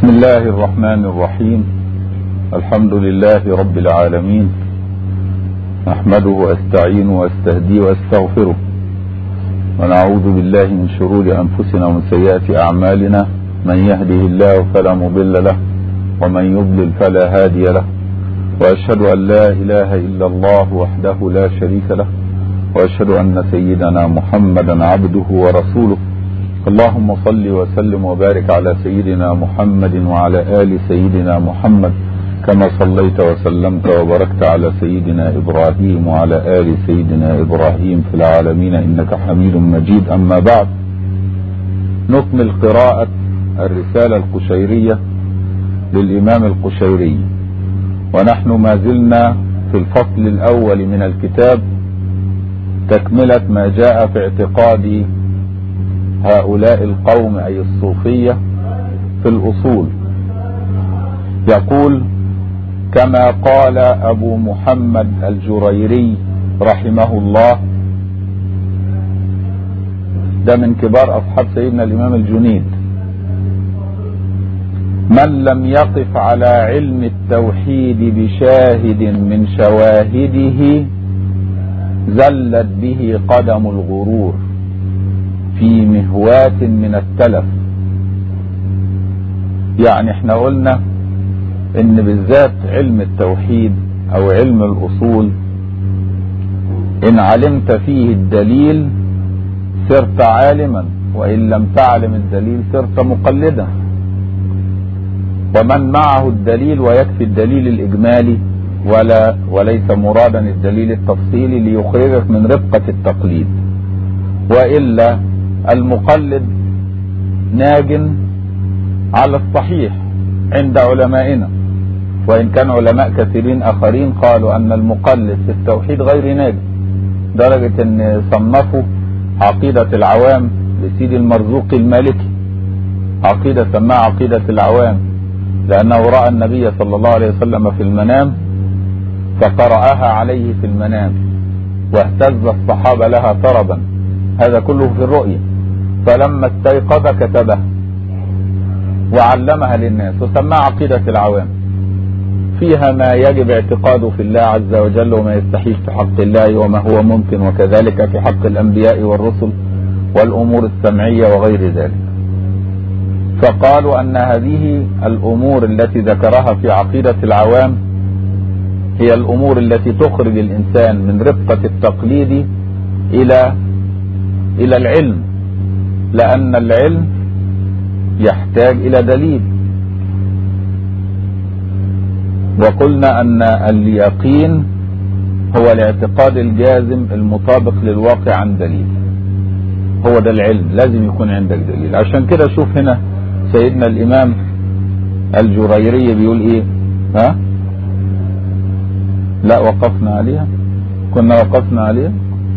بسم الله الرحمن الرحيم الحمد لله رب العالمين أحمده وأستعينه وأستهديه وأستغفره ونعوذ بالله من شرور أنفسنا ومن سيئات أعمالنا من يهده الله فلا مضل له ومن يضلل فلا هادي له وأشهد أن لا إله إلا الله وحده لا شريك له وأشهد أن سيدنا محمدا عبده ورسوله اللهم صل وسلم وبارك على سيدنا محمد وعلى آل سيدنا محمد كما صليت وسلمت وباركت على سيدنا إبراهيم وعلى آل سيدنا إبراهيم في العالمين إنك حميد مجيد أما بعد نكمل قراءة الرسالة القشيرية للإمام القشيري ونحن ما زلنا في الفصل الأول من الكتاب تكملة ما جاء في اعتقاد هؤلاء القوم أي الصوفية في الأصول يقول كما قال أبو محمد الجريري رحمه الله ده من كبار أصحاب سيدنا الإمام الجنيد من لم يقف على علم التوحيد بشاهد من شواهده زلت به قدم الغرور في مهواة من التلف يعني احنا قلنا ان بالذات علم التوحيد او علم الاصول ان علمت فيه الدليل صرت عالما وان لم تعلم الدليل صرت مقلدا ومن معه الدليل ويكفي الدليل الاجمالي ولا وليس مرادا الدليل التفصيلي ليخرجك من رفقة التقليد والا المقلد ناج على الصحيح عند علمائنا وإن كان علماء كثيرين آخرين قالوا أن المقلد في التوحيد غير ناج درجة أن صنفوا عقيدة العوام لسيدي المرزوق المالكي عقيدة سماها عقيدة العوام لأنه رأى النبي صلى الله عليه وسلم في المنام فقرأها عليه في المنام واهتز الصحابة لها طربا هذا كله في الرؤية فلما استيقظ كتبه وعلمها للناس وسماها عقيدة العوام فيها ما يجب اعتقاده في الله عز وجل وما يستحيل في حق الله وما هو ممكن وكذلك في حق الأنبياء والرسل والأمور السمعية وغير ذلك فقالوا أن هذه الأمور التي ذكرها في عقيدة العوام هي الأمور التي تخرج الإنسان من رفقة التقليد إلى إلى العلم لأن العلم يحتاج إلى دليل وقلنا أن اليقين هو الاعتقاد الجازم المطابق للواقع عن دليل هو ده العلم لازم يكون عندك دليل عشان كده شوف هنا سيدنا الإمام الجريري بيقول إيه ها لا وقفنا عليها كنا وقفنا عليها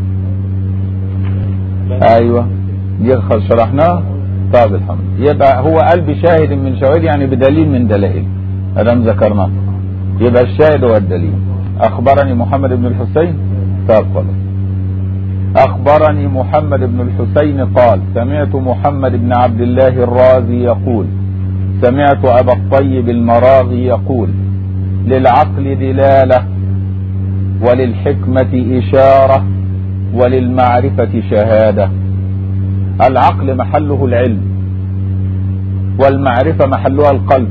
ايوه دي شرحناها طيب الحمد يبقى هو قال بشاهد من شواهد يعني بدليل من دلائل ادام ذكرناه يبقى الشاهد هو الدليل اخبرني محمد بن الحسين طيب خلاص اخبرني محمد بن الحسين قال سمعت محمد بن عبد الله الرازي يقول سمعت ابا الطيب المراغي يقول للعقل دلاله وللحكمه اشاره وللمعرفة شهادة العقل محله العلم والمعرفة محلها القلب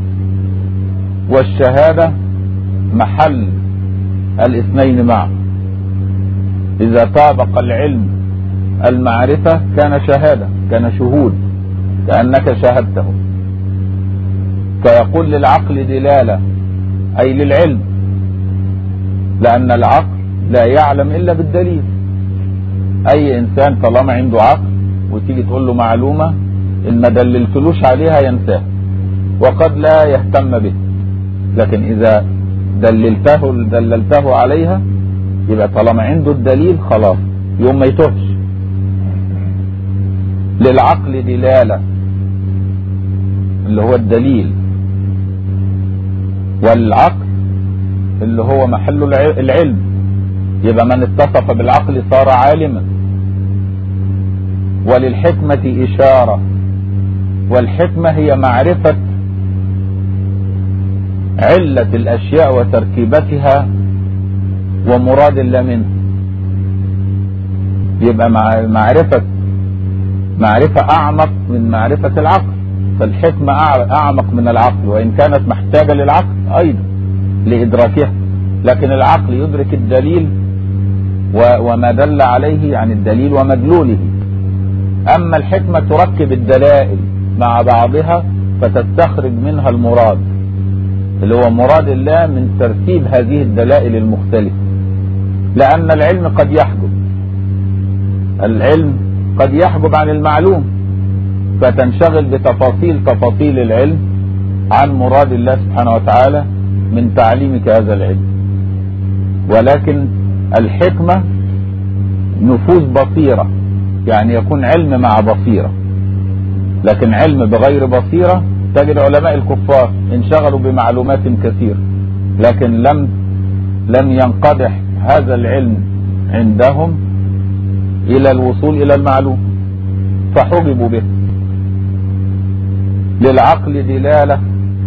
والشهادة محل الاثنين معا إذا طابق العلم المعرفة كان شهادة كان شهود كأنك شاهدته فيقول للعقل دلالة أي للعلم لأن العقل لا يعلم إلا بالدليل اي انسان طالما عنده عقل وتيجي تقول له معلومة ان ما دللتلوش عليها ينساها وقد لا يهتم به لكن اذا دللته دللته عليها يبقى طالما عنده الدليل خلاص يوم ما يتوهش للعقل دلالة اللي هو الدليل والعقل اللي هو محل العلم يبقى من اتصف بالعقل صار عالما وللحكمة إشارة والحكمة هي معرفة علة الأشياء وتركيبتها ومراد الله منه يبقى معرفة معرفة أعمق من معرفة العقل فالحكمة أعمق من العقل وإن كانت محتاجة للعقل أيضا لإدراكها لكن العقل يدرك الدليل وما دل عليه يعني الدليل ومدلوله أما الحكمة تركب الدلائل مع بعضها فتستخرج منها المراد اللي هو مراد الله من ترتيب هذه الدلائل المختلفة لأن العلم قد يحجب العلم قد يحجب عن المعلوم فتنشغل بتفاصيل تفاصيل العلم عن مراد الله سبحانه وتعالى من تعليمك هذا العلم ولكن الحكمة نفوذ بصيرة يعني يكون علم مع بصيرة لكن علم بغير بصيرة تجد علماء الكفار انشغلوا بمعلومات كثيرة لكن لم لم ينقدح هذا العلم عندهم الى الوصول الى المعلوم فحجبوا به للعقل دلالة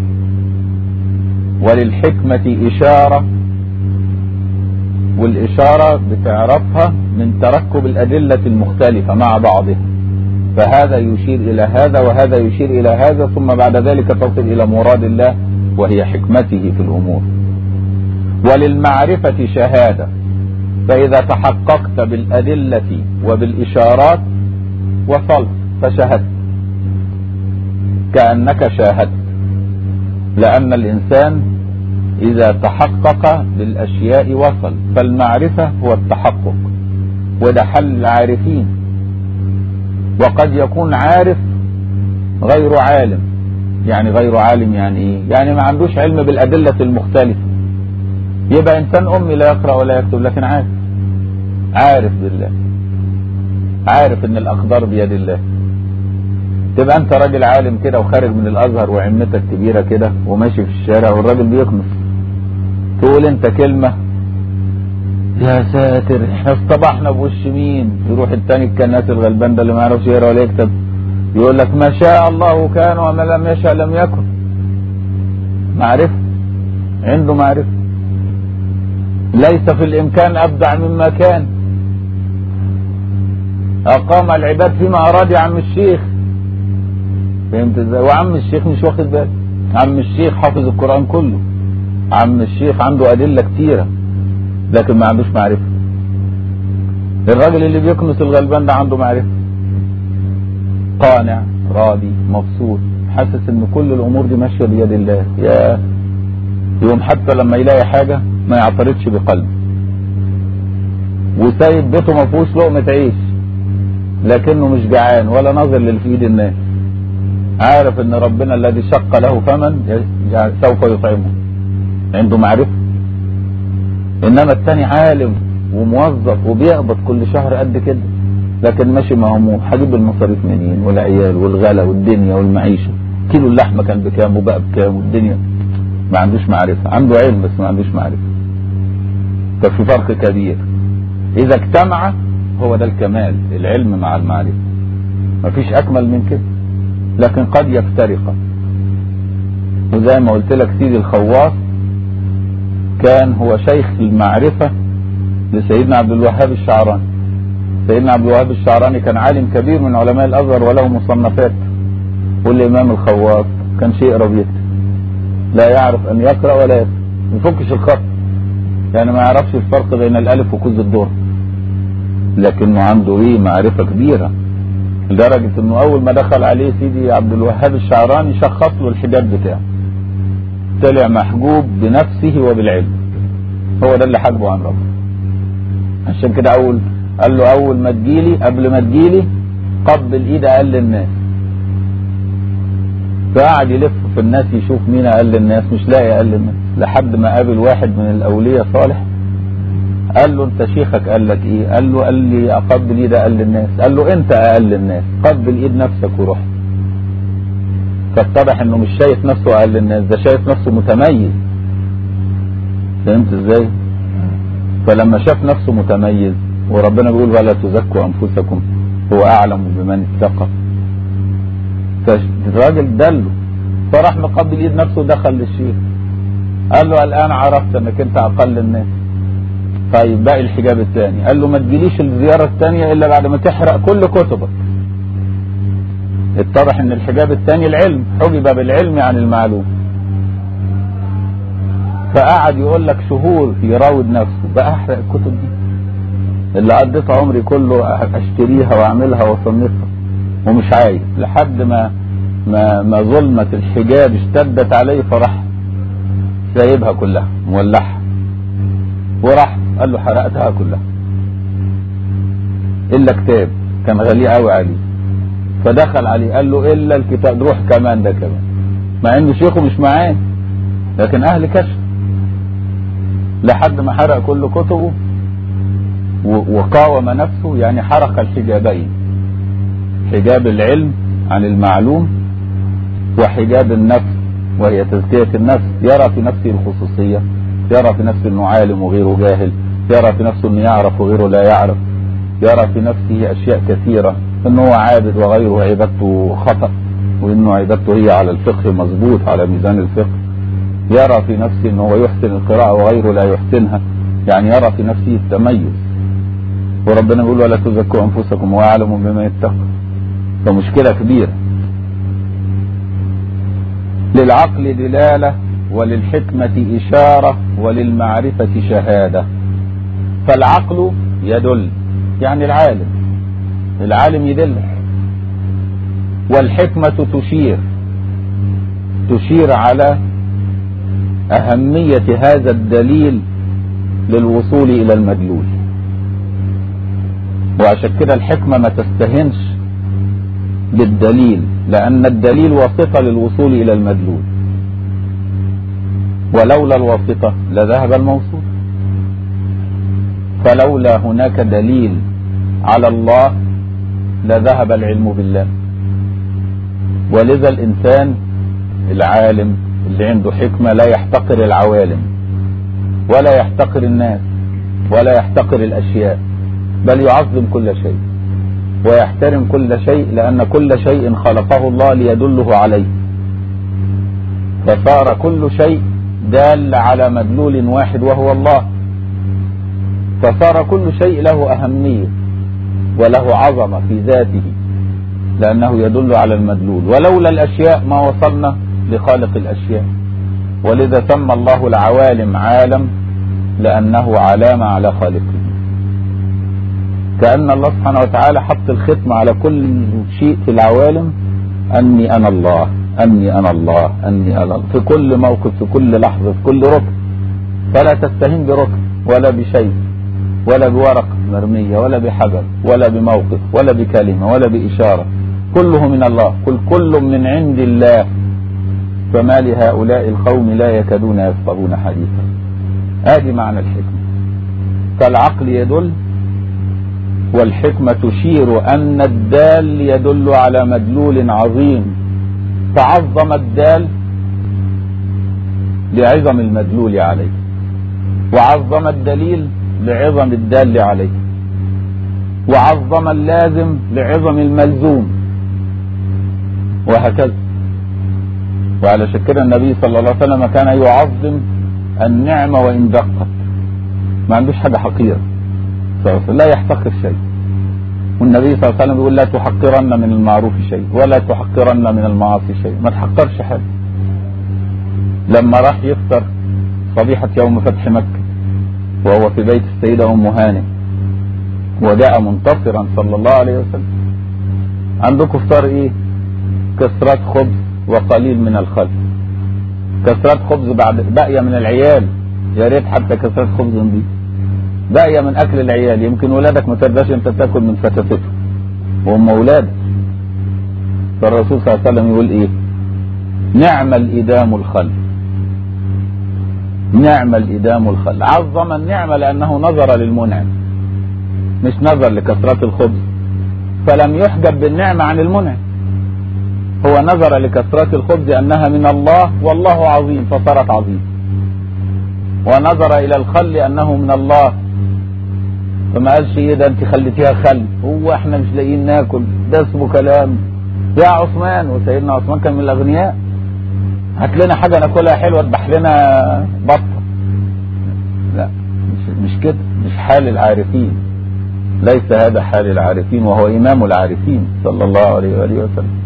وللحكمة اشارة والاشارة بتعرفها من تركب الادلة المختلفة مع بعضها فهذا يشير الى هذا وهذا يشير الى هذا ثم بعد ذلك تصل الى مراد الله وهي حكمته في الامور وللمعرفة شهادة فإذا تحققت بالأدلة وبالإشارات وصلت فشهدت كأنك شاهدت لأن الإنسان إذا تحقق بالأشياء وصل فالمعرفة هو التحقق وده حل العارفين وقد يكون عارف غير عالم يعني غير عالم يعني ايه يعني ما عندوش علم بالأدلة المختلفة يبقى إنسان أمي لا يقرأ ولا يكتب لكن عارف عارف بالله عارف ان الأقدار بيد الله تبقى انت راجل عالم كده وخارج من الازهر وعمتك كبيرة كده وماشي في الشارع والراجل بيكنس تقول انت كلمة يا ساتر احنا اصطبحنا بوش مين يروح التاني الكناس الغلبان ده اللي ما يعرفش يقرا ولا يكتب يقول لك ما شاء الله كان وما لم يشاء لم يكن معرفة عنده معرفة ليس في الامكان ابدع مما كان اقام العباد فيما اراد يا عم الشيخ فهمت ازاي وعم الشيخ مش واخد باله عم الشيخ حافظ القرآن كله عم الشيخ عنده ادلة كتيرة لكن ما عندوش معرفة الراجل اللي بيكنس الغلبان ده عنده معرفة قانع راضي مبسوط حاسس ان كل الامور دي ماشية بيد الله يا يوم حتى لما يلاقي حاجة ما يعترضش بقلبه وسايب بيته ما فيهوش لقمة عيش لكنه مش جعان ولا ناظر للي في ايد الناس عارف ان ربنا الذي شق له فمن سوف يطعمه عنده معرفة انما الثاني عالم وموظف وبيقبض كل شهر قد كده لكن ماشي مهموم هجيب المصاريف منين والعيال والغلا والدنيا والمعيشة كيلو اللحمة كان بكام وبقى بكام والدنيا ما عندوش معرفة عنده علم بس ما عندوش معرفة ففي فرق كبير اذا اجتمع هو ده الكمال العلم مع المعرفة مفيش اكمل من كده لكن قد يفترق وزي ما قلت لك سيدي الخواص كان هو شيخ المعرفة لسيدنا عبد الوهاب الشعراني سيدنا عبد الوهاب الشعراني كان عالم كبير من علماء الازهر وله مصنفات والامام الخواص كان شيء يكتب لا يعرف ان يقرأ ولا يكتب ما يفكش الخط يعني ما يعرفش الفرق بين الالف وكوز الدور لكنه عنده ايه معرفة كبيرة لدرجة انه اول ما دخل عليه سيدي عبد الوهاب الشعراني شخص له الحجاب بتاعه طلع محجوب بنفسه وبالعلم هو ده اللي حجبه عن ربه عشان كده اول قال له اول ما تجيلي قبل ما تجيلي قبل ايد اقل الناس فقعد يلف في الناس يشوف مين اقل الناس مش لاقي اقل الناس لحد ما قابل واحد من الاولياء صالح قال له انت شيخك قال لك ايه قال له قال لي اقبل ايد اقل الناس قال له انت اقل الناس قبل ايد نفسك وروح فاتضح انه مش شايف نفسه اقل الناس ده شايف نفسه متميز فهمت ازاي فلما شاف نفسه متميز وربنا بيقول ولا تزكوا انفسكم هو اعلم بمن اتقى فالراجل دله فراح مقبل ايد نفسه ودخل للشيخ قال له الآن عرفت أنك أنت أقل الناس طيب باقي الحجاب الثاني قال له ما تجيليش الزيارة الثانية إلا بعد ما تحرق كل كتبك اتضح ان الحجاب الثاني العلم حجب بالعلم عن المعلوم فقعد يقول لك شهور يراود نفسه بقى احرق الكتب دي اللي قضيت عمري كله اشتريها واعملها واصنفها ومش عايز لحد ما ما ما ظلمة الحجاب اشتدت عليه فراح سايبها كلها مولعها وراح قال له حرقتها كلها الا كتاب كان غالي قوي عليه فدخل عليه قال له الا الكتاب روح كمان ده كمان مع انه شيخه مش معاه لكن اهل كشف لحد ما حرق كل كتبه وقاوم نفسه يعني حرق الحجابين حجاب العلم عن المعلوم وحجاب النفس وهي تزكية النفس يرى في نفسه الخصوصية يرى في نفسه انه عالم وغيره جاهل يرى في نفسه انه يعرف وغيره لا يعرف يرى في نفسه اشياء كثيرة انه هو عابد وغيره عبادته خطأ وانه عبادته هي على الفقه مظبوط على ميزان الفقه يرى في نفسه انه هو يحسن القراءة وغيره لا يحسنها يعني يرى في نفسه التميز وربنا بيقول ولا تزكوا انفسكم واعلموا بما يتقى فمشكلة كبيرة للعقل دلالة وللحكمة إشارة وللمعرفة شهادة فالعقل يدل يعني العالم العالم يدلك والحكمة تشير تشير على أهمية هذا الدليل للوصول إلى المدلول وعشان كده الحكمة ما تستهنش بالدليل لأن الدليل واسطة للوصول إلى المدلول ولولا الواسطة لذهب الموصول فلولا هناك دليل على الله لذهب العلم بالله ولذا الإنسان العالم اللي عنده حكمة لا يحتقر العوالم ولا يحتقر الناس ولا يحتقر الأشياء بل يعظم كل شيء ويحترم كل شيء لأن كل شيء خلقه الله ليدله عليه فصار كل شيء دال على مدلول واحد وهو الله فصار كل شيء له أهمية وله عظمة في ذاته لأنه يدل على المدلول ولولا الأشياء ما وصلنا لخالق الأشياء ولذا سمى الله العوالم عالم لأنه علامة على خالقه كأن الله سبحانه وتعالى حط الختم على كل شيء في العوالم أني أنا الله أني أنا الله أني أنا الله في كل موقف في كل لحظة في كل ركن فلا تستهين بركن ولا بشيء ولا بورقة مرمية ولا بحجر ولا بموقف ولا بكلمة ولا بإشارة كله من الله قل كل من عند الله فما لهؤلاء القوم لا يكادون يفقهون حديثا ادي معنى الحكمة فالعقل يدل والحكمة تشير أن الدال يدل على مدلول عظيم تعظم الدال لعظم المدلول عليه وعظم الدليل لعظم الدال عليه وعظم اللازم لعظم الملزوم وهكذا وعلى كده النبي صلى الله عليه وسلم كان يعظم النعمة وإن دقت ما عندوش حاجة حقيرة لا يحتقر شيء والنبي صلى الله عليه وسلم يقول لا تحقرن من المعروف شيء ولا تحقرن من المعاصي شيء ما تحقرش حاجة لما راح يفطر صبيحة يوم فتح مكة وهو في بيت السيدة أم هانئ وجاء منتصرا صلى الله عليه وسلم عندكم فطار ايه كسرات خبز وقليل من الخل كسرات خبز بعد باقية من العيال يا ريت حتى كسرات خبز دي باقية من اكل العيال يمكن ولادك ما ترضاش انت تاكل من فتاتته وهم ولادك فالرسول صلى الله عليه وسلم يقول ايه نعم الادام الخل نعم الإدام الخل عظم النعمة لأنه نظر للمنعم مش نظر لكثرة الخبز فلم يحجب بالنعمة عن المنعم هو نظر لكثرة الخبز أنها من الله والله عظيم فصارت عظيم ونظر إلى الخل أنه من الله فما قالش ايه ده انت خليتيها خل هو احنا مش لاقيين ناكل ده اسمه كلام يا عثمان وسيدنا عثمان كان من الاغنياء هات لنا حاجة ناكلها حلوة اذبح لنا بطة لا مش, مش كده مش حال العارفين ليس هذا حال العارفين وهو إمام العارفين صلى الله عليه وآله وسلم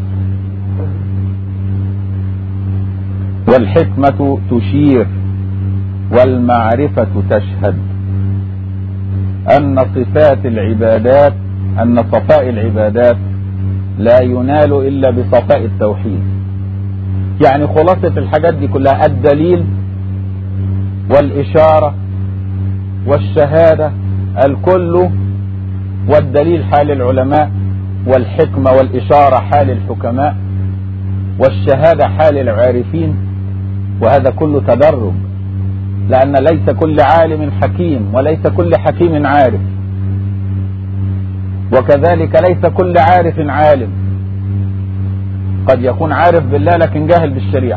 والحكمة تشير والمعرفة تشهد أن صفات العبادات أن صفاء العبادات لا ينال إلا بصفاء التوحيد يعني خلاصة الحاجات دي كلها الدليل والإشارة والشهادة الكل والدليل حال العلماء والحكمة والإشارة حال الحكماء والشهادة حال العارفين وهذا كله تدرج لأن ليس كل عالم حكيم وليس كل حكيم عارف وكذلك ليس كل عارف عالم قد يكون عارف بالله لكن جاهل بالشريعة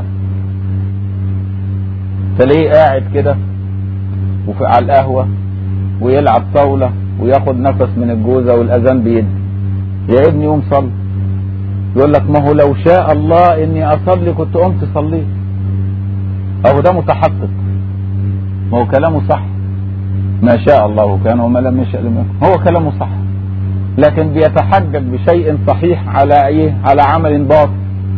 تلاقيه قاعد كده وفي على القهوة ويلعب طاولة وياخد نفس من الجوزة والأذان بيدي يا ابني قوم صلي يقول لك ما هو لو شاء الله اني اصلي كنت قمت صليت اهو ده متحقق ما هو كلامه صح ما شاء الله كان وما لم يشاء لم يكن هو كلامه صح لكن بيتحجج بشيء صحيح على ايه على عمل باطل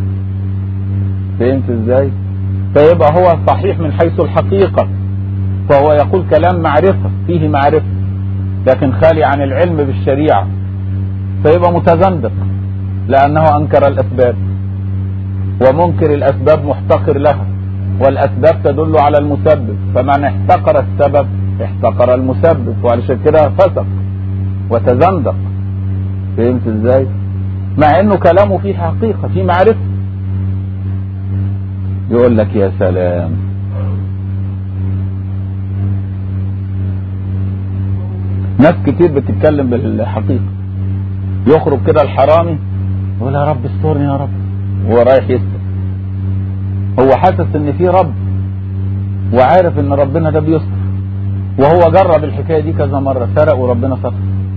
فهمت ازاي فيبقى هو صحيح من حيث الحقيقة فهو يقول كلام معرفة فيه معرفة لكن خالي عن العلم بالشريعة فيبقى متزندق لأنه أنكر الأسباب ومنكر الأسباب محتقر لها والأسباب تدل على المسبب فمن احتقر السبب احتقر المسبب وعلشان كده فسق وتزندق فهمت ازاي مع انه كلامه فيه حقيقة فيه معرفة يقول لك يا سلام ناس كتير بتتكلم بالحقيقة يخرج كده الحرامي يقول يا رب استرني يا رب هو رايح يستر هو حاسس ان في رب وعارف ان ربنا ده بيستر وهو جرب الحكايه دي كذا مره سرق وربنا ستر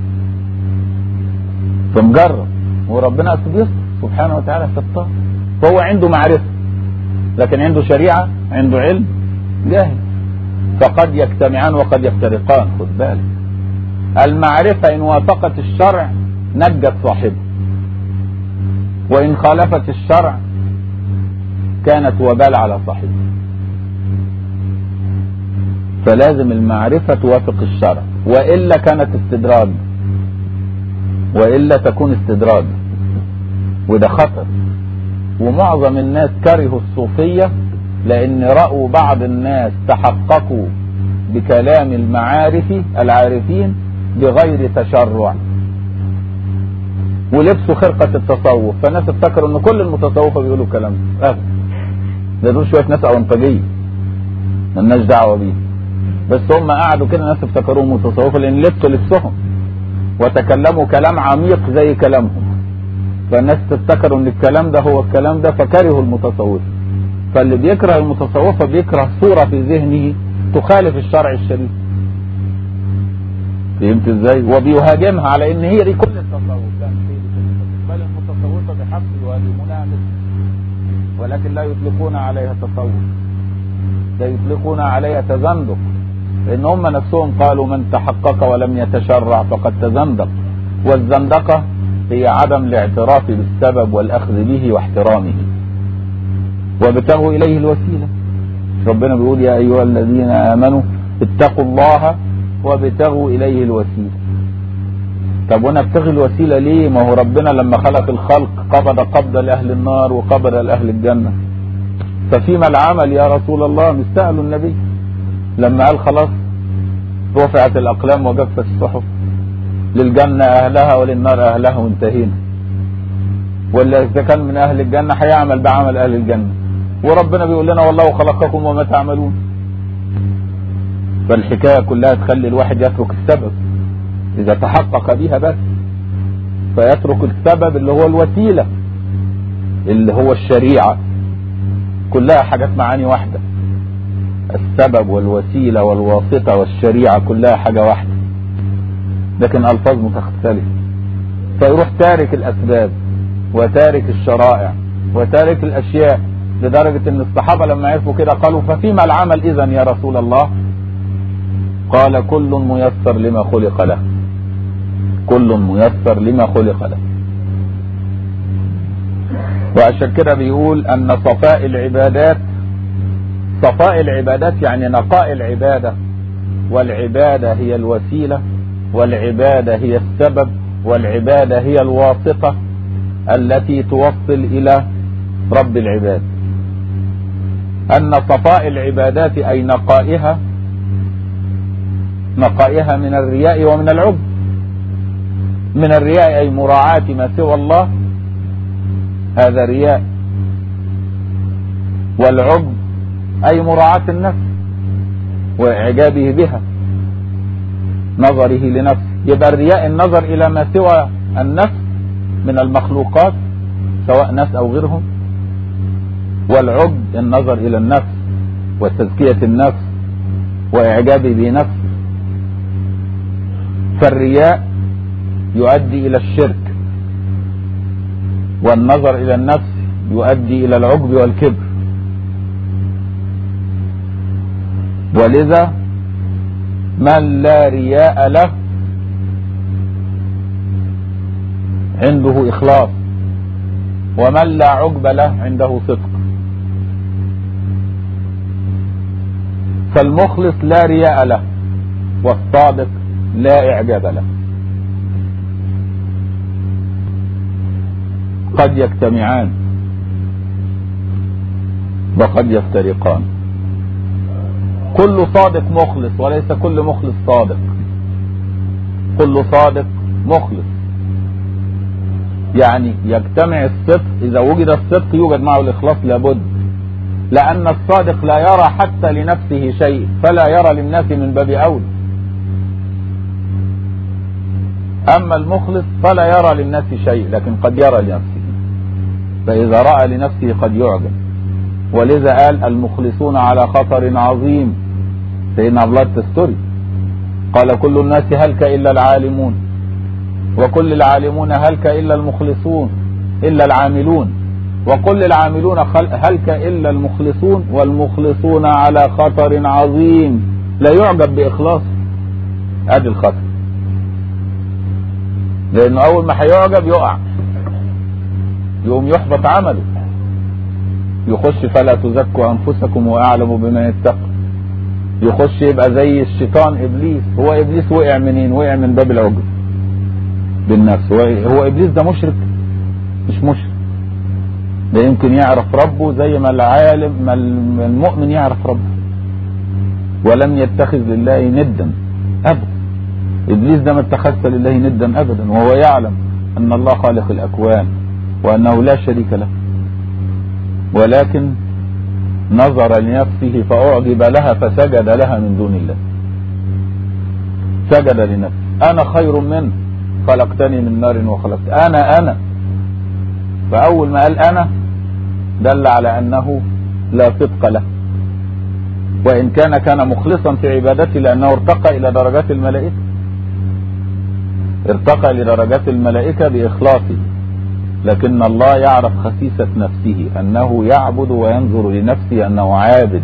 فمجرب وربنا اصل بيستر سبحانه وتعالى ستار فهو عنده معرفه لكن عنده شريعه عنده علم جاهل فقد يجتمعان وقد يفترقان خد بالك المعرفه ان وافقت الشرع نجت صاحبه وإن خالفت الشرع كانت وبال على صاحبه فلازم المعرفة توافق الشرع وإلا كانت استدراج وإلا تكون استدراج وده خطر ومعظم الناس كرهوا الصوفية لأن رأوا بعض الناس تحققوا بكلام المعارف العارفين بغير تشرع ولبسوا خرقة التصوف فالناس افتكروا ان كل المتصوفة بيقولوا الكلام ده ابدا ده دول شوية ناس اونطاجية مالناش دعوة بيه بس هم قعدوا كده ناس افتكروهم متصوفة لان لبسوا لبسهم وتكلموا كلام عميق زي كلامهم فالناس تفتكروا ان الكلام ده هو الكلام ده فكرهوا المتصوفة فاللي بيكره المتصوفة بيكره صورة في ذهنه تخالف الشرع الشريف فهمت ازاي وبيهاجمها على ان هي دي كل التصوف لا مش هي دي كل التصوف بل المتصوفة بحق يهاجمونها ولكن لا يطلقون عليها تصوف لا يطلقون عليها تزندق لان هم نفسهم قالوا من تحقق ولم يتشرع فقد تزندق والزندقة هي عدم الاعتراف بالسبب والاخذ به واحترامه وابتغوا اليه الوسيلة ربنا بيقول يا ايها الذين امنوا اتقوا الله وابتغوا اليه الوسيله طب وانا ابتغي الوسيله ليه ما هو ربنا لما خلق الخلق قبض قبضه لاهل النار وقبض لاهل الجنه ففيما العمل يا رسول الله مش سالوا النبي لما قال خلاص رفعت الاقلام وجفت الصحف للجنه اهلها وللنار اهلها وانتهينا ولا اذا كان من اهل الجنه هيعمل بعمل اهل الجنه وربنا بيقول لنا والله خلقكم وما تعملون فالحكاية كلها تخلي الواحد يترك السبب إذا تحقق بها بس فيترك السبب اللي هو الوسيلة اللي هو الشريعة كلها حاجات معاني واحدة السبب والوسيلة والواسطة والشريعة كلها حاجة واحدة لكن ألفاظ متختلفة فيروح تارك الأسباب وتارك الشرائع وتارك الأشياء لدرجة ان الصحابة لما عرفوا كده قالوا ففيما العمل اذا يا رسول الله قال كل ميسر لما خلق له كل ميسر لما خلق له وعشان كده بيقول ان صفاء العبادات صفاء العبادات يعني نقاء العبادة والعبادة هي الوسيلة والعبادة هي السبب والعبادة هي الواسطة التي توصل إلى رب العباد أن صفاء العبادات أي نقائها نقائها من الرياء ومن العب من الرياء أي مراعاة ما سوى الله هذا رياء والعب أي مراعاة النفس وإعجابه بها نظره لنفسه يبقى الرياء النظر إلى ما سوى النفس من المخلوقات سواء ناس أو غيرهم والعب النظر إلى النفس وتزكية النفس وإعجابه بنفسه فالرياء يؤدي إلى الشرك والنظر إلى النفس يؤدي إلى العجب والكبر ولذا من لا رياء له عنده إخلاص ومن لا عجب له عنده صدق فالمخلص لا رياء له والصادق لا إعجاب له قد يجتمعان وقد يفترقان كل صادق مخلص وليس كل مخلص صادق كل صادق مخلص يعني يجتمع الصدق إذا وجد الصدق يوجد معه الإخلاص لابد لأن الصادق لا يرى حتى لنفسه شيء فلا يرى للناس من باب أولى أما المخلص فلا يرى للناس شيء لكن قد يرى لنفسه فإذا رأى لنفسه قد يعجب ولذا قال المخلصون على خطر عظيم سيدنا عبد الله التستري قال كل الناس هلك إلا العالمون وكل العالمون هلك إلا المخلصون إلا العاملون وكل العاملون هلك إلا المخلصون والمخلصون على خطر عظيم لا يعجب بإخلاصه ادي الخطر لأنه أول ما هيعجب يقع يقوم يحبط عمله يخش فلا تزكوا أنفسكم وأعلم بما يتقى يخش يبقى زي الشيطان إبليس هو إبليس وقع منين وقع من باب العجب بالنفس هو, هو إبليس ده مشرك مش مشرك ده يمكن يعرف ربه زي ما العالم ما المؤمن يعرف ربه ولم يتخذ لله ندا أبدا إبليس ده ما اتخذت لله ندا أبدا وهو يعلم أن الله خالق الأكوان وأنه لا شريك له ولكن نظر لنفسه فأعجب لها فسجد لها من دون الله سجد لنفسه أنا خير منه خلقتني من نار وخلقت أنا أنا فأول ما قال أنا دل على أنه لا صدق له وإن كان كان مخلصا في عبادته لأنه ارتقى إلى درجات الملائكة ارتقى لدرجات الملائكة بإخلاصه لكن الله يعرف خسيسة نفسه أنه يعبد وينظر لنفسه أنه عابد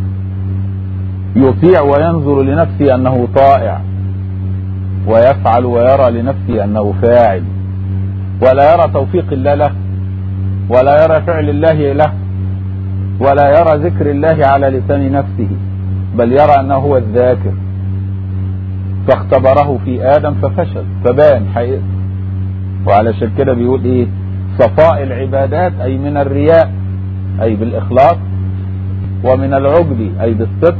يطيع وينظر لنفسه أنه طائع ويفعل ويرى لنفسه أنه فاعل ولا يرى توفيق الله له ولا يرى فعل الله له ولا يرى ذكر الله على لسان نفسه بل يرى أنه هو الذاكر فاختبره في آدم ففشل فبان حقيقة وعلى كده بيقول ايه صفاء العبادات أي من الرياء أي بالإخلاص ومن العجب أي بالصدق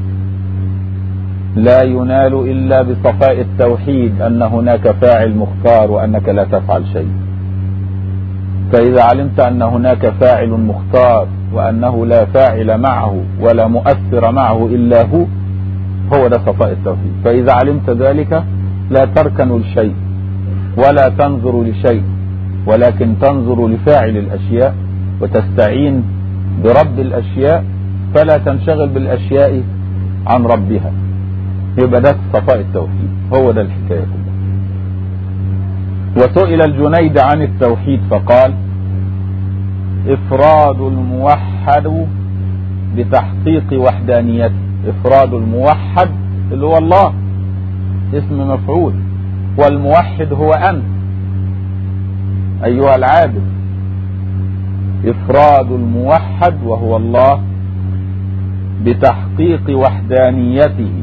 لا ينال إلا بصفاء التوحيد أن هناك فاعل مختار وأنك لا تفعل شيء فإذا علمت أن هناك فاعل مختار وأنه لا فاعل معه ولا مؤثر معه إلا هو هو ده صفاء التوحيد فإذا علمت ذلك لا تركن لشيء ولا تنظر لشيء ولكن تنظر لفاعل الأشياء وتستعين برب الأشياء فلا تنشغل بالأشياء عن ربها يبقى ده صفاء التوحيد هو ده الحكاية كلها وسئل الجنيد عن التوحيد فقال إفراد الموحد بتحقيق وحدانيته إفراد الموحد اللي هو الله اسم مفعول والموحد هو أنت أيها العابد إفراد الموحد وهو الله بتحقيق وحدانيته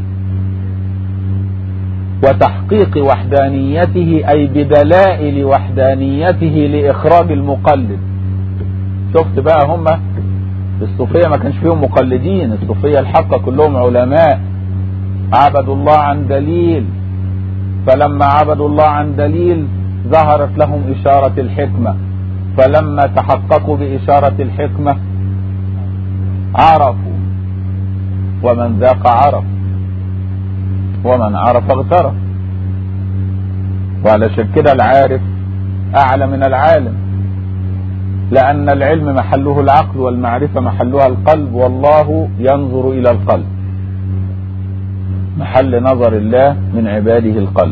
وتحقيق وحدانيته أي بدلائل وحدانيته لإخراج المقلد شفت بقى هم الصوفية ما كانش فيهم مقلدين الصوفية الحقة كلهم علماء عبدوا الله عن دليل فلما عبدوا الله عن دليل ظهرت لهم إشارة الحكمة فلما تحققوا بإشارة الحكمة عرفوا ومن ذاق عرف ومن عرف اغترف وعلشان كده العارف أعلى من العالم لأن العلم محله العقل والمعرفة محلها القلب والله ينظر إلى القلب محل نظر الله من عباده القلب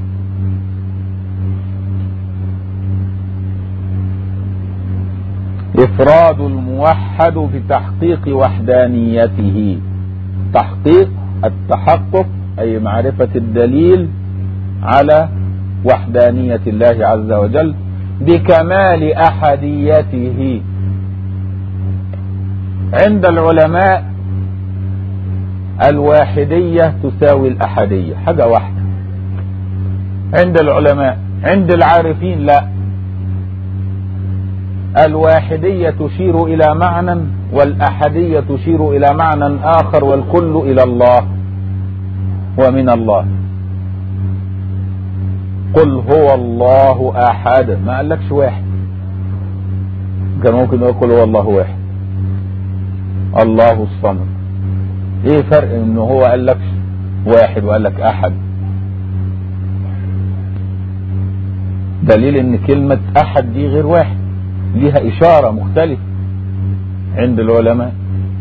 إفراد الموحد بتحقيق وحدانيته تحقيق التحقق أي معرفة الدليل على وحدانية الله عز وجل بكمال أحديته عند العلماء الواحدية تساوي الأحدية حاجة واحدة عند العلماء عند العارفين لا الواحدية تشير إلى معنى والأحدية تشير إلى معنى آخر والكل إلى الله ومن الله قل هو الله أحد ما قالكش واحد كان ممكن يقول هو الله واحد الله الصمد ايه فرق ان هو قال لك واحد وقال لك احد دليل ان كلمة احد دي غير واحد ليها اشارة مختلفة عند العلماء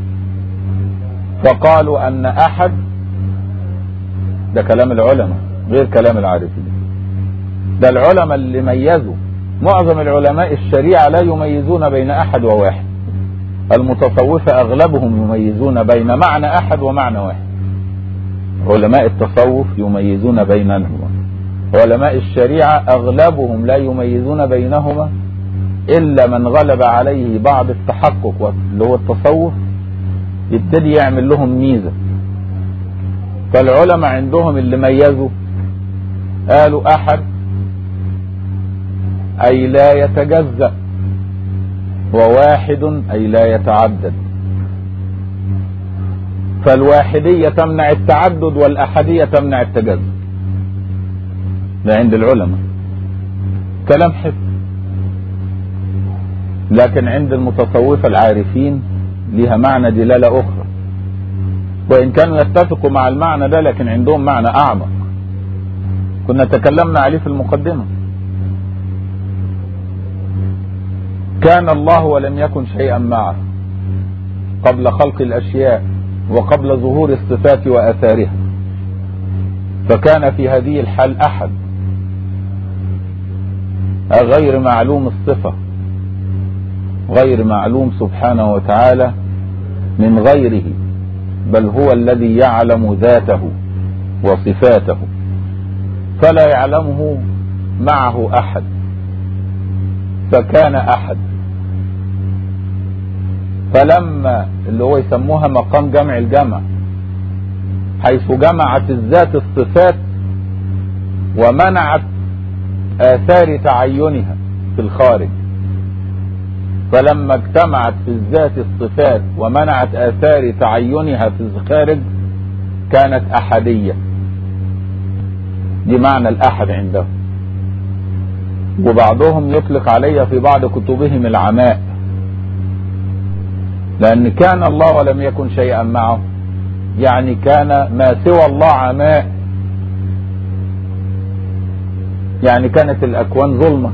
فقالوا ان احد ده كلام العلماء غير كلام العارفين ده العلماء اللي ميزوا معظم العلماء الشريعة لا يميزون بين احد وواحد المتصوفة اغلبهم يميزون بين معنى احد ومعنى واحد علماء التصوف يميزون بينهما علماء الشريعة اغلبهم لا يميزون بينهما الا من غلب عليه بعض التحقق اللي هو التصوف يبتدي يعمل لهم ميزة فالعلماء عندهم اللي ميزوا قالوا احد اي لا يتجزأ وواحد أي لا يتعدد فالواحدية تمنع التعدد والأحدية تمنع التجدد ده عند العلماء كلام حفظ لكن عند المتصوفة العارفين لها معنى دلالة أخرى وإن كانوا يتفقوا مع المعنى ده لكن عندهم معنى أعمق كنا تكلمنا عليه في المقدمة كان الله ولم يكن شيئا معه قبل خلق الاشياء وقبل ظهور الصفات واثارها فكان في هذه الحال احد غير معلوم الصفه غير معلوم سبحانه وتعالى من غيره بل هو الذي يعلم ذاته وصفاته فلا يعلمه معه احد فكان احد فلما اللي هو يسموها مقام جمع الجمع حيث جمعت الذات الصفات ومنعت آثار تعينها في الخارج فلما اجتمعت في الذات الصفات ومنعت آثار تعينها في الخارج كانت أحدية دي معنى الأحد عندهم وبعضهم يطلق عليها في بعض كتبهم العماء لأن كان الله ولم يكن شيئا معه يعني كان ما سوى الله عماء يعني كانت الأكوان ظلمة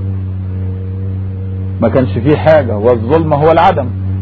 ما كانش فيه حاجة والظلمة هو العدم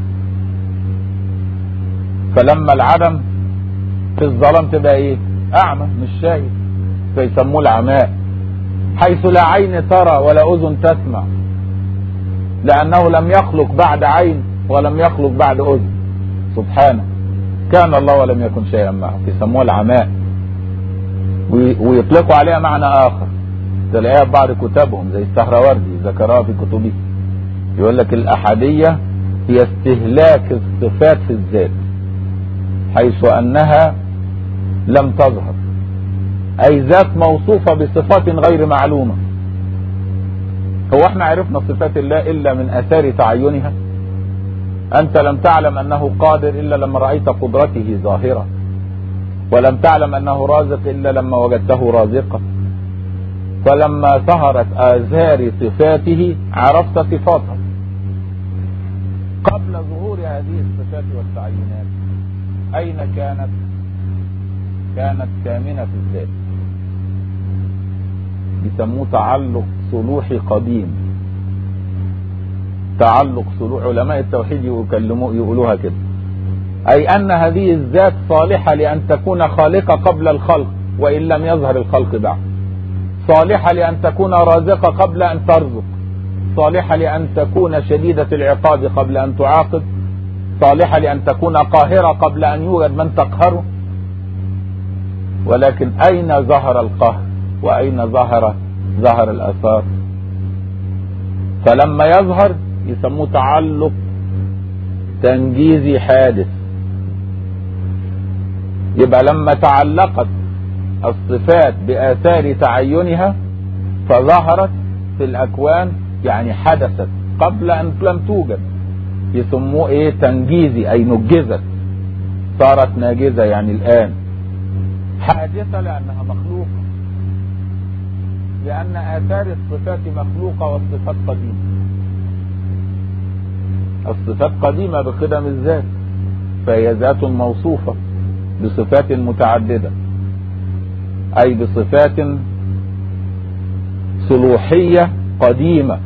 فلما العدم في الظلام تبقى ايه اعمى مش شايف فيسموه العماء حيث لا عين ترى ولا اذن تسمع لأنه لم يخلق بعد عين ولم يخلق بعد أذن سبحانه كان الله ولم يكن شيئا معه يسموها العماء ويطلقوا عليها معنى آخر تلاقيها في بعض كتبهم زي السهروردي ذكرها في كتبه يقول لك الأحدية هي استهلاك الصفات في الذات حيث أنها لم تظهر أي ذات موصوفة بصفات غير معلومة هو احنا عرفنا صفات الله إلا من أثار تعينها أنت لم تعلم أنه قادر إلا لما رأيت قدرته ظاهرة ولم تعلم أنه رازق إلا لما وجدته رازقا فلما ظهرت آثار صفاته عرفت صفاته قبل ظهور هذه الصفات والتعيينات أين كانت كانت كامنة في الذات يسموه تعلق صلوحي قديم تعلق صلوح علماء التوحيد يكلموا يقولوها كده أي أن هذه الذات صالحة لأن تكون خالقة قبل الخلق وإن لم يظهر الخلق بعد صالحة لأن تكون رازقة قبل أن ترزق صالحة لأن تكون شديدة العقاب قبل أن تعاقب صالحة لأن تكون قاهرة قبل أن يوجد من تقهره ولكن أين ظهر القهر وأين ظهر ظهر الأثار فلما يظهر يسموه تعلق تنجيزي حادث يبقى لما تعلقت الصفات بآثار تعينها فظهرت في الأكوان يعني حدثت قبل أن لم توجد يسموه إيه تنجيزي أي نجزت صارت ناجزة يعني الآن حادثة لأنها مخلوقة لأن آثار الصفات مخلوقة والصفات قديمة الصفات قديمة بقدم الذات فهي ذات موصوفة بصفات متعددة أي بصفات صلوحية قديمة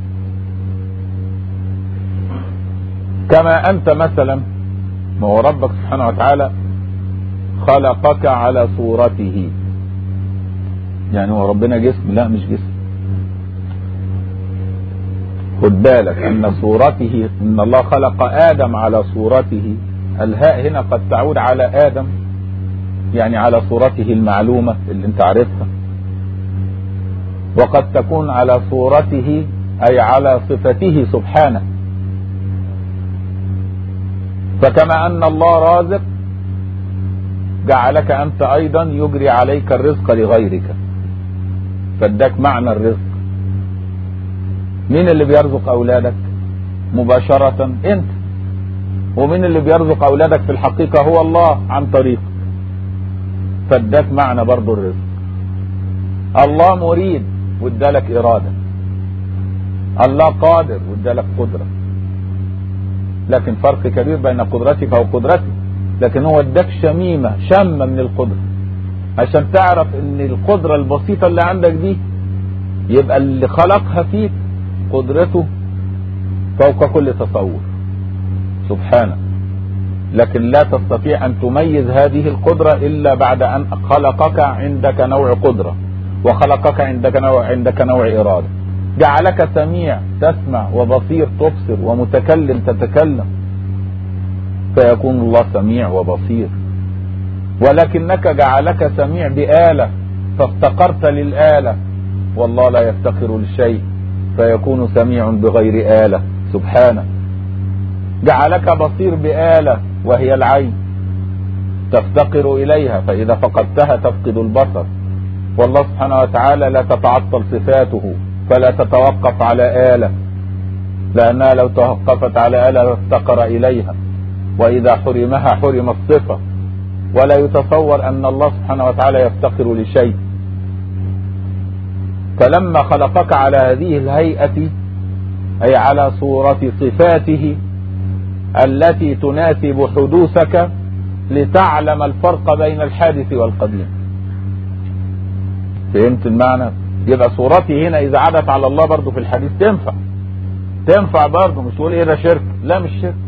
كما أنت مثلا ما هو ربك سبحانه وتعالى خلقك على صورته يعني هو ربنا جسم لا مش جسم خد بالك ان صورته ان الله خلق ادم على صورته الهاء هنا قد تعود على ادم يعني على صورته المعلومة اللي انت عارفها وقد تكون على صورته اي على صفته سبحانه فكما ان الله رازق جعلك انت ايضا يجري عليك الرزق لغيرك فاداك معنى الرزق مين اللي بيرزق اولادك مباشرة انت ومين اللي بيرزق اولادك في الحقيقة هو الله عن طريق فاداك معنى برضو الرزق الله مريد وادالك ارادة الله قادر وادالك قدرة لكن فرق كبير بين قدرتك وقدرتي لكن هو اداك شميمة شمة من القدرة عشان تعرف ان القدرة البسيطة اللي عندك دي يبقى اللي خلقها فيك قدرته فوق كل تصور سبحانه لكن لا تستطيع ان تميز هذه القدرة الا بعد ان خلقك عندك نوع قدرة وخلقك عندك نوع عندك نوع ارادة جعلك سميع تسمع وبصير تبصر ومتكلم تتكلم فيكون الله سميع وبصير ولكنك جعلك سميع بآلة فافتقرت للآلة والله لا يفتقر لشيء فيكون سميع بغير آلة سبحانه جعلك بصير بآلة وهي العين تفتقر إليها فإذا فقدتها تفقد البصر والله سبحانه وتعالى لا تتعطل صفاته فلا تتوقف على آلة لأنها لو توقفت على آلة لافتقر إليها وإذا حرمها حرم الصفة ولا يتصور أن الله سبحانه وتعالى يفتقر لشيء فلما خلقك على هذه الهيئة أي على صورة صفاته التي تناسب حدوثك لتعلم الفرق بين الحادث والقديم فهمت المعنى يبقى صورتي هنا إذا عادت على الله برضو في الحديث تنفع تنفع برضو مش تقول ايه ده شرك لا مش شرك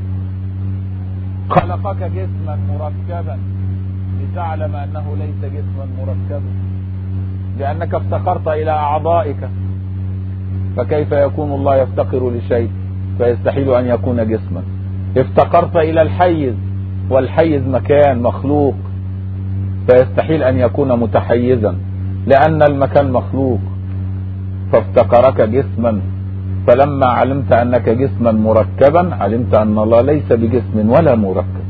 خلقك جسما مركبا لتعلم انه ليس جسما مركبا لانك افتقرت الى اعضائك فكيف يكون الله يفتقر لشيء فيستحيل أن يكون جسما افتقرت إلى الحيز والحيز مكان مخلوق فيستحيل أن يكون متحيزا لأن المكان مخلوق فافتقرك جسما فلما علمت أنك جسما مركبا علمت أن الله ليس بجسم ولا مركب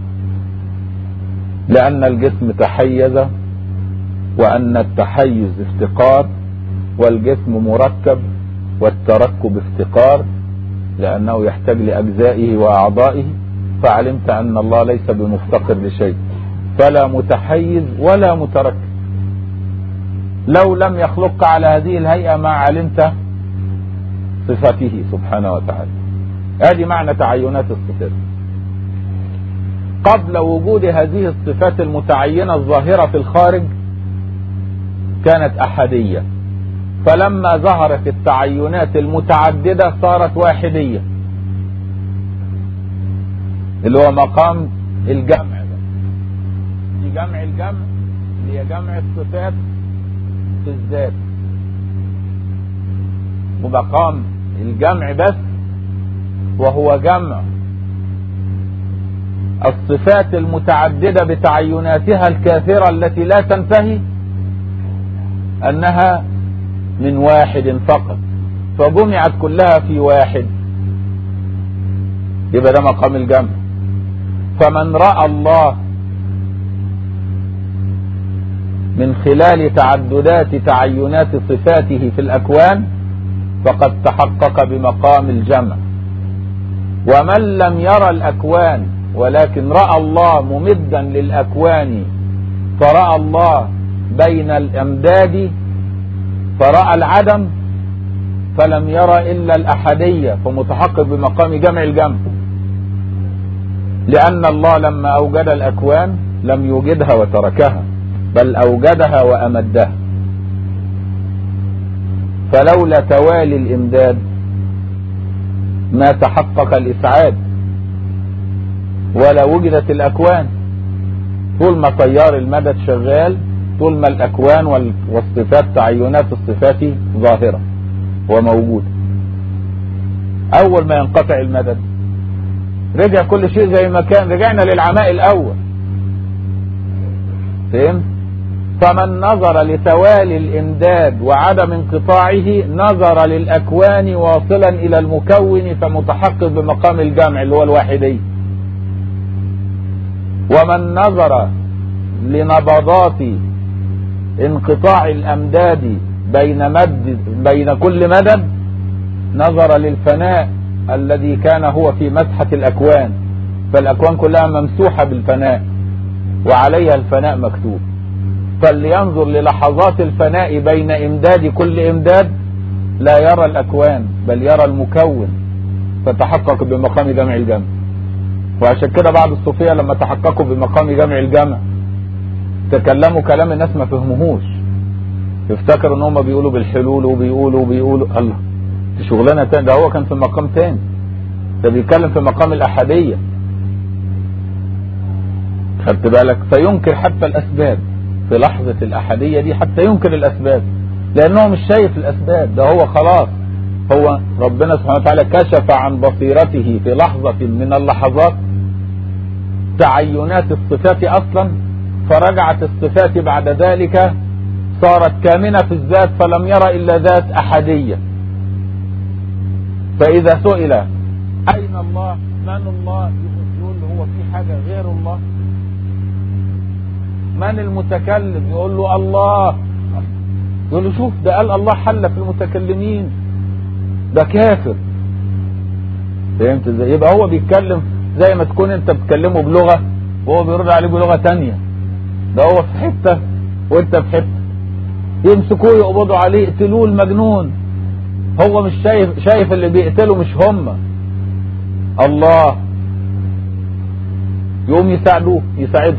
لأن الجسم تحيز وأن التحيز افتقار والجسم مركب والتركب افتقار لأنه يحتاج لأجزائه وأعضائه فعلمت أن الله ليس بمفتقر لشيء فلا متحيز ولا متركب لو لم يخلقك على هذه الهيئة ما علمت صفته سبحانه وتعالى هذه معنى تعينات الصفات قبل وجود هذه الصفات المتعينة الظاهرة في الخارج كانت أحدية فلما ظهرت التعينات المتعددة صارت واحدية اللي هو مقام الجمع ده في جمع الجمع اللي هي جمع الصفات في الذات ومقام الجمع بس وهو جمع الصفات المتعددة بتعيناتها الكاثرة التي لا تنتهي أنها من واحد فقط فجمعت كلها في واحد يبقى ده مقام الجمع فمن رأى الله من خلال تعددات تعينات صفاته في الأكوان فقد تحقق بمقام الجمع ومن لم يرى الأكوان ولكن رأى الله ممدا للأكوان فرأى الله بين الأمداد فرأى العدم فلم يرى إلا الأحدية فمتحقق بمقام جمع الجمع لأن الله لما أوجد الأكوان لم يوجدها وتركها بل أوجدها وأمدها فلولا توالي الإمداد ما تحقق الإسعاد ولا وجدت الأكوان طول ما تيار المدد شغال طول ما الأكوان والصفات تعينات الصفات ظاهرة وموجودة أول ما ينقطع المدد رجع كل شيء زي ما كان رجعنا للعماء الأول فهمت فمن نظر لتوالي الإمداد وعدم انقطاعه نظر للأكوان واصلا إلى المكون فمتحقق بمقام الجمع اللي هو الواحدي ومن نظر لنبضات انقطاع الأمداد بين مد بين كل مدد نظر للفناء الذي كان هو في مسحة الأكوان فالأكوان كلها ممسوحة بالفناء وعليها الفناء مكتوب فلينظر للحظات الفناء بين إمداد كل إمداد لا يرى الأكوان بل يرى المكون فتحقق بمقام جمع الجمع وعشان كده بعض الصوفية لما تحققوا بمقام جمع الجمع تكلموا كلام الناس ما فهموهوش افتكروا ان هم بيقولوا بالحلول وبيقولوا وبيقولوا الله دي شغلانه تاني ده هو كان في مقام تاني ده بيتكلم في مقام الاحاديه خدت بالك فينكر حتى الاسباب في لحظه الاحاديه دي حتى ينكر الاسباب لانه مش شايف الاسباب ده هو خلاص هو ربنا سبحانه وتعالى كشف عن بصيرته في لحظه من اللحظات تعينات الصفات اصلا فرجعت الصفات بعد ذلك صارت كامنة في الذات فلم يرى إلا ذات أحدية فإذا سئل أين الله من الله يقول هو في حاجة غير الله من المتكلم يقول له الله يقول له شوف ده قال الله حل في المتكلمين ده كافر فهمت ازاي يبقى هو بيتكلم زي ما تكون انت بتكلمه بلغة وهو بيرد عليه بلغة تانية ده هو في حتة وانت في حتة يمسكوه يقبضوا عليه يقتلوه المجنون هو مش شايف شايف اللي بيقتله مش هم الله يقوم يساعدوه يساعده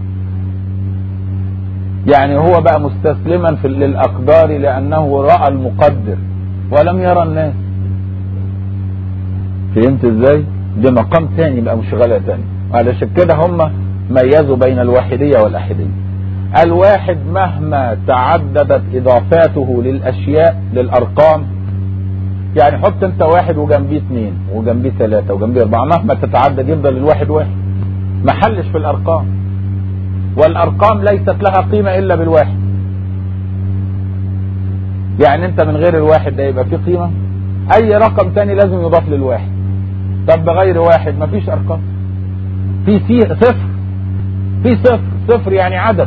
يعني هو بقى مستسلما في للأقدار لأنه رأى المقدر ولم يرى الناس فهمت ازاي ده مقام تاني بقى مشغلة تاني علشان كده هم ميزوا بين الواحدية والأحدية الواحد مهما تعددت إضافاته للأشياء للأرقام يعني حط انت واحد وجنبيه اثنين وجنبيه ثلاثة وجنبيه اربعة مهما تتعدد يفضل الواحد واحد ما حلش في الارقام والارقام ليست لها قيمة الا بالواحد يعني انت من غير الواحد ده يبقى فيه قيمة اي رقم تاني لازم يضاف للواحد طب بغير واحد مفيش ارقام في سي صفر في صفر صفر يعني عدم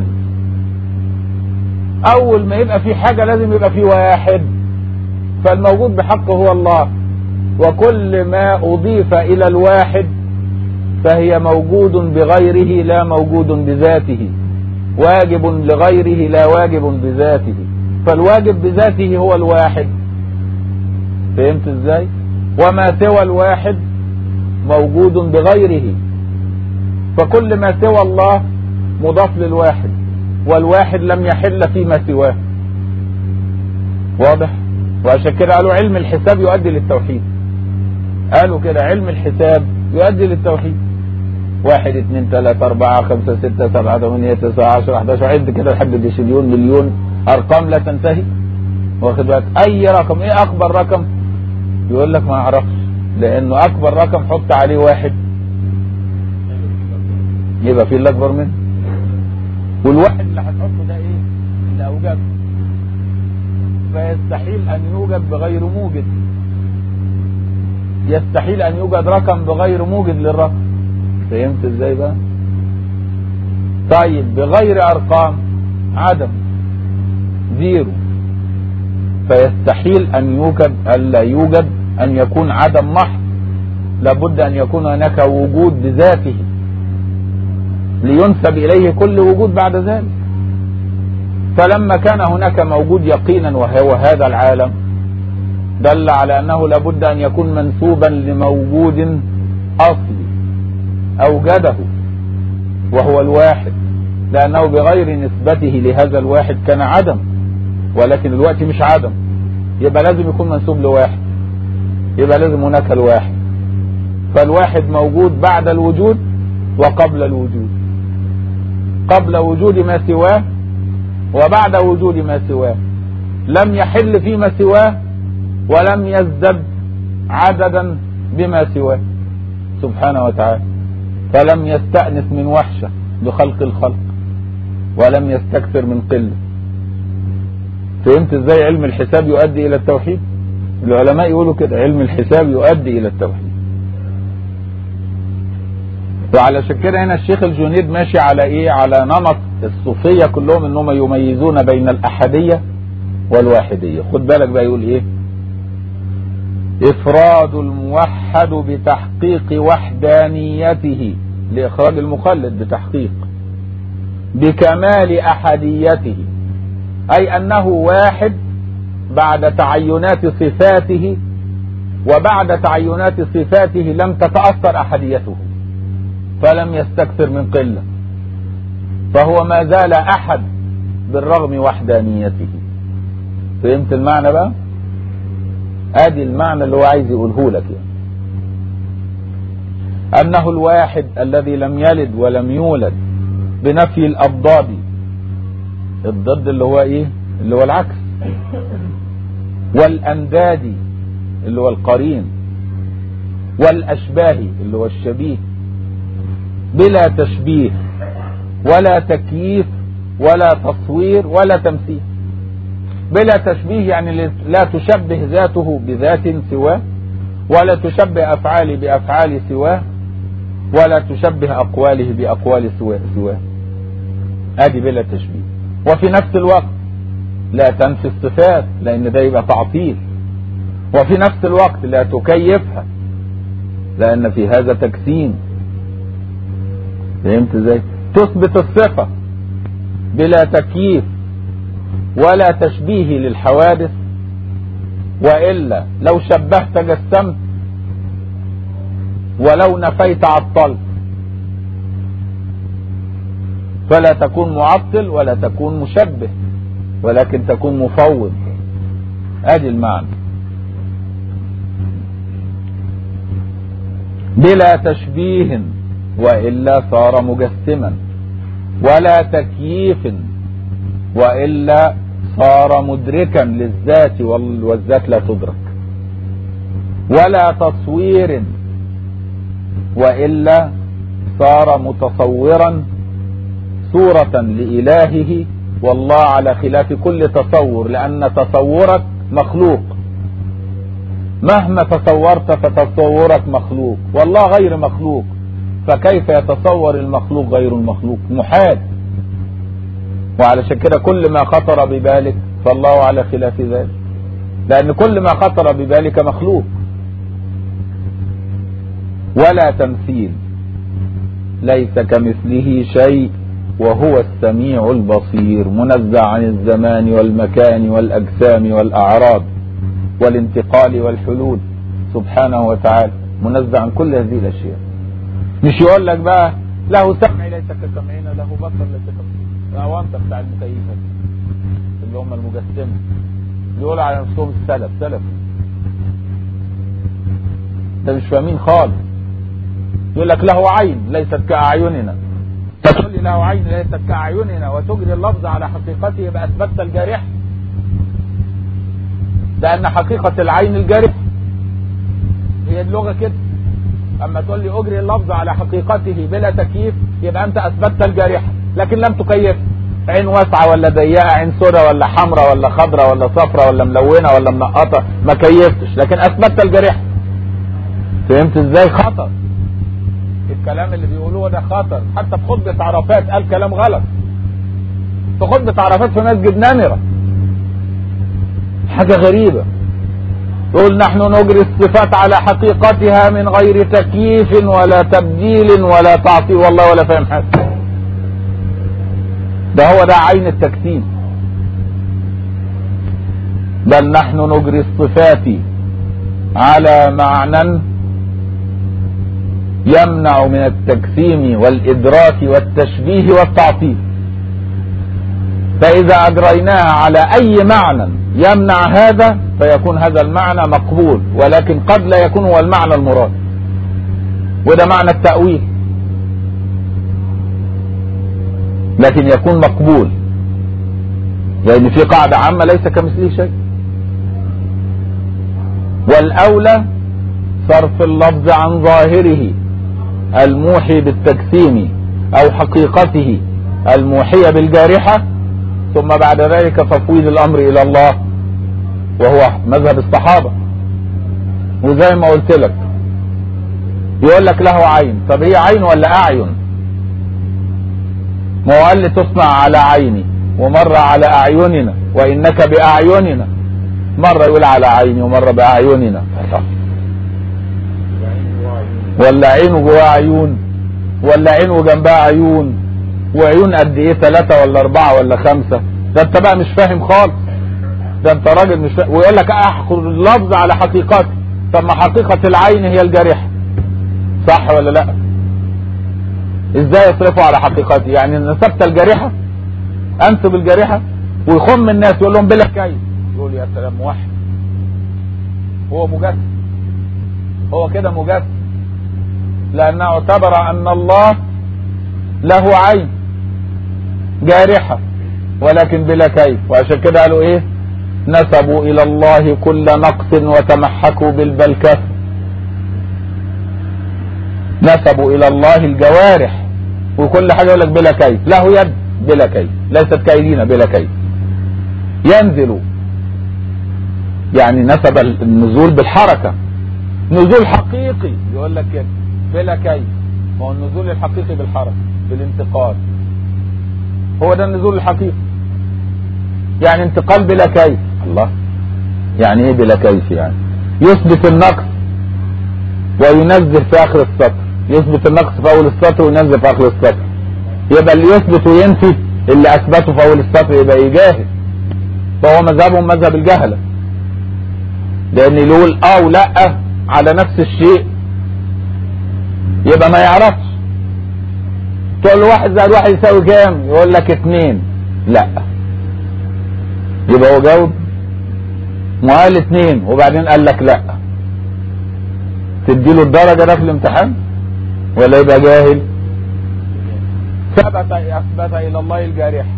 اول ما يبقى في حاجة لازم يبقى في واحد فالموجود بحقه هو الله وكل ما اضيف الى الواحد فهي موجود بغيره لا موجود بذاته واجب لغيره لا واجب بذاته فالواجب بذاته هو الواحد فهمت ازاي وما سوى الواحد موجود بغيره فكل ما سوى الله مضاف للواحد والواحد لم يحل فيما سواه واضح وعشان كده قالوا علم الحساب يؤدي للتوحيد قالوا كده علم الحساب يؤدي للتوحيد واحد اثنين ثلاثة أربعة خمسة ستة سبعة ثمانية تسعة عشرة 11 عد كده لحد ديشليون مليون أرقام لا تنتهي واخد بالك أي رقم إيه أكبر رقم يقول لك ما أعرفش لأنه أكبر رقم حط عليه واحد يبقى في اللي أكبر منه والواحد اللي هتحطه ده إيه؟ اللي أوجده فيستحيل أن يوجد بغير موجد يستحيل أن يوجد رقم بغير موجد للرقم فهمت ازاي بقى طيب بغير ارقام عدم زيرو فيستحيل ان يوجد الا يوجد ان يكون عدم محض لابد ان يكون هناك وجود بذاته لينسب اليه كل وجود بعد ذلك فلما كان هناك موجود يقينا وهو هذا العالم دل على انه لابد ان يكون منسوبا لموجود اصلي أوجده وهو الواحد لأنه بغير نسبته لهذا الواحد كان عدم ولكن الوقت مش عدم يبقى لازم يكون منسوب لواحد يبقى لازم هناك الواحد فالواحد موجود بعد الوجود وقبل الوجود قبل وجود ما سواه وبعد وجود ما سواه لم يحل فيما سواه ولم يزدد عددا بما سواه سبحانه وتعالى فلم يستأنس من وحشة بخلق الخلق ولم يستكثر من قلة فهمت ازاي علم الحساب يؤدي الى التوحيد العلماء يقولوا كده علم الحساب يؤدي الى التوحيد وعلى كده هنا الشيخ الجنيد ماشي على ايه على نمط الصوفية كلهم انهم يميزون بين الاحدية والواحدية خد بالك بقى يقول ايه إفراد الموحد بتحقيق وحدانيته لإخراج المخلد بتحقيق بكمال أحديته أي أنه واحد بعد تعينات صفاته وبعد تعينات صفاته لم تتأثر أحديته فلم يستكثر من قلة فهو ما زال أحد بالرغم وحدانيته فهمت المعنى بقى؟ ادي المعنى اللي هو عايز يقوله لك يعني انه الواحد الذي لم يلد ولم يولد بنفي الاضداد الضد اللي هو ايه اللي هو العكس والانداد اللي هو القرين والاشباه اللي هو الشبيه بلا تشبيه ولا تكييف ولا تصوير ولا تمثيل بلا تشبيه يعني لا تشبه ذاته بذات سواه ولا تشبه أفعاله بأفعال سواه ولا تشبه أقواله بأقوال سواه ادي بلا تشبيه وفي نفس الوقت لا تنفي الصفات لأن ده يبقى تعطيل وفي نفس الوقت لا تكيفها لأن في هذا تكسيم فهمت ازاي تثبت الصفة بلا تكييف ولا تشبيه للحوادث وإلا لو شبهت جسمت ولو نفيت عطلت فلا تكون معطل ولا تكون مشبه ولكن تكون مفوض ادي المعنى بلا تشبيه والا صار مجسما ولا تكييف والا صار مدركا للذات والذات لا تدرك ولا تصوير وإلا صار متصورا صورة لإلهه والله على خلاف كل تصور لأن تصورك مخلوق مهما تصورت فتصورك مخلوق والله غير مخلوق فكيف يتصور المخلوق غير المخلوق محال وعلشان كده كل ما خطر ببالك فالله على خلاف ذلك لأن كل ما خطر ببالك مخلوق ولا تمثيل ليس كمثله شيء وهو السميع البصير منزع عن الزمان والمكان والأجسام والأعراض والانتقال والحلول سبحانه وتعالى منزع عن كل هذه الأشياء مش يقول لك بقى له سمع ليس كسمعنا له بصر ليس كبصر الأوانطة بتاع المكيفة اللي هم المجسمة بيقولوا على نفسهم السلف سلف ده مش فاهمين خالص يقول لك له عين ليست كأعيننا تقول لي له عين ليست كأعيننا وتجري اللفظ على حقيقته يبقى أثبتت الجارح لأن حقيقة العين الجارح هي اللغة كده أما تقول لي أجري اللفظ على حقيقته بلا تكييف يبقى أنت أثبتت الجارحة لكن لم تكيف عين واسعة ولا ضيقة عين سوداء ولا حمراء ولا خضراء ولا صفراء ولا ملونة ولا منقطة ما كيفتش لكن أثبتت الجارحة فهمت ازاي خطر الكلام اللي بيقولوه ده خطر حتى في خطبة عرفات قال كلام غلط في خطبة عرفات في مسجد نمرة حاجة غريبة يقول نحن نجري الصفات على حقيقتها من غير تكييف ولا تبديل ولا تعطيل والله ولا فاهم حاجة ده هو ده عين التكتيم بل نحن نجري الصفات على معنى يمنع من التجسيم والإدراك والتشبيه والتعطيل فإذا أجريناها على أي معنى يمنع هذا فيكون هذا المعنى مقبول ولكن قد لا يكون هو المعنى المراد وده معنى التأويل لكن يكون مقبول لأن في قاعدة عامة ليس كمثله شيء والأولى صرف اللفظ عن ظاهره الموحي بالتجسيم أو حقيقته الموحية بالجارحة ثم بعد ذلك تفويض الأمر إلى الله وهو مذهب الصحابة وزي ما قلت لك يقول لك له عين طب هي عين ولا أعين ما هو قال لي تصنع على عيني ومرة على أعيننا وإنك بأعيننا مرة يقول على عيني ومرة بأعيننا ولا عينه جواه عيون ولا عينه جنبها عيون وعيون قد ايه ثلاثة ولا أربعة ولا خمسة ده انت بقى مش فاهم خالص ده انت راجل مش فاهم ويقول لك احقر اللفظ على حقيقته طب ما حقيقة العين هي الجارحة صح ولا لا ازاي يصرفوا على حقيقته يعني نسبت الجارحة انسب الجارحة ويخم الناس يقول لهم بلا كيف يقول يا سلام موحد هو مجسد هو كده مجسد لأنه اعتبر أن الله له عين جارحة ولكن بلا كيف وعشان كده قالوا ايه نسبوا الى الله كل نقص وتمحكوا بالبلكة نسبوا الى الله الجوارح وكل حاجة يقول لك بلا كيف له يد بلا كيف ليست كايدين بلا كيف ينزل يعني نسب النزول بالحركة نزول حقيقي يقول لك كده بلا كيف ما هو النزول الحقيقي بالحركة بالانتقال هو ده النزول الحقيقي يعني انتقال بلا كيف الله يعني ايه بلا كيف يعني يثبت النقص وينزه في اخر السطر يثبت النقص في اول السطر وينزه في اخر السطر يبقى اللي يثبت وينفي اللي اثبته في اول السطر يبقى يجاهل فهو مذهبهم مذهب الجهلة لان اللي يقول اه ولا على نفس الشيء يبقى ما يعرفش تقول له واحد زائد واحد يساوي كام يقول لك اتنين لا يبقى هو جاوب ما قال اتنين وبعدين قال لك لا تديله الدرجة ده في الامتحان ولا يبقى جاهل ثبت اثبت الى الله الجارح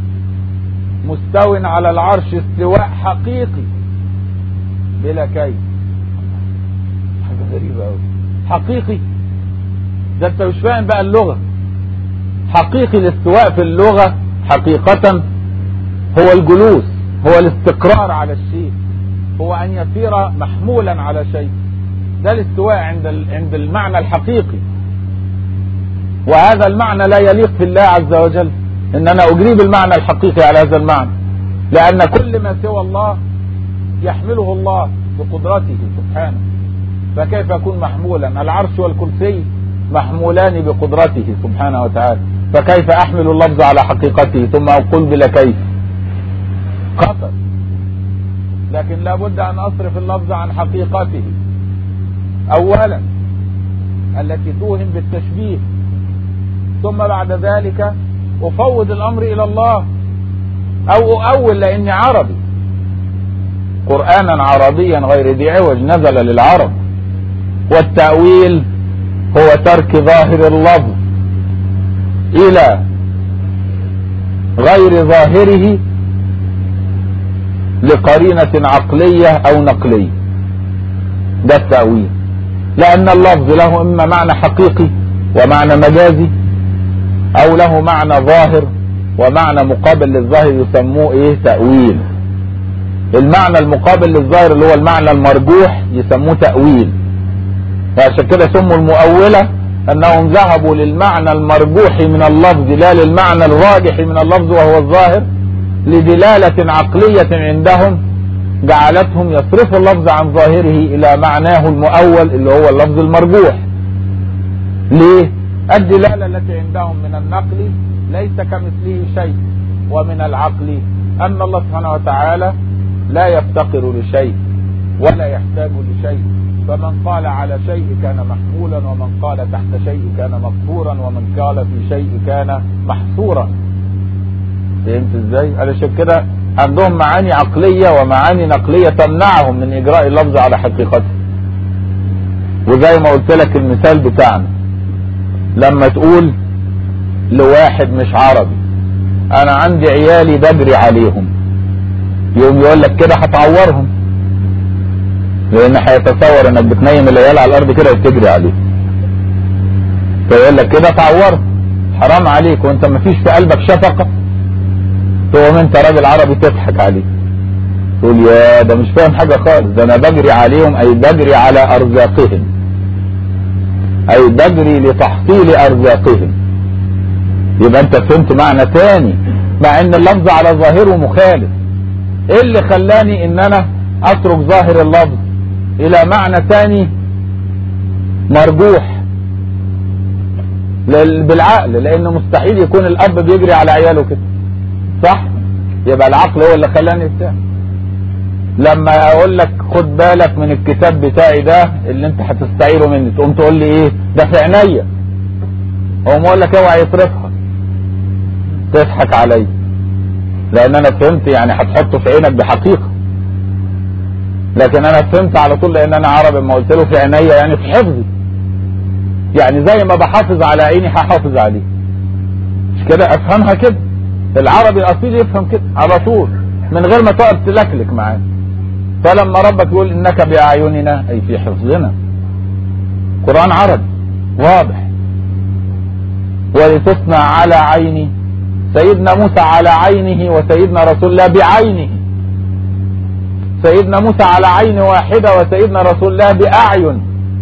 مستو على العرش استواء حقيقي بلا كيف غريبة أوي حقيقي ده انت مش فاهم بقى اللغة حقيقي الاستواء في اللغة حقيقة هو الجلوس هو الاستقرار على الشيء هو أن يصير محمولا على شيء ده الاستواء عند عند المعنى الحقيقي وهذا المعنى لا يليق في الله عز وجل ان انا اجري المعنى الحقيقي على هذا المعنى لان كل ما سوى الله يحمله الله بقدرته سبحانه فكيف يكون محمولا العرش والكرسي محمولان بقدرته سبحانه وتعالى فكيف احمل اللفظ على حقيقته ثم اقول بلا كيف خطر لكن لابد ان اصرف اللفظ عن حقيقته اولا التي توهم بالتشبيه ثم بعد ذلك افوض الامر الى الله او اؤول لاني عربي قرانا عربيا غير ذي عوج نزل للعرب والتاويل هو ترك ظاهر اللفظ الى غير ظاهره لقرينة عقلية او نقلية ده التأويل لان اللفظ له اما معنى حقيقي ومعنى مجازي او له معنى ظاهر ومعنى مقابل للظاهر يسموه ايه تأويل المعنى المقابل للظاهر اللي هو المعنى المرجوح يسموه تأويل وعشان كده سموا المؤولة انهم ذهبوا للمعنى المرجوح من اللفظ لا للمعنى الراجح من اللفظ وهو الظاهر لدلالة عقلية عندهم جعلتهم يصرفوا اللفظ عن ظاهره الى معناه المؤول اللي هو اللفظ المرجوح ليه الدلالة التي عندهم من النقل ليس كمثله شيء ومن العقل ان الله سبحانه وتعالى لا يفتقر لشيء ولا يحتاج لشيء فمن قال على شيء كان محمولا ومن قال تحت شيء كان مقصورا ومن قال في شيء كان محصورا فهمت ازاي علشان كده عندهم معاني عقلية ومعاني نقلية تمنعهم من اجراء اللفظ على حقيقته وزي ما قلت لك المثال بتاعنا لما تقول لواحد مش عربي انا عندي عيالي بجري عليهم يقوم يقول لك كده هتعورهم لان هيتصور انك بتنيم العيال على الارض كده وبتجري عليه فيقول لك كده تعورهم حرام عليك وانت ما فيش في قلبك شفقه تقوم انت راجل عربي تضحك عليه تقول يا ده مش فاهم حاجه خالص ده انا بجري عليهم اي بجري على ارزاقهم اي بجري لتحصيل ارزاقهم يبقى انت فهمت معنى تاني مع ان اللفظ على ظاهره مخالف ايه اللي خلاني ان انا اترك ظاهر اللفظ الى معنى تاني مرجوح بالعقل لان مستحيل يكون الاب بيجري على عياله كده صح يبقى العقل هو اللي خلاني بتاع لما اقول لك خد بالك من الكتاب بتاعي ده اللي انت هتستعيره مني تقوم تقول لي ايه ده في عينيا اقوم اقول لك اوعى يصرفها تضحك عليا لان انا فهمت يعني هتحطه في عينك بحقيقه لكن انا فهمت على طول لان انا عربي ما قلت له في عينيا يعني في حفظي يعني زي ما بحافظ على عيني هحافظ عليه مش كده افهمها كده العربي الاصيل يفهم كده على طول من غير ما تقعد تلكلك معاه فلما ربك يقول انك باعيننا اي في حفظنا قران عربي واضح ولتصنع على عيني سيدنا موسى على عينه وسيدنا رسول الله بعينه سيدنا موسى على عين واحدة وسيدنا رسول الله بأعين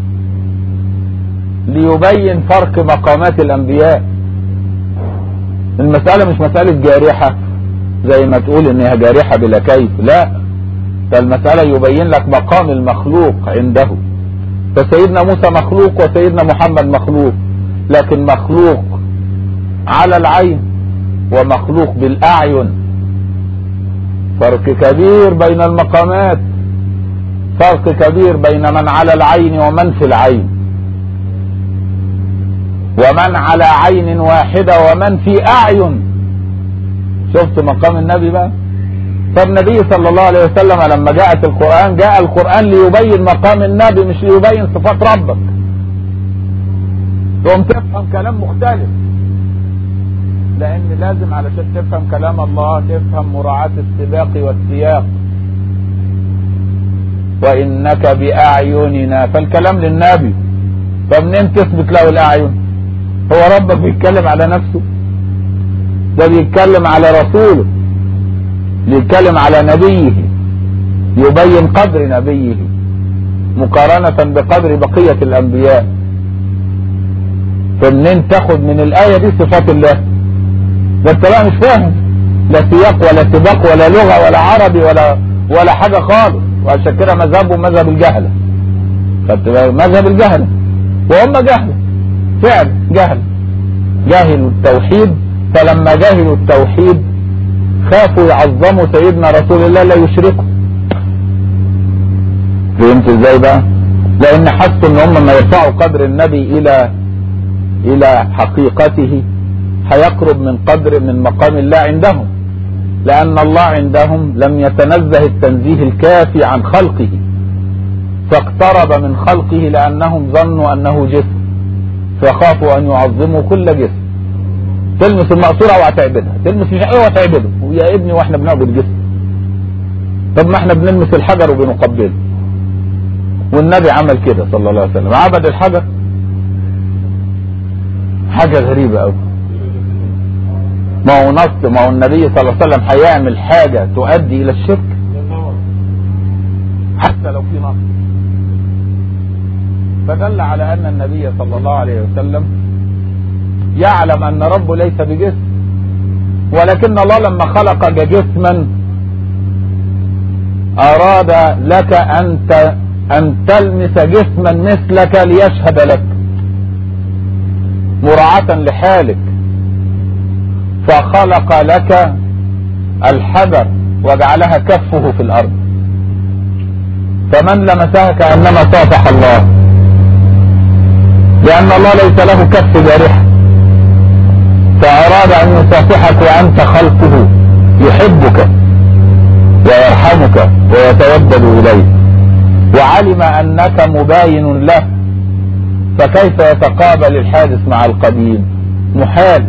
ليبين فرق مقامات الأنبياء المسألة مش مسألة جارحة زي ما تقول انها جارحة بلا كيف لا فالمسألة يبين لك مقام المخلوق عنده فسيدنا موسى مخلوق وسيدنا محمد مخلوق لكن مخلوق على العين ومخلوق بالأعين فرق كبير بين المقامات فرق كبير بين من على العين ومن في العين ومن على عين واحدة ومن في أعين شفت مقام النبي بقى فالنبي صلى الله عليه وسلم لما جاءت القرآن جاء القرآن ليبين مقام النبي مش ليبين صفات ربك تقوم تفهم كلام مختلف لان لازم علشان تفهم كلام الله تفهم مراعاة السباق والسياق وإنك بأعيننا فالكلام للنبي فمنين تثبت له الأعين هو ربك بيتكلم على نفسه ده بيتكلم على رسوله بيتكلم على نبيه يبين قدر نبيه مقارنة بقدر بقية الأنبياء فمنين تاخد من الآية دي صفات الله ده انت بقى مش فاهم لا سياق ولا سباق ولا لغة ولا عربي ولا ولا حاجة خالص وعشان كده مذهبه مذهب الجهلة مذهب الجهلة وهم جهلة فعل جهل جاهلوا التوحيد فلما جاهلوا التوحيد خافوا يعظموا سيدنا رسول الله لا يشركوا فهمت ازاي بقى لان حسوا ان هم ما يرفعوا قدر النبي الى الى حقيقته هيقرب من قدر من مقام الله عندهم لان الله عندهم لم يتنزه التنزيه الكافي عن خلقه فاقترب من خلقه لانهم ظنوا انه جسم فخافوا ان يعظموا كل جسم تلمس المقصورة وهتعبدها تلمس مش ايه وهتعبده ويا ابني واحنا بنعبد جسم طب ما احنا بنلمس الحجر وبنقبله والنبي عمل كده صلى الله عليه وسلم عبد الحجر حاجة غريبة قوي ما هو نص ما هو النبي صلى الله عليه وسلم هيعمل حاجة تؤدي الى الشرك حتى لو في نص فدل على ان النبي صلى الله عليه وسلم يعلم ان ربه ليس بجسم ولكن الله لما خلق جسما اراد لك ان ان تلمس جسما مثلك ليشهد لك مراعاة لحالك فخلق لك الحجر وجعلها كفه في الارض فمن لمسها كانما صافح الله لان الله ليس له كف جارحه فاراد ان يصافحك وانت خلقه يحبك ويرحمك ويتودد اليك وعلم انك مباين له فكيف يتقابل الحادث مع القديم محال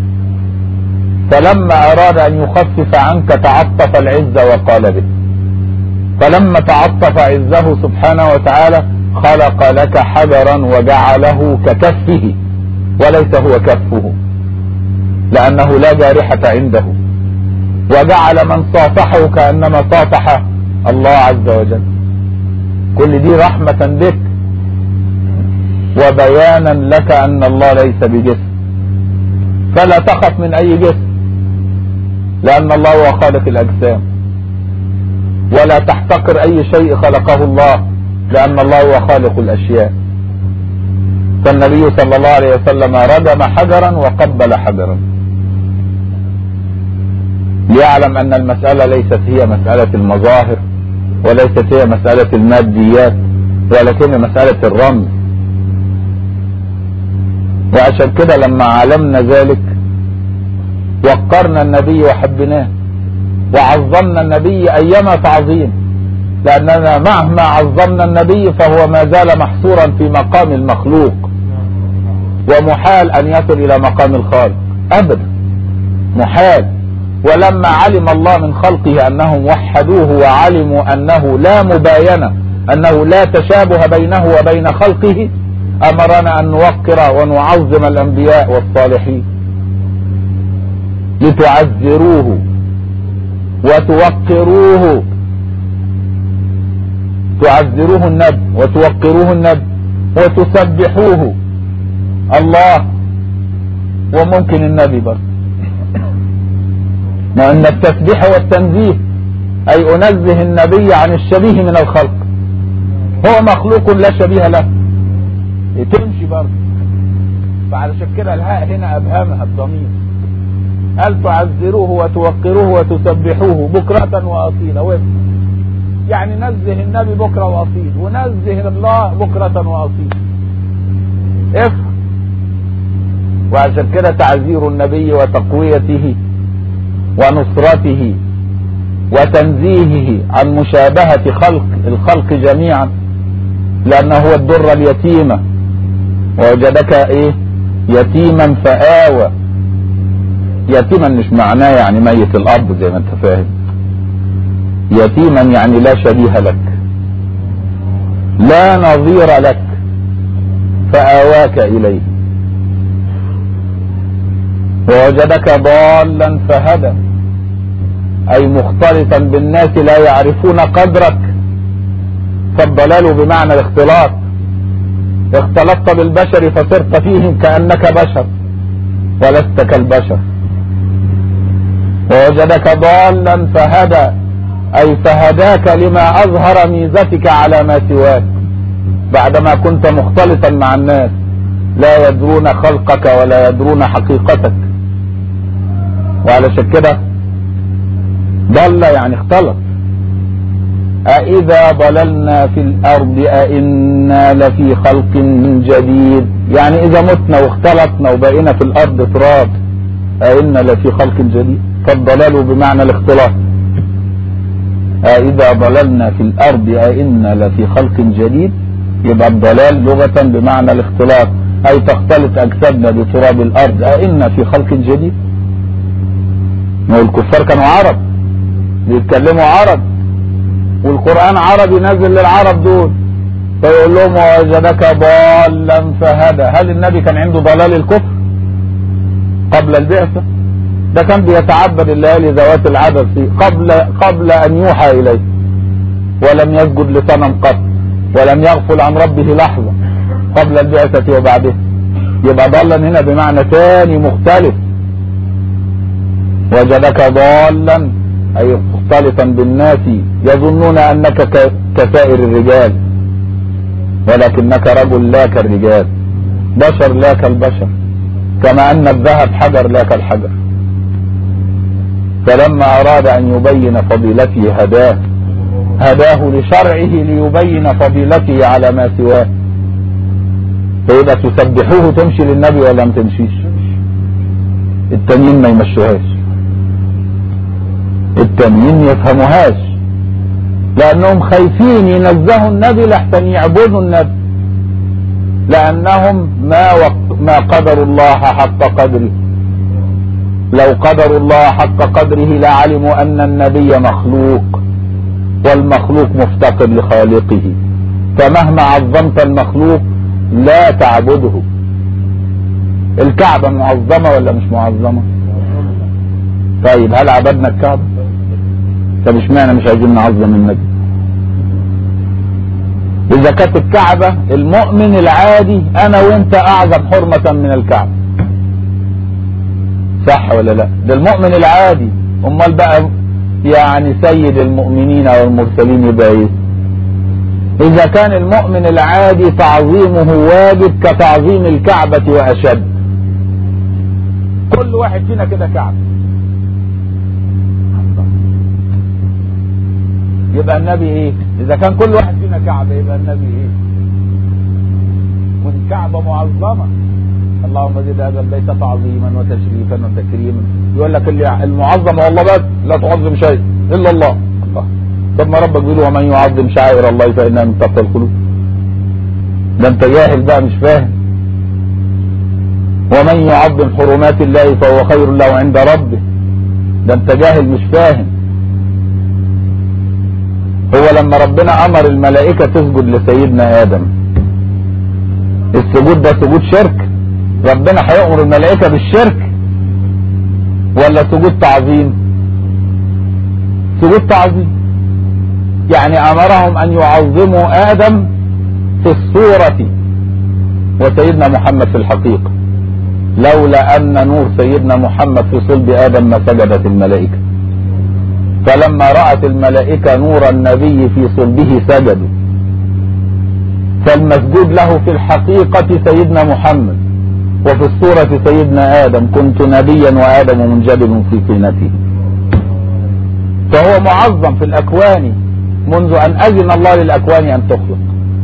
فلما اراد ان يخفف عنك تعطف العز وقال به فلما تعطف عزه سبحانه وتعالى خلق لك حجرا وجعله ككفه وليس هو كفه لانه لا جارحة عنده وجعل من صافحه كانما صافح الله عز وجل كل دي رحمة بك وبيانا لك ان الله ليس بجسم فلا تخف من اي جسم لان الله هو خالق الاجسام ولا تحتقر اي شيء خلقه الله لان الله هو خالق الاشياء فالنبي صلى الله عليه وسلم رجم حجرا وقبل حجرا ليعلم ان المسألة ليست هي مسألة المظاهر وليست هي مسألة الماديات ولكن مسألة الرمز وعشان كده لما علمنا ذلك وقرنا النبي وحبناه وعظمنا النبي ايما تعظيم لاننا مهما عظمنا النبي فهو ما زال محصورا في مقام المخلوق ومحال ان يصل الى مقام الخالق ابدا محال ولما علم الله من خلقه انهم وحدوه وعلموا انه لا مباينة انه لا تشابه بينه وبين خلقه امرنا ان نوقر ونعظم الانبياء والصالحين لتعزروه وتوقروه تعزروه النبي وتوقروه النبي وتسبحوه الله وممكن النبي برضه ما ان التسبيح والتنزيه اي انزه النبي عن الشبيه من الخلق هو مخلوق لا شبيه له تمشي برضه فعلشان كده الهاء هنا ابهمها الضمير قال تعزروه وتوقروه وتسبحوه بكرة واصيلا وفق يعني نزه النبي بكرة واصيل ونزه الله بكرة واصيل افهم وعشان كده تعزير النبي وتقويته ونصرته وتنزيهه عن مشابهة خلق الخلق جميعا لانه هو الدر اليتيمة ووجدك ايه يتيما فآوى يتيما مش معناه يعني ميت الاب زي ما انت فاهم يتيما يعني لا شبيه لك لا نظير لك فآواك إليه ووجدك ضالا فهدى أي مختلطا بالناس لا يعرفون قدرك فالضلال بمعنى الاختلاط اختلطت بالبشر فصرت فيهم كأنك بشر ولست كالبشر ووجدك ضالا فهدى أي فهداك لما أظهر ميزتك على ما سواك بعدما كنت مختلطا مع الناس لا يدرون خلقك ولا يدرون حقيقتك وعلشان كده ضل يعني اختلط أإذا ضللنا في الأرض أإنا لفي خلق جديد يعني إذا متنا واختلطنا وبقينا في الأرض تراب أإنا لفي خلق جديد فالضلال بمعنى الاختلاط أإذا ضللنا في الأرض أإنا لفي خلق جديد يبقى الضلال لغة بمعنى الاختلاط أي تختلط أجسادنا بتراب الأرض أإنا في خلق جديد ما الكفار كانوا عرب بيتكلموا عرب والقرآن عربي نزل للعرب دول فيقول لهم ووجدك ضالا فهدى هل النبي كان عنده ضلال الكفر قبل البعثة ده كان بيتعبد الليالي ذوات العدد فيه قبل قبل ان يوحى اليه ولم يسجد لصنم قط ولم يغفل عن ربه لحظة قبل البعثة وبعدها يبقى ضلا هنا بمعنى ثاني مختلف وجدك ضالا أي مختلطا بالناس يظنون أنك كسائر الرجال ولكنك رجل لا كالرجال بشر لا كالبشر كما أن الذهب حجر لا كالحجر فلما أراد أن يبين فضيلته هداه هداه لشرعه ليبين فضيلته على ما سواه فيبقى تسبحوه تمشي للنبي ولا ما تمشيش التانيين ما يمشوهاش التانيين يفهموهاش لانهم خايفين ينزهوا النبي لحسن يعبدوا النبي لانهم ما وق... ما قدروا الله حق قدره لو قدروا الله حق قدره لعلموا ان النبي مخلوق والمخلوق مفتقر لخالقه فمهما عظمت المخلوق لا تعبده الكعبة معظمة ولا مش معظمة طيب هل عبدنا الكعبة طب اشمعنى مش عايزين نعظم النبي اذا كانت الكعبة المؤمن العادي انا وانت اعظم حرمة من الكعبة صح ولا لا ده المؤمن العادي امال بقى يعني سيد المؤمنين والمرسلين يبقى ايه اذا كان المؤمن العادي تعظيمه واجب كتعظيم الكعبة واشد كل واحد فينا كده كعبة يبقى النبي ايه اذا كان كل واحد فينا كعبة يبقى النبي ايه والكعبة معظمة اللهم زد هذا البيت تعظيما وتشريفا وتكريما يقول لك اللي المعظم هو الله بس لا تعظم شيء الا الله الله طب ما ربك بيقول ومن يعظم شعائر الله فانها من تقوى القلوب ده انت جاهل بقى مش فاهم ومن يعظم حرمات الله فهو خير له عند ربه ده انت جاهل مش فاهم هو لما ربنا امر الملائكة تسجد لسيدنا ادم السجود ده سجود شرك ربنا هيأمر الملائكة بالشرك ولا سجود تعظيم سجود تعظيم يعني امرهم ان يعظموا ادم في الصورة وسيدنا محمد في الحقيقة لولا ان نور سيدنا محمد في صلب ادم ما سجدت الملائكة فلما رأت الملائكة نور النبي في صلبه سجدوا فالمسجود له في الحقيقة سيدنا محمد وفي الصورة سيدنا آدم كنت نبيا وآدم منجبل في طينته فهو معظم في الأكوان منذ أن أذن الله للأكوان أن تخلق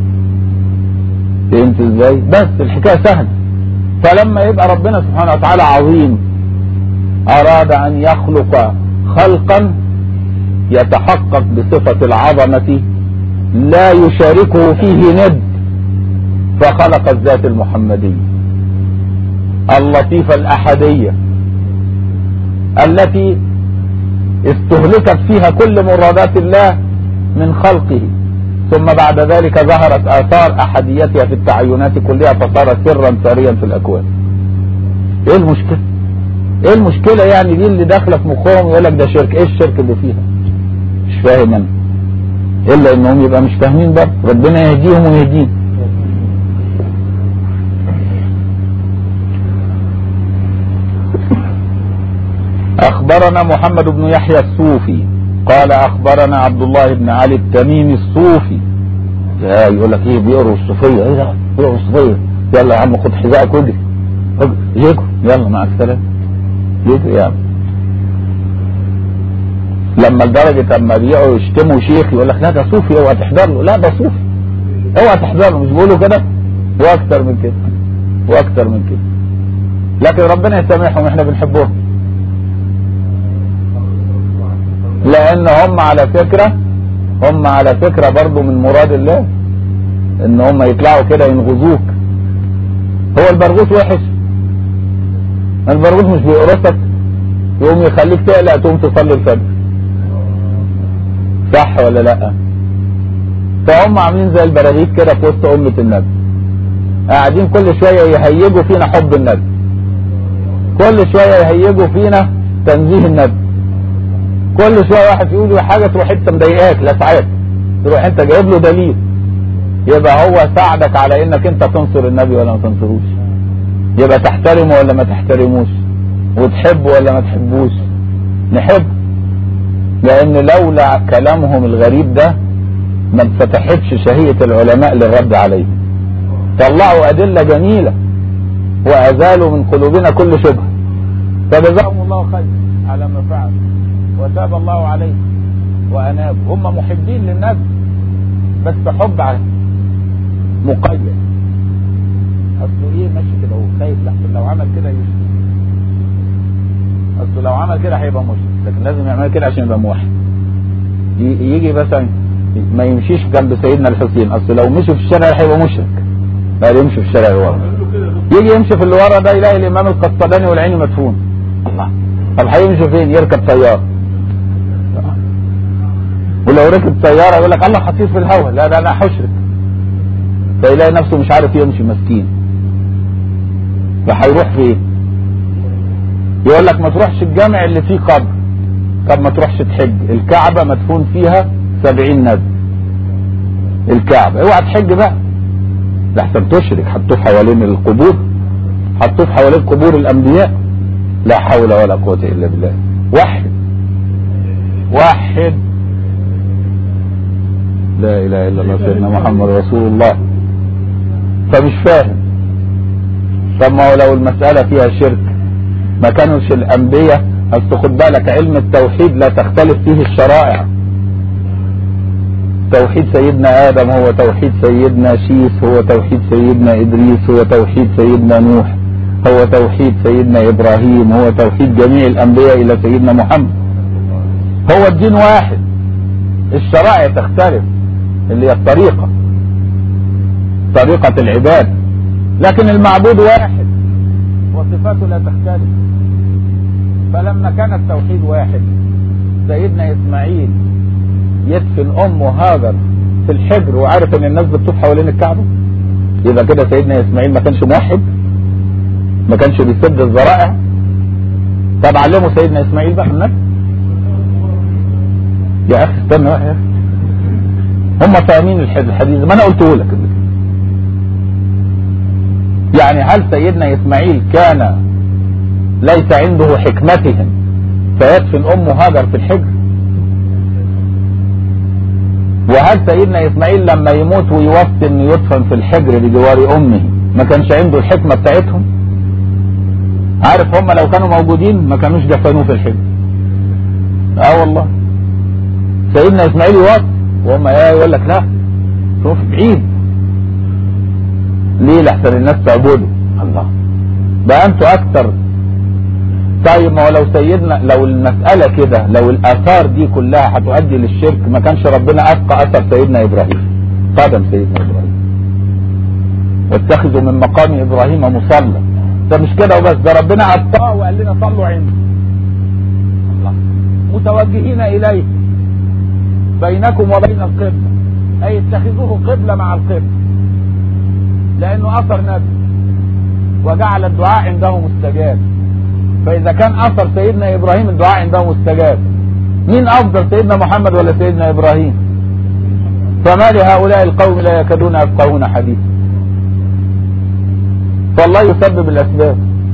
فهمت ازاي بس الحكاية سهلة فلما يبقى ربنا سبحانه وتعالى عظيم أراد أن يخلق خلقا يتحقق بصفة العظمة لا يشاركه فيه ند فخلق الذات المحمدية اللطيفة الأحدية التي استهلكت فيها كل مرادات الله من خلقه ثم بعد ذلك ظهرت آثار أحديتها في التعينات كلها فصار سرا ساريا في الأكوان ايه المشكلة ايه المشكلة يعني دي اللي داخلة في مخهم يقول لك ده شرك ايه الشرك اللي فيها مش فاهم انا الا انهم يبقى مش فاهمين برضه ربنا يهديهم ويهدينا اخبرنا محمد بن يحيى الصوفي قال اخبرنا عبد الله بن علي التميمي الصوفي يا يقول لك ايه بيقروا الصوفيه ايه ده بيقروا الصوفيه يلا يا عم خد حذائك واجري اجري. يجروا يلا مع السلامه يجري يا عم لما لدرجه اما بيقعوا يشتموا شيخ يقول لك لا ده صوفي اوعى تحضر له لا ده صوفي اوعى تحضر له مش بيقولوا كده واكتر من كده واكتر من كده لكن ربنا يسامحهم احنا بنحبهم لان هم على فكرة هم على فكرة برضو من مراد الله ان هم يطلعوا كده ينغزوك هو البرغوث وحش البرغوث مش بيقرصك يقوم يخليك تقلق تقوم تصلي الفجر صح ولا لا فهم عاملين زي البراغيث كده في وسط أمة النبي قاعدين كل شوية يهيجوا فينا حب النبي كل شوية يهيجوا فينا تنزيه النبي كل شويه واحد يقول له حاجه تروح انت مضايقاك لا ساعات تروح انت جايب له دليل يبقى هو ساعدك على انك انت تنصر النبي ولا ما تنصروش يبقى تحترمه ولا ما تحترموش وتحبه ولا ما تحبوش نحب لان لولا كلامهم الغريب ده ما انفتحتش شهية العلماء للرد عليه طلعوا ادلة جميلة وازالوا من قلوبنا كل شبهة فجزاهم الله خير على ما فعل وتاب الله عليه واناب هم محبين للنبي بس حب على مقيد اصله ايه ماشي كده هو خايف لحسن لو عمل كده يشرك اصله لو عمل كده هيبقى مشرك لكن لازم يعمل كده عشان يبقى موحد يجي مثلا ما يمشيش جنب سيدنا الحسين اصل لو مشي في الشارع هيبقى مشرك لا يمشي في الشارع اللي ورا يجي يمشي في اللي ورا ده يلاقي الامام القسطلاني والعين مدفون الله طب هيمشي فين يركب طياره ولو ركب طياره يقول لك الله خطير في الهواء لا ده انا هشرك فيلاقي نفسه مش عارف يمشي مسكين فهيروح فين يقول لك ما تروحش الجامع اللي فيه قبر طب ما تروحش تحج الكعبة مدفون فيها سبعين نبي الكعبة اوعى تحج بقى لحسن تشرك حطوه حوالين القبور حطوه حوالين قبور الانبياء لا حول ولا قوة الا بالله وحد وحد لا اله الا الله سيدنا محمد رسول الله فمش فاهم طب ما هو لو المسألة فيها شرك ما كانوش الانبياء اصل خد بالك علم التوحيد لا تختلف فيه الشرائع توحيد سيدنا ادم هو توحيد سيدنا شيس هو توحيد سيدنا ادريس هو توحيد سيدنا نوح هو توحيد سيدنا ابراهيم هو توحيد جميع الانبياء الى سيدنا محمد هو الدين واحد الشرائع تختلف اللي هي الطريقة طريقة العباد لكن المعبود واحد وصفاته لا تختلف فلما كان التوحيد واحد سيدنا اسماعيل يدفن امه هاجر في الحجر وعارف ان الناس بتطوف حوالين الكعبه يبقى كده سيدنا اسماعيل ما كانش موحد ما كانش بيسد الذرائع طب علموا سيدنا اسماعيل بقى النبي يا اخي استنى بقى يا اخي هم فاهمين الحديث ما انا قلته لك يعني هل سيدنا اسماعيل كان ليس عنده حكمتهم فيدفن امه هاجر في الحجر وهل سيدنا اسماعيل لما يموت ويوصي انه يدفن في الحجر بجوار امه ما كانش عنده الحكمه بتاعتهم عارف هم لو كانوا موجودين ما كانوش دفنوه في الحجر اه والله سيدنا اسماعيل يوصي وهم ايه يقول لك لا شوف بعيد ليه لحسن الناس تعبده الله بقى انتوا اكتر طيب ما هو لو سيدنا لو المسألة كده لو الآثار دي كلها هتؤدي للشرك ما كانش ربنا أبقى أثر سيدنا إبراهيم قدم سيدنا إبراهيم واتخذوا من مقام إبراهيم مصلى ده مش كده وبس ده ربنا عطاه وقال لنا صلوا عنده الله متوجهين إليه بينكم وبين القبلة أي اتخذوه قبلة مع القبلة لأنه أثر نبي وجعل الدعاء عنده مستجاب فإذا كان أثر سيدنا إبراهيم الدعاء عنده مستجاب مين أفضل سيدنا محمد ولا سيدنا إبراهيم فما لهؤلاء القوم لا يكادون يفقهون حديثا فالله يسبب الأسباب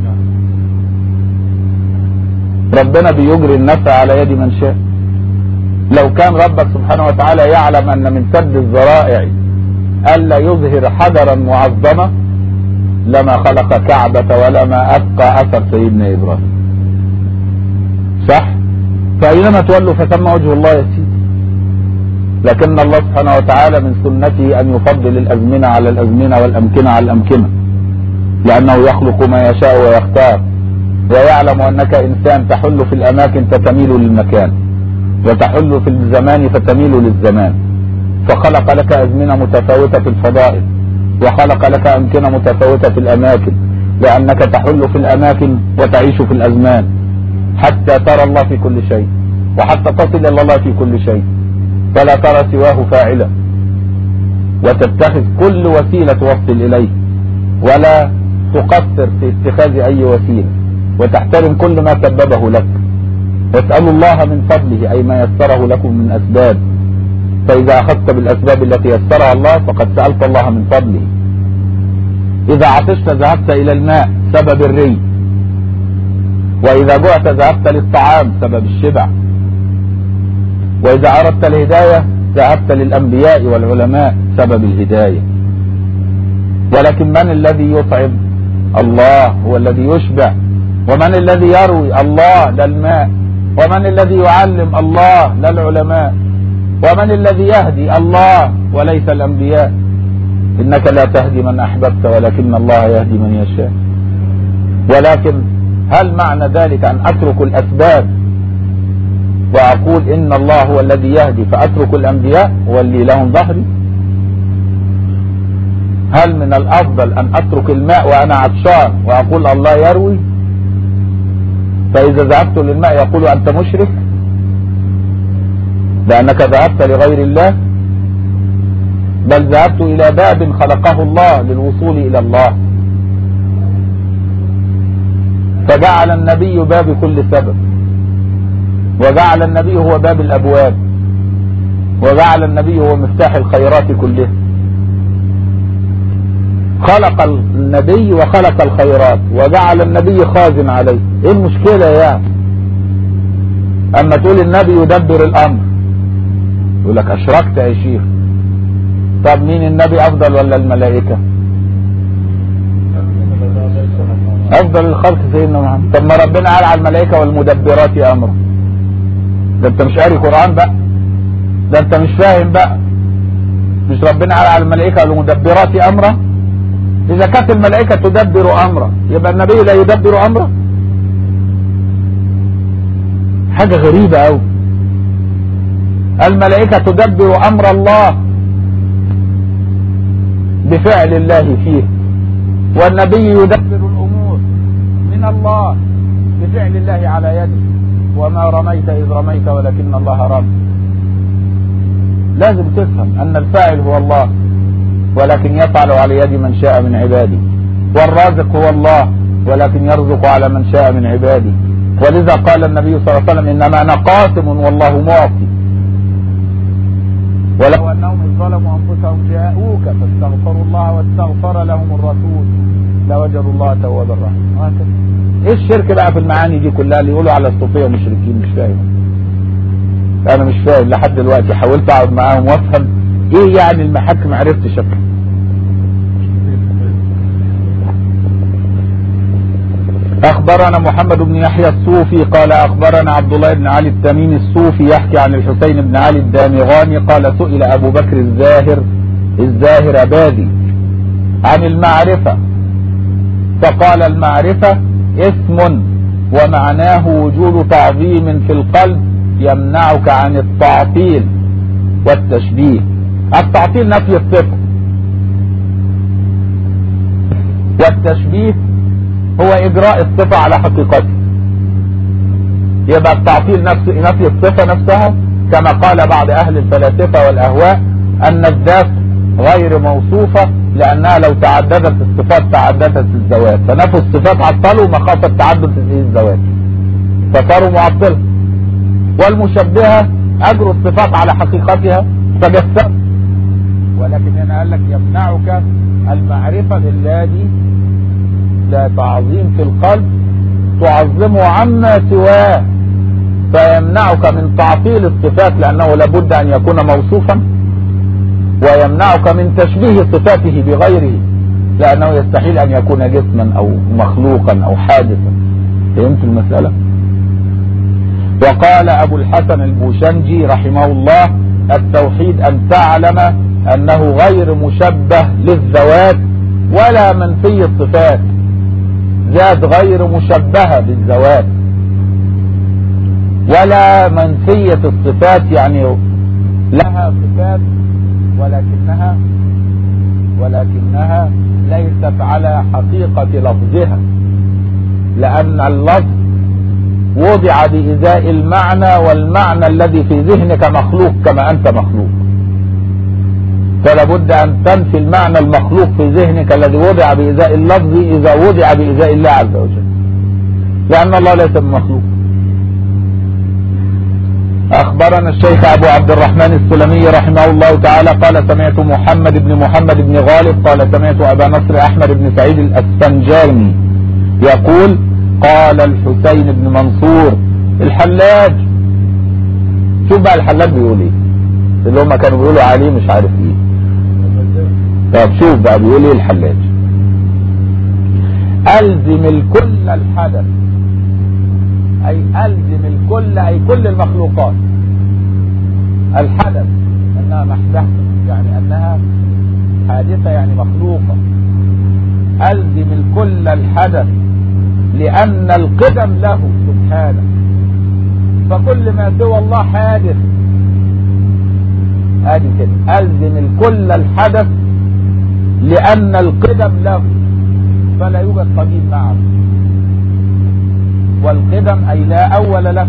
ربنا بيجري النفع على يد من شاء لو كان ربك سبحانه وتعالى يعلم أن من سد الذرائع ألا يظهر حجرا معظما لما خلق كعبة ولما أبقى أثر سيدنا إبراهيم صح فأينما تولوا فثم وجه الله يسير لكن الله سبحانه وتعالى من سنته أن يفضل الأزمنة على الأزمنة والأمكنة على الأمكنة لأنه يخلق ما يشاء ويختار ويعلم أنك إنسان تحل في الأماكن فتميل للمكان وتحل في الزمان فتميل للزمان فخلق لك أزمنة متفاوتة في الفضائل وخلق لك أمكنة متفاوتة في الأماكن لأنك تحل في الأماكن وتعيش في الأزمان حتى ترى الله في كل شيء وحتى تصل إلى الله في كل شيء فلا ترى سواه فاعلا وتتخذ كل وسيلة توصل إليه ولا تقصر في اتخاذ أي وسيلة وتحترم كل ما سببه لك واسألوا الله من فضله أي ما يسره لكم من أسباب فإذا أخذت بالأسباب التي يسرها الله فقد سألت الله من فضله إذا عطشت ذهبت إلى الماء سبب الري وإذا جعت ذهبت للطعام سبب الشبع وإذا أردت الهداية ذهبت للأنبياء والعلماء سبب الهداية ولكن من الذي يطعم الله هو الذي يشبع ومن الذي يروي الله لا الماء ومن الذي يعلم الله لا العلماء ومن الذي يهدي الله وليس الأنبياء إنك لا تهدي من أحببت ولكن الله يهدي من يشاء ولكن هل معنى ذلك أن أترك الأسباب وأقول إن الله هو الذي يهدي فأترك الأنبياء واللي لهم ظهري هل من الأفضل أن أترك الماء وأنا عطشان وأقول الله يروي فإذا ذهبت للماء يقول أنت مشرك لأنك ذهبت لغير الله بل ذهبت إلى باب خلقه الله للوصول إلى الله فجعل النبي باب كل سبب وجعل النبي هو باب الأبواب وجعل النبي هو مفتاح الخيرات كلها خلق النبي وخلق الخيرات وجعل النبي خازن عليه ايه المشكلة يعني اما تقول النبي يدبر الامر يقول لك اشركت يا شيخ طب مين النبي افضل ولا الملائكة افضل الخلق سيدنا محمد طب ما ربنا قال على الملائكة والمدبرات امره ده انت مش قاري قرآن بقى ده انت مش فاهم بقى مش ربنا قال على الملائكة والمدبرات امره اذا كانت الملائكة تدبر امره يبقى النبي لا يدبر امره حاجة غريبة اوي الملائكة تدبر امر الله بفعل الله فيه والنبي يدبر الامور من الله بفعل الله على يده وما رميت اذ رميت ولكن الله رمى لازم تفهم ان الفاعل هو الله ولكن يفعل على يد من شاء من عباده والرازق هو الله ولكن يرزق على من شاء من عباده ولذا قال النبي صلى الله عليه وسلم انما انا قاسم والله معطي ولو انهم اذ ظلموا انفسهم جاءوك فاستغفروا الله واستغفر لهم الرسول لوجدوا الله توابا رحيما وهكذا ايه الشرك بقى في المعاني دي كلها اللي يقولوا على الصوفيه مشركين مش فاهم انا مش فاهم لحد دلوقتي حاولت اقعد معاهم وافهم ايه يعني المحك ما عرفتش افهم اخبرنا محمد بن يحيى الصوفي قال اخبرنا عبد الله بن علي التميمي الصوفي يحكي عن الحسين بن علي الدامغاني قال سئل ابو بكر الزاهر الزاهر بادي عن المعرفة فقال المعرفة اسم ومعناه وجود تعظيم في القلب يمنعك عن التعطيل والتشبيه التعطيل نفي الصفة والتشبيه هو اجراء الصفة على حقيقته يبقى التعطيل نفس نفي الصفة نفسها كما قال بعض اهل الفلاسفة والاهواء ان الذات غير موصوفة لانها لو تعددت الصفات تعددت الذوات فنفوا الصفات عطلوا مخافة تعدد الذوات فصاروا معطلة والمشبهة اجروا الصفات على حقيقتها فجسموا ولكن هنا قال لك يمنعك المعرفة بالذي لا تعظيم في القلب تعظمه عما سواه فيمنعك من تعطيل الصفات لأنه لابد أن يكون موصوفا ويمنعك من تشبيه صفاته بغيره لأنه يستحيل أن يكون جسما أو مخلوقا أو حادثا فهمت المسألة وقال أبو الحسن البوشنجي رحمه الله التوحيد أن تعلم أنه غير مشبه للذوات ولا منفي الصفات ذات غير مشبهة بالذوات ولا منفية الصفات يعني لها صفات ولكنها ولكنها ليست على حقيقة لفظها لأن اللفظ وضع بإزاء المعنى والمعنى الذي في ذهنك مخلوق كما أنت مخلوق فلا بد أن تنفي المعنى المخلوق في ذهنك الذي وضع بإزاء اللفظ إذا وضع بإزاء الله عز وجل لأن الله ليس بمخلوق أخبرنا الشيخ أبو عبد الرحمن السلمي رحمه الله تعالى قال سمعت محمد بن محمد بن غالب قال سمعت أبا نصر أحمد بن سعيد الأسفنجاني يقول قال الحسين بن منصور الحلاج شوف بقى الحلاج بيقول ايه اللي هم كانوا بيقولوا عليه مش عارف ايه طب شوف بقى بيقول ايه الحلاج الزم الكل الحدث اي الزم الكل اي كل المخلوقات الحدث انها محدثة يعني انها حادثة يعني مخلوقة الزم الكل الحدث لان القدم له سبحانه فكل ما سوى الله حادث ادي كده الزم الكل الحدث لان القدم له فلا يوجد قديم معه والقدم اي لا اول له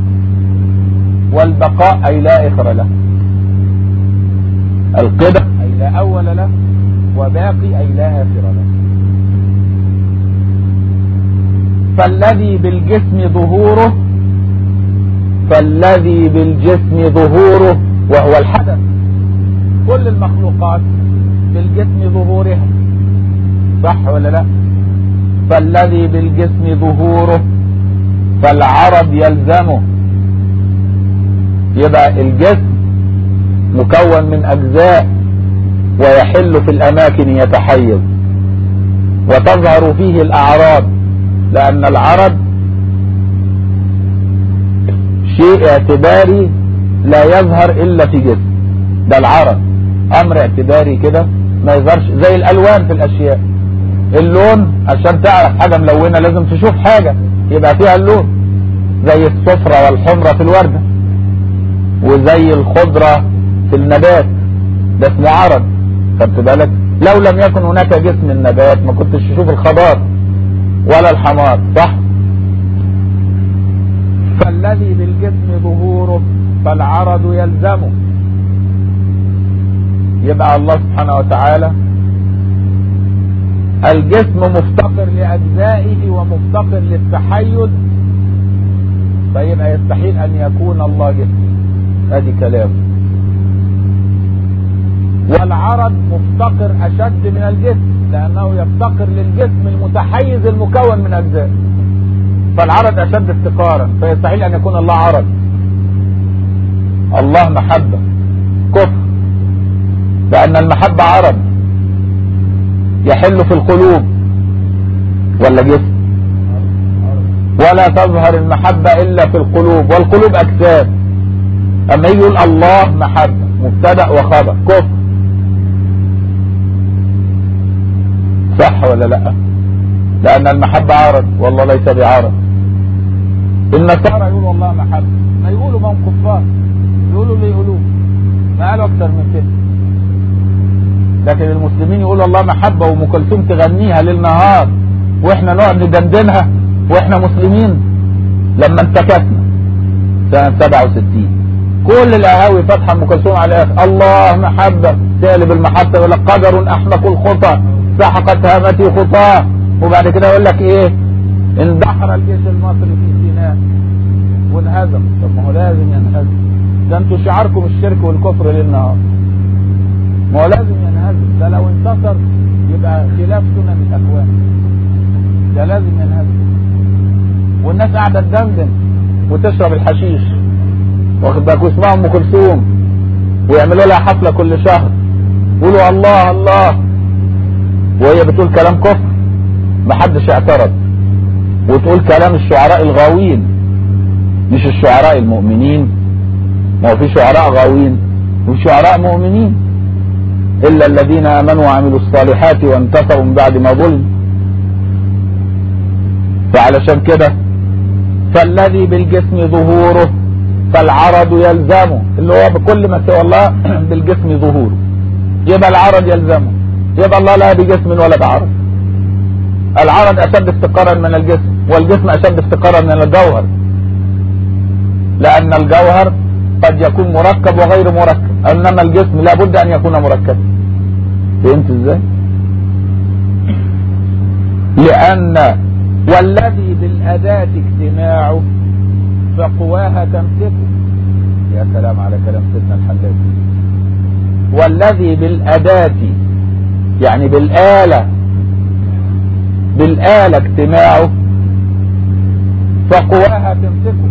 والبقاء اي لا اخر له القدم اي لا اول له وباقي اي لا اخر له فالذي بالجسم ظهوره فالذي بالجسم ظهوره وهو الحدث كل المخلوقات بالجسم ظهورها صح ولا لا فالذي بالجسم ظهوره فالعرض يلزمه يبقى الجسم مكون من اجزاء ويحل في الاماكن يتحيز وتظهر فيه الاعراض لان العرض شيء اعتباري لا يظهر الا في جسم ده العرض امر اعتباري كده ما يظهرش زي الالوان في الاشياء اللون عشان تعرف حاجة ملونة لازم تشوف حاجة يبقى فيها اللون زي الصفرة والحمرة في الوردة وزي الخضرة في النبات ده اسمه عرض خدت بالك لو لم يكن هناك جسم النبات ما كنتش تشوف الخضار ولا الحمار صح فالذي بالجسم ظهوره فالعرض يلزمه يبقى الله سبحانه وتعالى الجسم مفتقر لأجزائه ومفتقر للتحيز فيبقى يستحيل أن يكون الله جسم ادي كلام والعرض مفتقر أشد من الجسم لأنه يفتقر للجسم المتحيز المكون من أجزاء فالعرض أشد افتقارا فيستحيل أن يكون الله عرض الله محبة كفر لأن المحبة عرض يحل في القلوب ولا جسم ولا تظهر المحبة إلا في القلوب والقلوب أجساد أما يجي يقول الله محبة مبتدأ وخبر كفر صح ولا لا لأن المحبة عرض والله ليس بعرض النصارى يقولوا الله محبة ما يقولوا ما هم كفار يقولوا اللي يقولوه ما قالوا أكتر من كده لكن المسلمين يقولوا الله محبة وام كلثوم تغنيها ليل نهار واحنا نقعد ندندنها واحنا مسلمين لما انتكسنا سنة 67 كل القهاوي فاتحه ام كلثوم على الاخر الله محبه تقلب المحطه يقول لك قدر احمق الخطى سحقت هامتي خطاه وبعد كده يقول لك ايه اندحر الجيش المصري في سيناء وانهزم طب ما هو لازم ينهزم ده انتوا شعاركم الشرك والكفر ليل نهار ما هو لازم ينهزم ده لو انتصر يبقى خلاف سنن الاكوان ده لازم ينهزم والناس قاعده تدندن وتشرب الحشيش واخد بالك واسمها ام كلثوم ويعملوا لها حفله كل شهر يقولوا الله الله وهي بتقول كلام كفر محدش اعترض وتقول كلام الشعراء الغاوين مش الشعراء المؤمنين ما هو في شعراء غاوين وفي شعراء مؤمنين الا الذين امنوا وعملوا الصالحات وانتصروا من بعد ما ظلم فعلشان كده فالذي بالجسم ظهوره فالعرض يلزمه اللي هو بكل ما سوى الله بالجسم ظهوره يبقى العرض يلزمه يبقى الله لا بجسم ولا بعرض العرض اشد افتقارا من الجسم والجسم اشد افتقارا من الجوهر لان الجوهر قد يكون مركب وغير مركب انما الجسم لابد ان يكون مركبا فهمت ازاي لان والذي بالاداة اجتماعه فقواها تمسكه يا سلام على كلام سيدنا الحلاج والذي بالاداة يعني بالآلة بالآلة اجتماعه فقواها تمسكه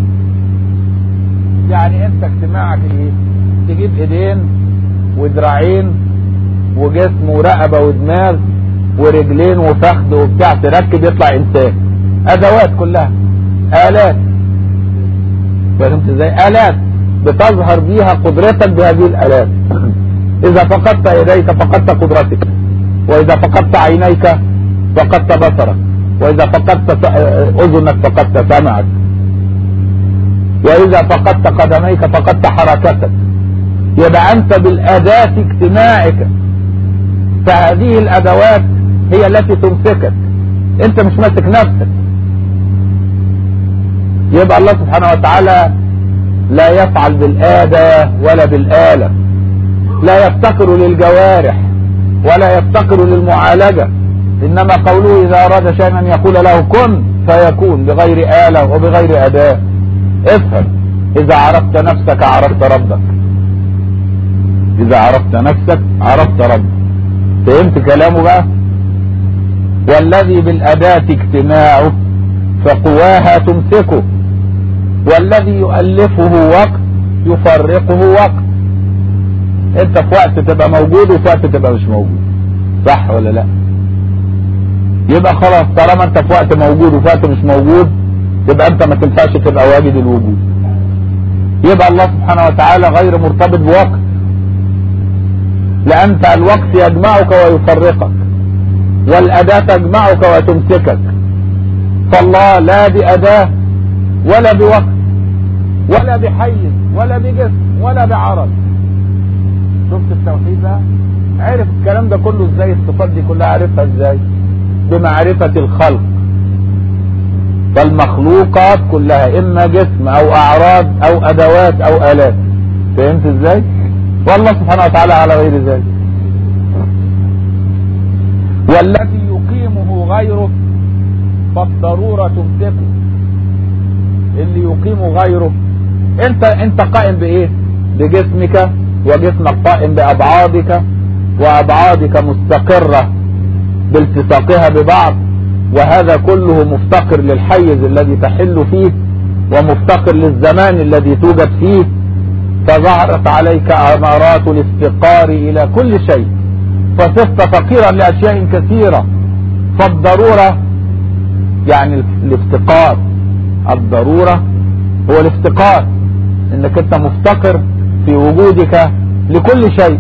يعني انت اجتماعك ايه تجيب ايدين ودراعين وجسم ورقبة ودماغ ورجلين وفخذ وبتاع تركب يطلع انسان ادوات كلها الات فهمت ازاي الات بتظهر بيها قدرتك بهذه الالات اذا فقدت يديك فقدت قدرتك واذا فقدت عينيك فقدت بصرك واذا فقدت اذنك فقدت سمعك واذا فقدت قدميك فقدت حركتك يبقى انت بالاداة اجتماعك فهذه الادوات هي التي تمسكك انت مش ماسك نفسك يبقى الله سبحانه وتعالى لا يفعل بالآدة ولا بالآلة لا يفتقر للجوارح ولا يفتقر للمعالجة إنما قوله إذا أراد شيئا أن يقول له كن فيكون بغير آلة وبغير أداة افهم إذا عرفت نفسك عرفت ربك إذا عرفت نفسك عرفت ربك فهمت كلامه بقى والذي بالأداة اجتماعه فقواها تمسكه والذي يؤلفه وقت يفرقه وقت انت في وقت تبقى موجود وفي وقت تبقى مش موجود صح ولا لا يبقى خلاص طالما انت في وقت موجود وفي وقت مش موجود يبقى انت ما تنفعش تبقى واجد الوجود يبقى الله سبحانه وتعالى غير مرتبط بوقت لأن الوقت يجمعك ويفرقك والأداة تجمعك وتمسكك فالله لا بأداة ولا بوقت ولا بحيز ولا بجسم ولا بعرض شفت التوحيد بقى عرف الكلام ده كله ازاي الصفات دي كلها عرفها ازاي بمعرفة الخلق فالمخلوقات كلها اما جسم او اعراض او ادوات او الات فهمت ازاي والله سبحانه وتعالى على غير ذلك والذي يقيمه غيره فالضرورة تمسكه اللي يقيم غيره انت انت قائم بايه بجسمك وجسمك قائم بابعادك وابعادك مستقرة بالتصاقها ببعض وهذا كله مفتقر للحيز الذي تحل فيه ومفتقر للزمان الذي توجد فيه فظهرت عليك امارات الافتقار الى كل شيء فصرت فقيرا لاشياء كثيرة فالضرورة يعني الافتقار الضرورة هو الافتقار انك انت مفتقر في وجودك لكل شيء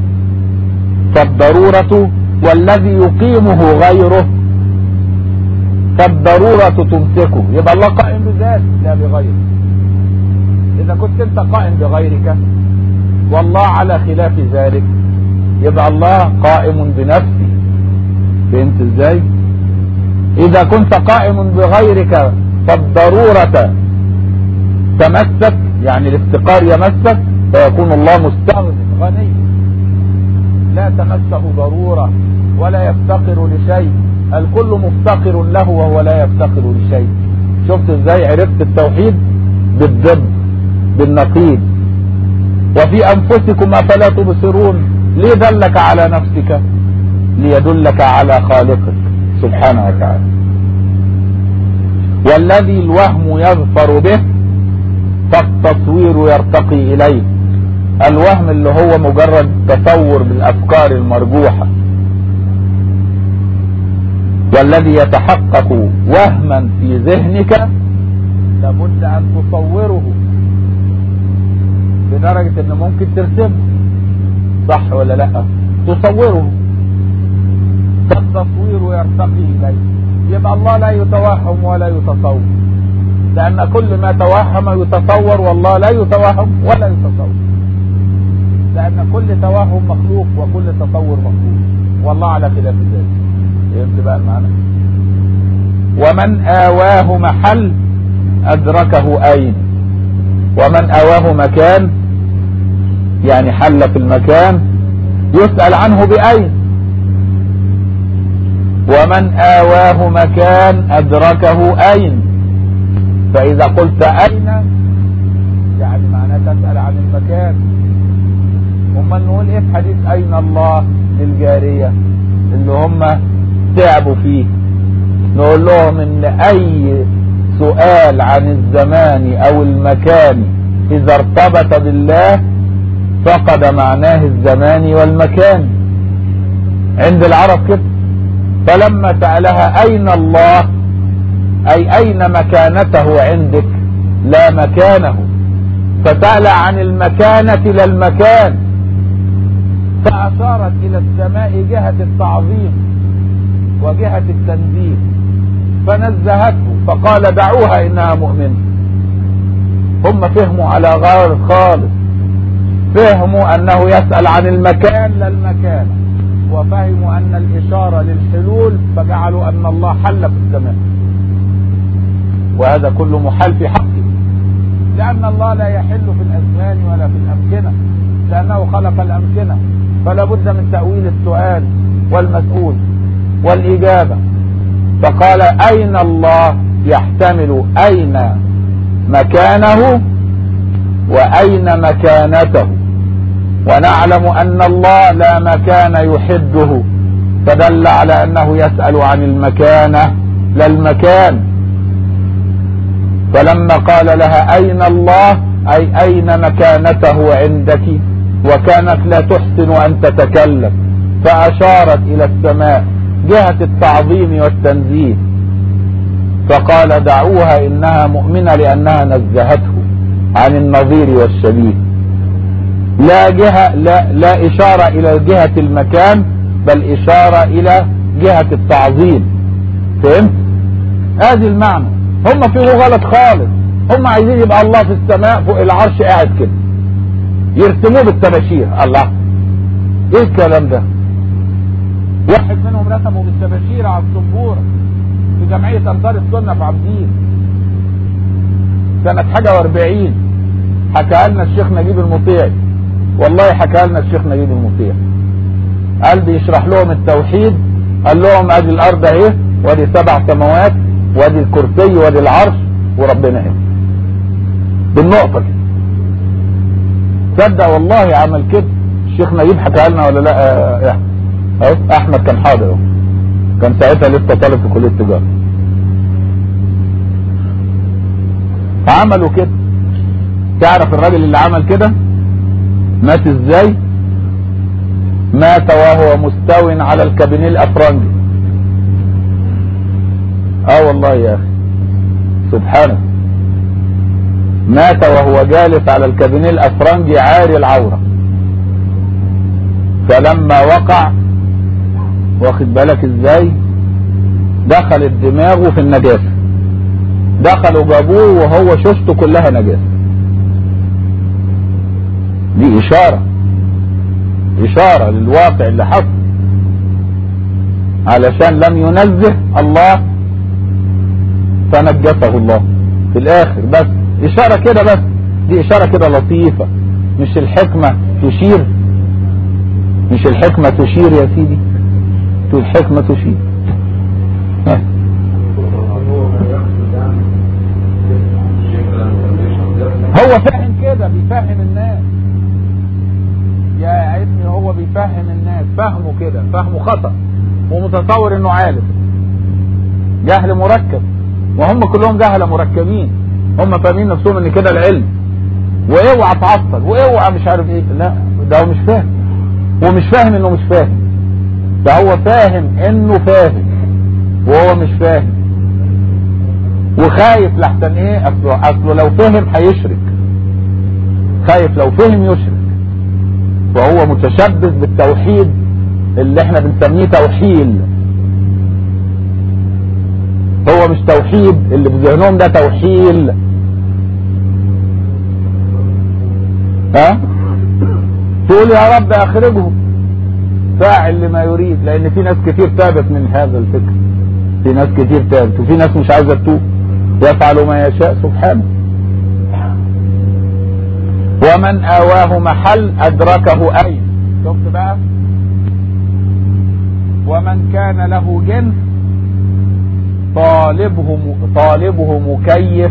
فالضرورة والذي يقيمه غيره فالضرورة تمسكه يبقى الله قائم بذاته لا بغيره اذا كنت انت قائم بغيرك والله على خلاف ذلك يبقى الله قائم بنفسه فهمت ازاي اذا كنت قائم بغيرك فالضرورة تمسك يعني الافتقار يمسك فيكون الله مستغن غني لا تمسه ضرورة ولا يفتقر لشيء الكل مفتقر له وهو لا يفتقر لشيء شفت ازاي عرفت التوحيد بالضد بالنقيض وفي انفسكم افلا تبصرون ليه دلك على نفسك ليدلك على خالقك سبحانه وتعالى والذي الوهم يظفر به فالتصوير يرتقي اليه الوهم اللي هو مجرد تصور بالافكار المرجوحة والذي يتحقق وهما في ذهنك لابد ان تصوره لدرجة ان ممكن ترسمه صح ولا لا تصوره فالتصوير يرتقي اليه يبقى الله لا يتوهم ولا يتصور لان كل ما توهم يتصور والله لا يتوهم ولا يتصور لان كل توهم مخلوق وكل تصور مخلوق والله على خلاف ذلك فهمت بقى المعنى ومن آواه محل أدركه أين ومن آواه مكان يعني حل في المكان يسأل عنه بأين ومن آواه مكان أدركه أين فإذا قلت أين يعني معناه تسأل عن المكان امال نقول ايه في حديث أين الله للجارية اللي هم تعبوا فيه نقول لهم ان اي سؤال عن الزمان او المكان اذا ارتبط بالله فقد معناه الزمان والمكان عند العرب كده فلما سألها اين الله اي اين مكانته عندك لا مكانه فسأل عن المكانة لا المكان فأشارت إلى السماء جهة التعظيم وجهة التنزيه فنزهته فقال دعوها إنها مؤمنة هم فهموا على غار خالص فهموا أنه يسأل عن المكان لا المكان وفهموا أن الإشارة للحلول فجعلوا أن الله حل في السماء وهذا كله محال في حقه لأن الله لا يحل في الأزمان ولا في الأمكنة لأنه خلق الأمكنة فلا بد من تأويل السؤال والمسؤول والإجابة فقال أين الله يحتمل أين مكانه وأين مكانته ونعلم أن الله لا مكان يحده فدل على أنه يسأل عن المكانة لا المكان فلما قال لها أين الله أي أين مكانته عندك وكانت لا تحسن أن تتكلم فأشارت إلى السماء جهة التعظيم والتنزيه فقال دعوها إنها مؤمنة لأنها نزهته عن النظير والشبيه لا جهة لا, لا إشارة إلى جهة المكان بل إشارة إلى جهة التعظيم فهمت؟ هذه المعنى هم فيه غلط خالص هم عايزين يبقى الله في السماء فوق العرش قاعد كده يرسموه بالتباشير الله ايه الكلام ده واحد منهم رسمه بالتباشير على السبورة في جمعية انصار السنة في عابدين سنة حاجة واربعين حكى لنا الشيخ نجيب المطيعي والله حكى لنا الشيخ نجيب المطيعي قال بيشرح لهم التوحيد قال لهم ادي الارض اهي وادي سبع سماوات وادي الكرسي وادي العرش وربنا هنا بالنقطة كده تصدق والله عمل كده الشيخ نجيب حكى لنا ولا لا آه اهو احمد كان حاضر اهو كان ساعتها لسه طالب في كليه التجاره عملوا كده تعرف الراجل اللي عمل كده مات ازاي مات وهو مستو على الكابينيه الافرنجي اه والله يا اخي سبحانه مات وهو جالس على الكابينيه الافرنجي عاري العوره فلما وقع واخد بالك ازاي دخلت دماغه في النجاسة دخلوا جابوه وهو شوشته كلها نجاسة دي اشارة اشارة للواقع اللي حصل علشان لم ينزه الله فنجسه الله في الاخر بس اشارة كده بس دي اشارة كده لطيفة مش الحكمة تشير مش الحكمة تشير يا سيدي الحكمة تشير هو فاهم كده بيفهم الناس يا ابني هو بيفهم الناس فهمه كده فهمه خطأ ومتصور انه عالم جهل مركب وهم كلهم جهلة مركبين هم فاهمين نفسهم ان كده العلم واوعى تعطل واوعى مش عارف ايه لا ده هو مش فاهم هو مش فاهم انه مش فاهم ده هو فاهم انه فاهم وهو مش فاهم وخايف لحسن ايه اصله, أصله لو فهم هيشرك خايف لو فهم يشرك وهو متشبث بالتوحيد اللي احنا بنسميه توحيل هو مش توحيد اللي في ذهنهم ده توحيل ها تقول يا رب اخرجه فاعل لما يريد لان في ناس كتير تابت من هذا الفكر في ناس كتير تابت وفي ناس مش عايزه تتوب يفعل ما يشاء سبحانه ومن آواه محل أدركه أين شفت بقى ومن كان له جنس طالبه طالبه مكيف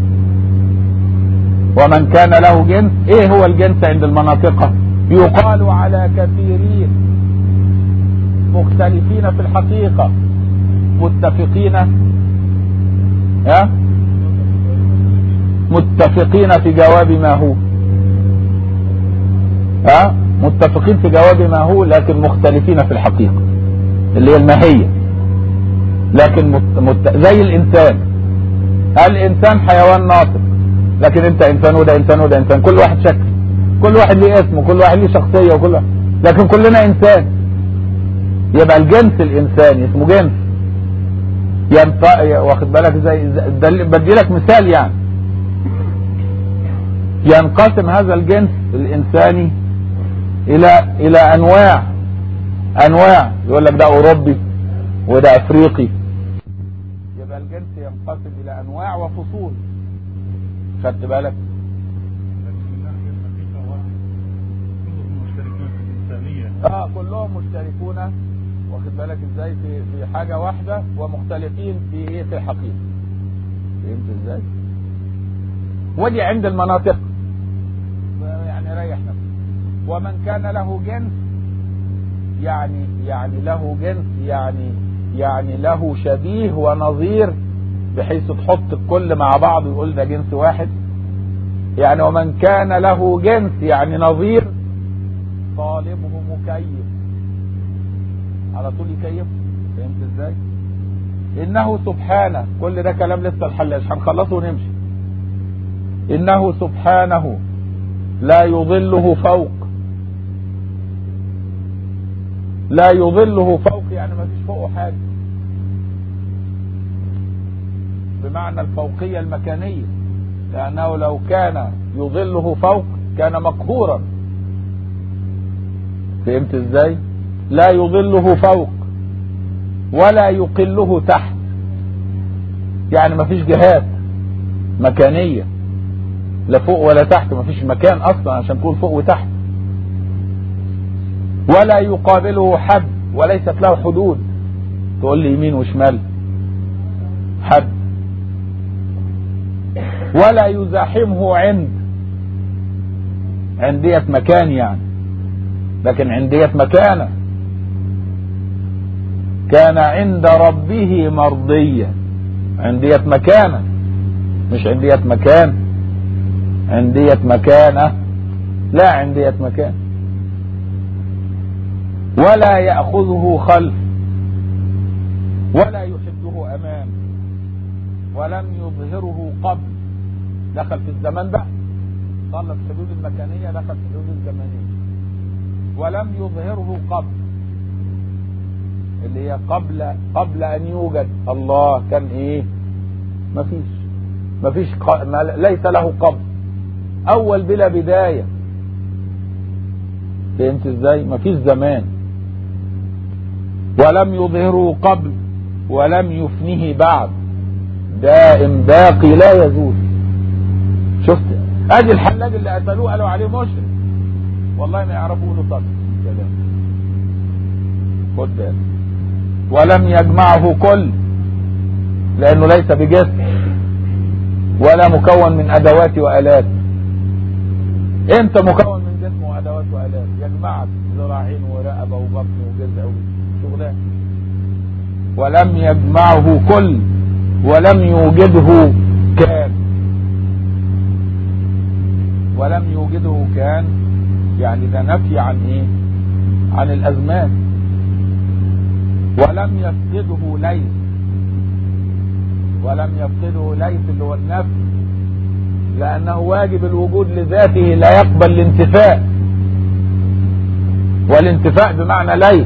ومن كان له جنس ايه هو الجنس عند المناطق يقال على كثيرين مختلفين في الحقيقة متفقين ها متفقين في جواب ما هو ها متفقين في جواب ما هو لكن مختلفين في الحقيقة اللي هي الماهية لكن مت... مت... زي الانسان الانسان حيوان ناطق لكن انت انسان وده انسان وده انسان كل واحد شكل كل واحد ليه اسمه كل واحد ليه شخصية وكل واحد. لكن كلنا انسان يبقى الجنس الانساني اسمه جنس ينط... واخد بالك زي بدي لك مثال يعني ينقسم هذا الجنس الانساني الى الى انواع انواع يقول لك ده اوروبي وده افريقي يبقى الجنس ينقسم الى انواع وفصول خدت بالك اه كلهم مشتركون واخد بالك ازاي في في حاجه واحده ومختلفين في ايه في الحقيقه فهمت ازاي ودي عند المناطق يعني ريح نفسك ومن كان له جنس يعني يعني له جنس يعني يعني له شبيه ونظير بحيث تحط الكل مع بعض ويقول ده جنس واحد يعني ومن كان له جنس يعني نظير طالبه مكيف على طول يكيف فهمت ازاي انه سبحانه كل ده كلام لسه الحلاش هنخلصه ونمشي انه سبحانه لا يظله فوق لا يظله فوق يعني ما فيش فوقه حاجة بمعنى الفوقية المكانية لأنه لو كان يظله فوق كان مقهورا فهمت ازاي لا يظله فوق ولا يقله تحت يعني ما فيش جهات مكانية لا فوق ولا تحت ما فيش مكان اصلا عشان تقول فوق وتحت ولا يقابله حد وليست له حدود تقول لي يمين وشمال حد ولا يزاحمه عند عندية مكان يعني لكن عندية مكانة كان عند ربه مرضية عندية مكانة مش عندية مكان عندية مكانة لا عندية مكان ولا يأخذه خلف ولا يحده أمام ولم يظهره قبل دخل في الزمان بقى صلى الحدود المكانية دخل في الحدود الزمانية ولم يظهره قبل اللي هي قبل قبل ان يوجد الله كان ايه مفيش مفيش ق... ما ليس له قبل اول بلا بداية فهمت ازاي مفيش زمان ولم يظهره قبل ولم يفنه بعد دائم باقي لا يزول شفت ادي الحلاج اللي قتلوه قالوا عليه مشرك والله ما يعرفوا يقولوا صدق كلام خد بالك ولم يجمعه كل لانه ليس بجسم ولا مكون من ادوات والات انت مكون من جسم وادوات والات يجمعك ذراعين ورقبه وبطن وجذع وشغلان ولم يجمعه كل ولم يوجده كان ولم يوجده كان يعني ده نفي عن ايه عن الازمان ولم يفقده ليس ولم يفقده ليس اللي هو النفي لانه واجب الوجود لذاته لا يقبل الانتفاء والانتفاء بمعنى ليس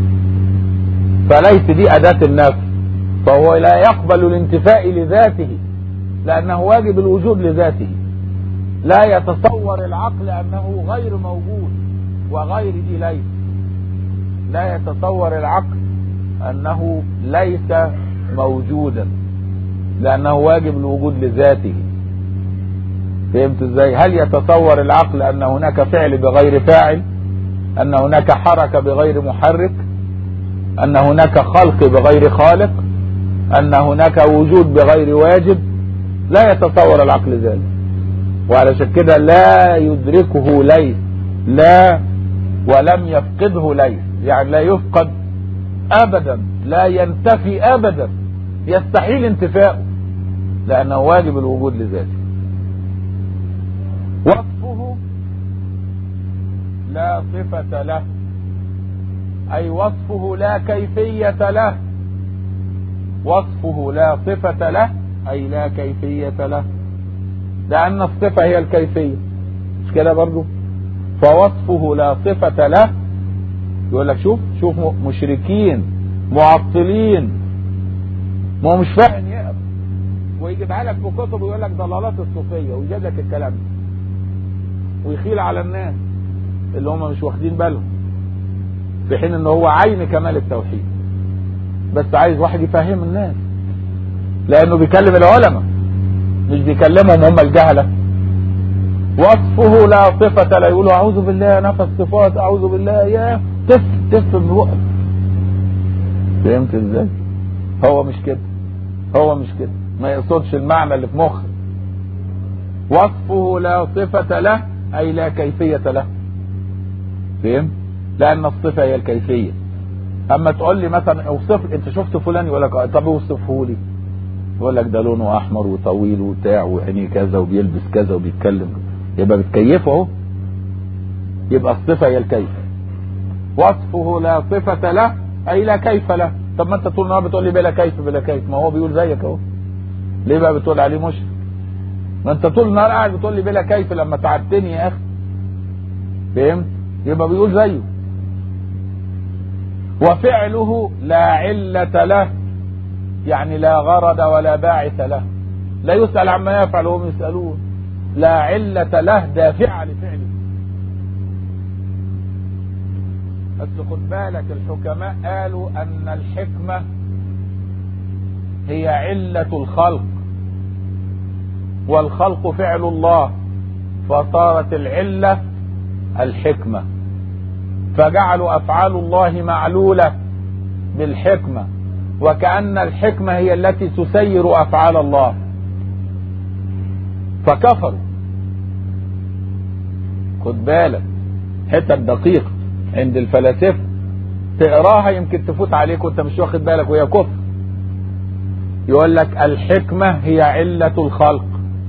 فليس دي اداة النفي فهو لا يقبل الانتفاء لذاته لانه واجب الوجود لذاته لا يتصور العقل انه غير موجود وغير دي ليس لا يتصور العقل انه ليس موجودا لانه واجب الوجود لذاته فهمت ازاي هل يتصور العقل ان هناك فعل بغير فاعل ان هناك حركة بغير محرك ان هناك خلق بغير خالق ان هناك وجود بغير واجب لا يتصور العقل ذلك وعلشان كده لا يدركه ليس لا ولم يفقده ليس يعني لا يفقد ابدا لا ينتفي ابدا يستحيل انتفاؤه لانه واجب الوجود لذاته وصفه لا صفة له اي وصفه لا كيفية له وصفه لا صفة له اي لا كيفية له لان الصفة هي الكيفية مش كده برضو فوصفه لا صفة له يقول لك شوف شوف مشركين معطلين ما هو مش فاهم يقرا ويجيبها لك في كتب ويقول لك ضلالات الصوفيه ويجيب لك الكلام ده ويخيل على الناس اللي هم مش واخدين بالهم في حين ان هو عين كمال التوحيد بس عايز واحد يفهم الناس لانه بيكلم العلماء مش بيكلمهم هم الجهله وصفه لا صفة لا يقولوا أعوذ بالله نفى الصفات أعوذ بالله يا تف تف من بقك فهمت ازاي؟ هو مش كده هو مش كده ما يقصدش المعنى اللي في مخه وصفه لا صفة له أي لا كيفية له فهم؟ لأن الصفة هي الكيفية أما تقول لي مثلا اوصف أنت شفت فلان يقول لك طب اوصفه لي يقول لك ده لونه أحمر وطويل وبتاع وعينيه كذا وبيلبس كذا وبيتكلم يبقى بتكيفه اهو يبقى الصفة هي الكيف وصفه لا صفة له أي لا كيف له طب ما انت طول النهار بتقول لي بلا كيف بلا كيف ما هو بيقول زيك اهو ليه بقى بتقول عليه مشرك ما انت طول النهار قاعد بتقول لي بلا كيف لما تعبتني يا اخي فهمت يبقى بيقول زيه وفعله لا علة له يعني لا غرض ولا باعث له لا يسأل عما يفعل وهم يسألون لا علة له دافعة لفعله بس خد بالك الحكماء قالوا ان الحكمة هي علة الخلق والخلق فعل الله فصارت العلة الحكمة فجعلوا افعال الله معلولة بالحكمة وكأن الحكمة هي التي تسير افعال الله فكفروا خد بالك حتة دقيقة عند الفلاسفة تقراها يمكن تفوت عليك وانت مش واخد بالك وهي كفر يقول لك الحكمة هي علة الخلق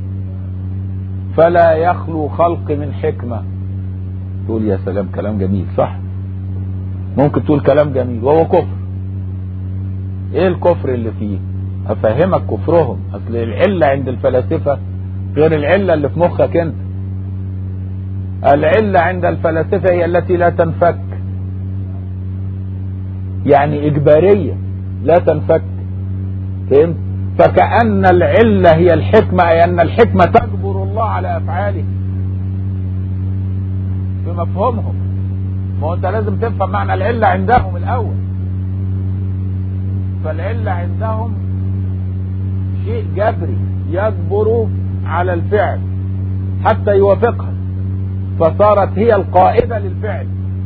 فلا يخلو خلق من حكمة تقول يا سلام كلام جميل صح ممكن تقول كلام جميل وهو كفر ايه الكفر اللي فيه افهمك كفرهم اصل العلة عند الفلاسفة غير العلة اللي في مخك انت العلة عند الفلاسفة هي التي لا تنفك يعني إجبارية لا تنفك فهمت فكأن العلة هي الحكمة أي أن الحكمة تجبر الله على أفعاله بمفهومهم ما هو أنت لازم تفهم معنى العلة عندهم الأول فالعلة عندهم شيء جبري يجبر على الفعل حتى يوافقها فصارت هي القائدة للفعل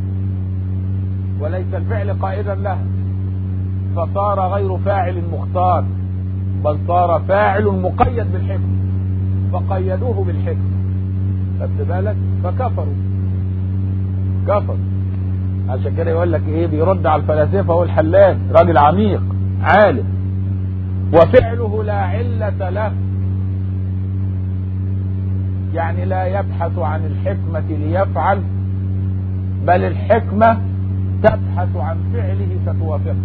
وليس الفعل قائدا لها فصار غير فاعل مختار بل صار فاعل مقيد بالحكم فقيدوه بالحكم خدت بالك فكفروا كفر عشان كده يقول لك ايه بيرد على الفلاسفه والحلاج راجل عميق عالم وفعله لا علة له يعني لا يبحث عن الحكمة ليفعل بل الحكمة تبحث عن فعله فتوافقه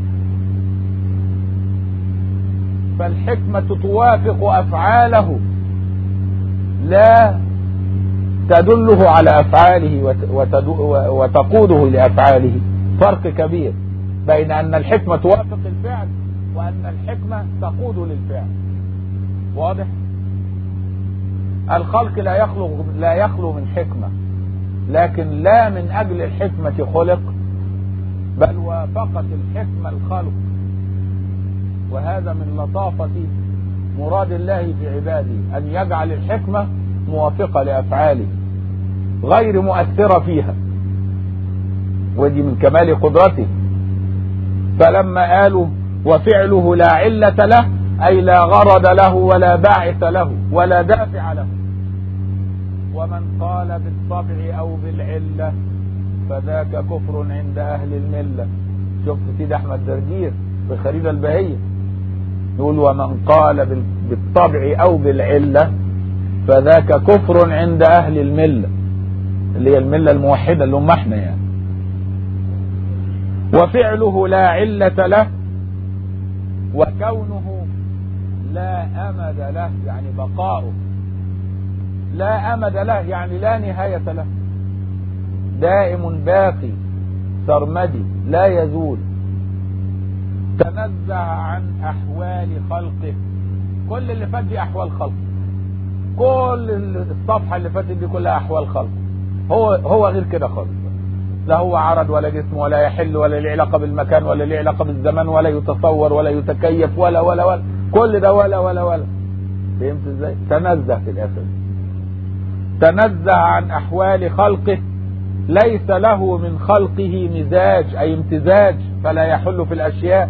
فالحكمة توافق أفعاله لا تدله على أفعاله وتقوده لأفعاله فرق كبير بين أن الحكمة توافق الفعل وأن الحكمة تقود للفعل واضح الخلق لا يخلو لا يخلو من حكمة لكن لا من أجل الحكمة خلق بل وافقت الحكمة الخلق وهذا من لطافة مراد الله في عباده أن يجعل الحكمة موافقة لأفعاله غير مؤثرة فيها ودي من كمال قدرته فلما قالوا وفعله لا علة له أي لا غرض له ولا باعث له ولا دافع له ومن قال بالطبع أو بالعلة فذاك كفر عند أهل الملة شفت سيد أحمد درجير في خريدة البهية يقول ومن قال بالطبع أو بالعلة فذاك كفر عند أهل الملة اللي هي الملة الموحدة اللي هم احنا يعني وفعله لا علة له وكونه لا أمد له يعني بقاؤه لا أمد له يعني لا نهاية له دائم باقي سرمدي لا يزول تنزه عن أحوال خلقه كل اللي فات دي أحوال خلقه كل الصفحة اللي فاتت دي كلها أحوال خلقه هو هو غير كده خالص لا هو عرض ولا جسم ولا يحل ولا له علاقة بالمكان ولا له علاقة بالزمان ولا يتصور ولا يتكيف ولا ولا ولا كل ده ولا ولا ولا فهمت ازاي تنزه في الأسد تنزه عن أحوال خلقه ليس له من خلقه مزاج أي امتزاج فلا يحل في الأشياء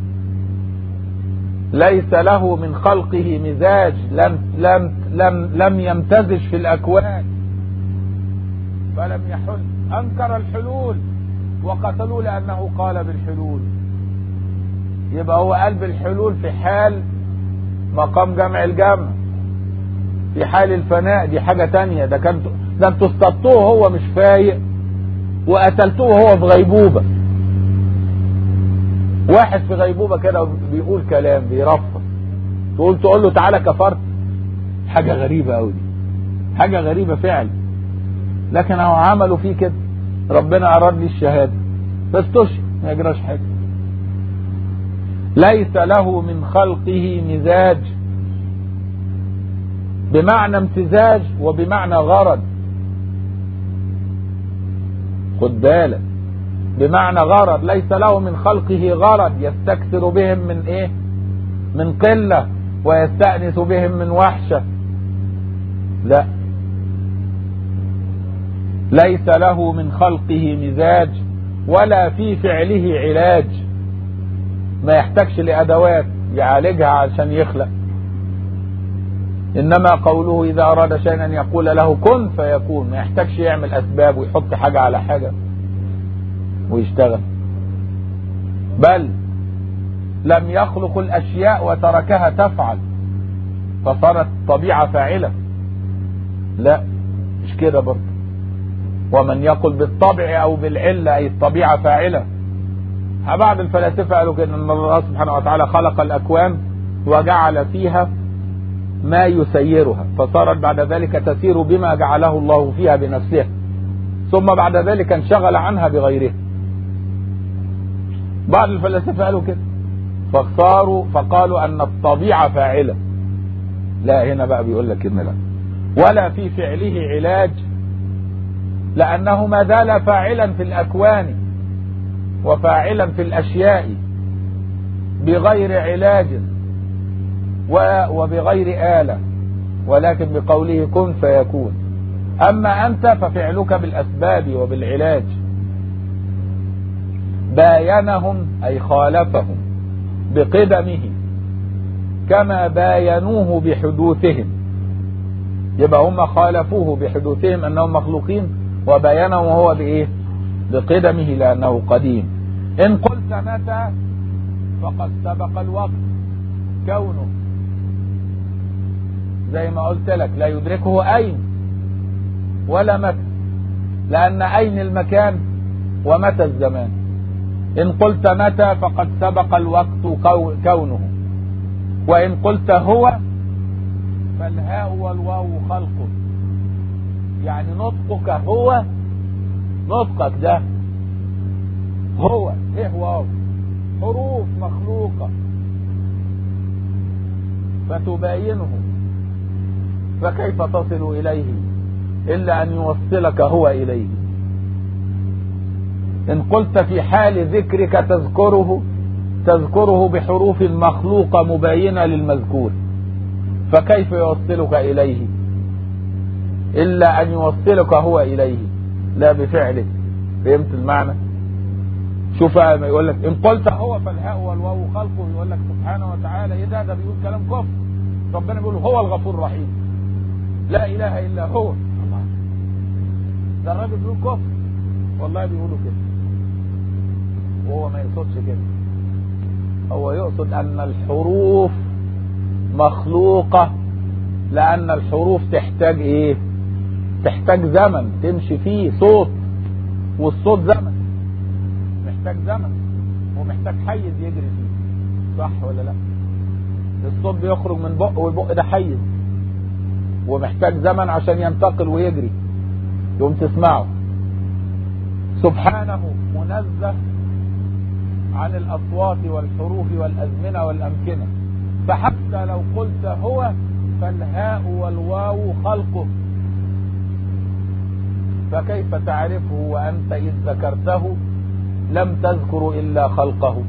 ليس له من خلقه مزاج لم لم لم لم يمتزج في الأكوان فلم يحل أنكر الحلول وقتلوه لأنه قال بالحلول يبقى هو قال بالحلول في حال مقام جمع الجمع في حال الفناء دي حاجة تانية ده كان ده انتوا اصطدتوه هو مش فايق وقتلتوه هو في غيبوبة واحد في غيبوبة كده بيقول كلام بيرفض تقول تقول له تعالى كفرت حاجة غريبة قوي دي حاجة غريبة فعلا لكن هو عملوا فيه كده ربنا أراد لي الشهادة فاستشهد ما يجراش حاجة ليس له من خلقه مزاج بمعنى امتزاج وبمعنى غرض خد بالك بمعنى غرض ليس له من خلقه غرض يستكثر بهم من ايه من قلة ويستأنس بهم من وحشة لا ليس له من خلقه مزاج ولا في فعله علاج ما يحتاجش لأدوات يعالجها عشان يخلق إنما قوله إذا أراد شيئا أن يقول له كن فيكون ما يحتاجش يعمل أسباب ويحط حاجة على حاجة ويشتغل بل لم يخلق الأشياء وتركها تفعل فصارت طبيعة فاعلة لا مش كده برضه ومن يقل بالطبع أو بالعلة أي الطبيعة فاعلة بعض الفلاسفة قالوا كده أن الله سبحانه وتعالى خلق الأكوان وجعل فيها ما يسيرها فصارت بعد ذلك تسير بما جعله الله فيها بنفسها ثم بعد ذلك انشغل عنها بغيرها بعض الفلاسفة قالوا كده فاختاروا فقالوا أن الطبيعة فاعلة لا هنا بقى بيقول لك إن لا ولا في فعله علاج لأنه ما زال فاعلا في الأكوان وفاعلا في الأشياء بغير علاج وبغير آلة ولكن بقوله كن فيكون أما أنت ففعلك بالأسباب وبالعلاج باينهم أي خالفهم بقدمه كما باينوه بحدوثهم يبقى هم خالفوه بحدوثهم أنهم مخلوقين وباينهم وهو بإيه بقدمه لأنه قديم إن قلت متى فقد سبق الوقت كونه زي ما قلت لك لا يدركه أين ولا متى لأن أين المكان ومتى الزمان إن قلت متى فقد سبق الوقت كونه وإن قلت هو فالهاء والواو خلقه يعني نطقك هو نطقك ده هو ايه واو حروف مخلوقة فتباينه فكيف تصل إليه إلا أن يوصلك هو إليه إن قلت في حال ذكرك تذكره تذكره بحروف مخلوقة مباينة للمذكور فكيف يوصلك إليه إلا أن يوصلك هو إليه لا بفعله فهمت المعنى شوف ما يقول لك إن قلت هو فالهاء والواو خلقه يقول لك سبحانه وتعالى إيه ده ده بيقول كلام كفر ربنا بيقول هو الغفور الرحيم لا إله إلا هو الله ده الراجل بيقول كفر والله بيقولوا كده وهو ما يقصدش كده هو يقصد أن الحروف مخلوقة لأن الحروف تحتاج إيه تحتاج زمن تمشي فيه صوت والصوت زمن محتاج زمن ومحتاج حيز يجري فيه صح ولا لا الصوت بيخرج من بق والبق ده حيز ومحتاج زمن عشان ينتقل ويجري يوم تسمعه سبحانه منزه عن الأصوات والحروف والأزمنة والأمكنة فحتى لو قلت هو فالهاء والواو خلقه فكيف تعرفه وأنت إذ ذكرته لم تذكر إلا خلقه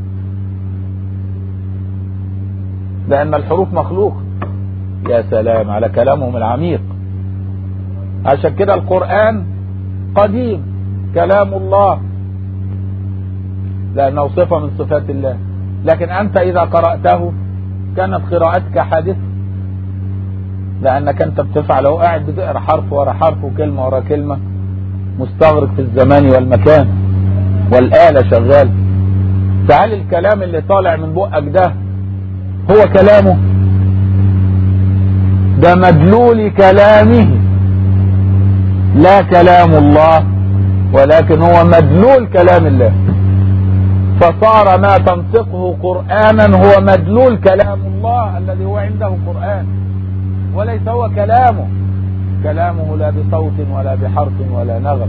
لأن الحروف مخلوق يا سلام على كلامهم العميق عشان كده القرآن قديم كلام الله لأنه صفة من صفات الله لكن أنت إذا قرأته كانت قراءتك حادثة لأنك أنت بتفعل أو قاعد بتقرا حرف ورا حرف وكلمة ورا كلمة مستغرق في الزمان والمكان والآلة شغال تعال الكلام اللي طالع من بقك ده هو كلامه ده مدلول كلامه لا كلام الله ولكن هو مدلول كلام الله فصار ما تنطقه قرآنا هو مدلول كلام الله الذي هو عنده قرآن وليس هو كلامه كلامه لا بصوت ولا بحرف ولا نغم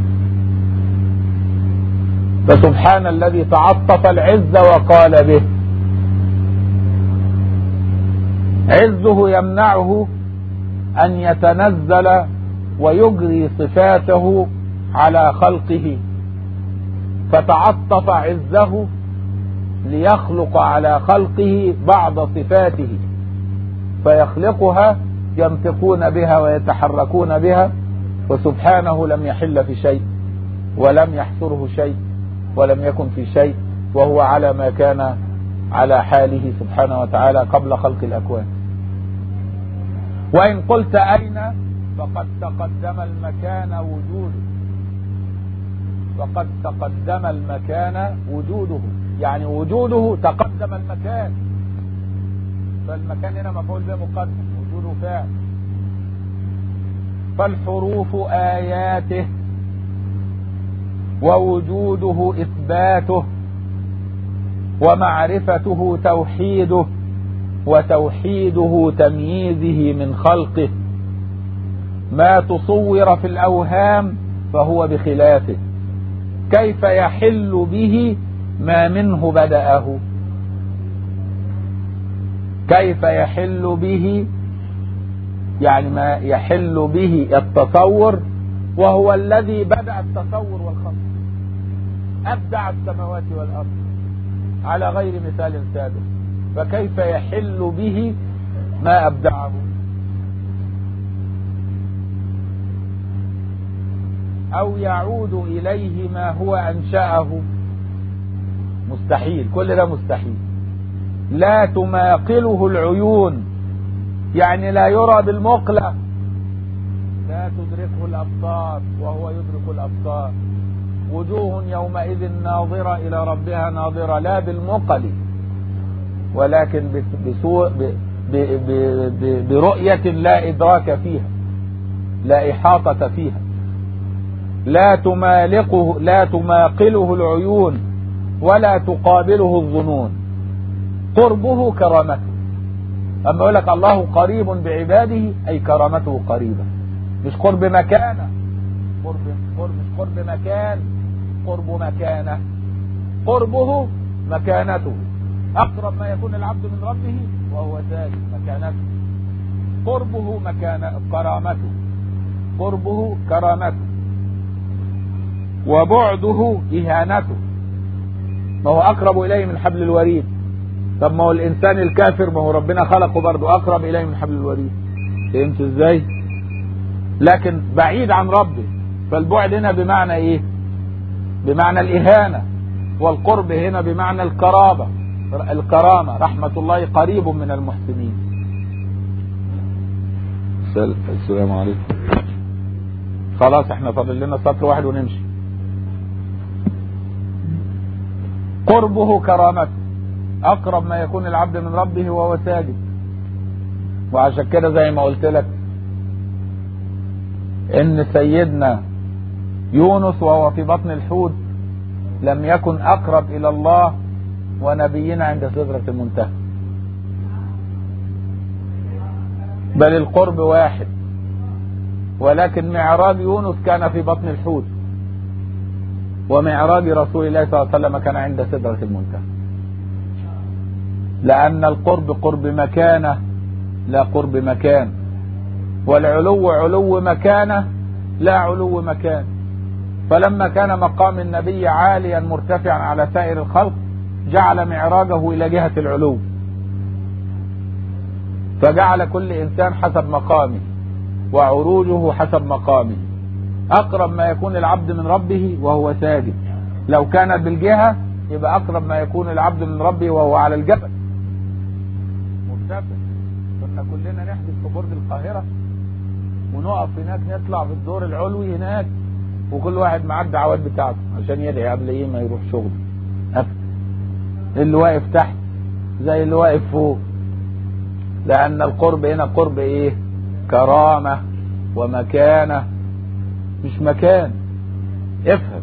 فسبحان الذي تعطف العز وقال به عزه يمنعه أن يتنزل ويجري صفاته على خلقه فتعطف عزه ليخلق على خلقه بعض صفاته فيخلقها ينطقون بها ويتحركون بها وسبحانه لم يحل في شيء ولم يحصره شيء ولم يكن في شيء وهو على ما كان على حاله سبحانه وتعالى قبل خلق الأكوان وإن قلت أين فقد تقدم المكان وجوده وقد تقدم المكان وجوده يعني وجوده تقدم المكان فالمكان هنا مفعول به مقدم وجوده فاعل فالحروف آياته ووجوده إثباته ومعرفته توحيده وتوحيده تمييزه من خلقه ما تصور في الأوهام فهو بخلافه كيف يحل به ما منه بدأه كيف يحل به يعني ما يحل به التصور وهو الذي بدأ التصور والخلق أبدع السماوات والأرض على غير مثال سابق فكيف يحل به ما أبدعه أو يعود إليه ما هو أنشأه مستحيل كل ده مستحيل لا تماقله العيون يعني لا يرى بالمقلة لا تدركه الأبصار وهو يدرك الأبصار وجوه يومئذ ناظرة إلى ربها ناظرة لا بالمقل ولكن بسوء برؤية لا إدراك فيها لا إحاطة فيها لا تمالقه لا تماقله العيون ولا تقابله الظنون قربه كرامته أما يقول لك الله قريب بعباده أي كرامته قريبة مش قرب مكانه قرب قرب مش قرب مكان قرب مكانه قربه مكانته أقرب ما يكون العبد من ربه وهو ساجد مكانته قربه مكان كرامته قربه كرامته وبعده إهانته ما هو أقرب إليه من حبل الوريد طب ما هو الإنسان الكافر ما هو ربنا خلقه برضه أقرب إليه من حبل الوريد فهمت إزاي لكن بعيد عن ربه فالبعد هنا بمعنى إيه بمعنى الإهانة والقرب هنا بمعنى القرابة الكرامة رحمة الله قريب من المحسنين السلام عليكم خلاص احنا فاضل لنا سطر واحد ونمشي قربه كرامته اقرب ما يكون العبد من ربه وهو ساجد وعشان كده زي ما قلت لك ان سيدنا يونس وهو في بطن الحوت لم يكن اقرب الى الله ونبينا عند سدرة المنتهى بل القرب واحد ولكن معراج يونس كان في بطن الحوت ومعراج رسول الله صلى الله عليه وسلم كان عند سدرة المنتهى لأن القرب قرب مكانة لا قرب مكان والعلو علو مكانة لا علو مكان فلما كان مقام النبي عاليا مرتفعا على سائر الخلق جعل معراجه إلى جهة العلو فجعل كل إنسان حسب مقامه وعروجه حسب مقامه أقرب ما يكون العبد من ربه وهو ساجد لو كانت بالجهة يبقى أقرب ما يكون العبد من ربه وهو على الجبل مرتفع كنا كلنا نحجز في برج القاهرة ونقف هناك نطلع في الدور العلوي هناك وكل واحد معاه الدعوات بتاعته عشان يدعي قبل ايه ما يروح شغله اللي واقف تحت زي اللي واقف فوق لأن القرب هنا قرب ايه كرامة ومكانة مش مكان افهم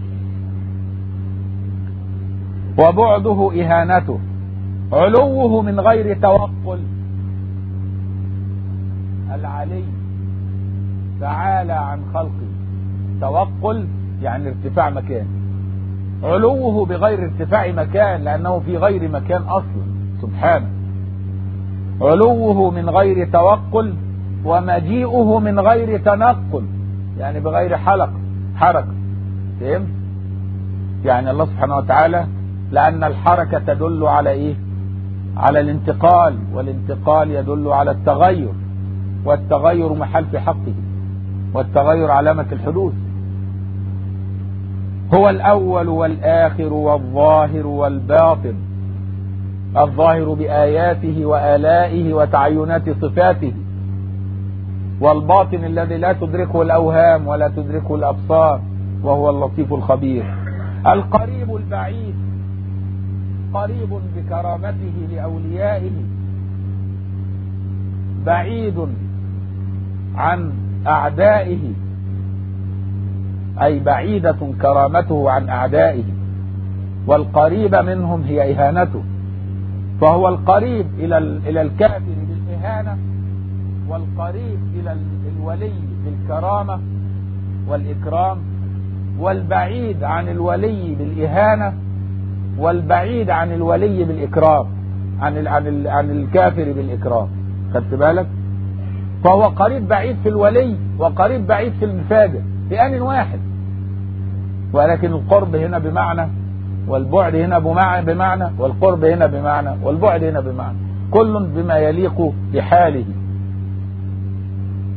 وبعده إهانته علوه من غير توقل العلي تعالى عن خلقه توقل يعني ارتفاع مكان علوه بغير ارتفاع مكان لأنه في غير مكان أصلا سبحانه علوه من غير توقل ومجيئه من غير تنقل يعني بغير حلق حركة فهمت يعني الله سبحانه وتعالى لأن الحركة تدل على إيه على الانتقال والانتقال يدل على التغير والتغير محل في حقه والتغير علامة الحدوث هو الأول والآخر والظاهر والباطن الظاهر بآياته وآلائه وتعينات صفاته والباطن الذي لا تدركه الأوهام ولا تدركه الأبصار وهو اللطيف الخبير القريب البعيد قريب بكرامته لأوليائه بعيد عن أعدائه أي بعيدة كرامته عن أعدائه والقريب منهم هي إهانته فهو القريب إلى إلى الكافر بالإهانة والقريب إلى الولي بالكرامة والإكرام والبعيد عن الولي بالإهانة والبعيد عن الولي بالإكرام عن عن عن الكافر بالإكرام خدت بالك فهو قريب بعيد في الولي وقريب بعيد في الفاجر في آن واحد ولكن القرب هنا بمعنى والبعد هنا بمعنى والقرب هنا بمعنى والبعد هنا بمعنى كل بما يليق بحاله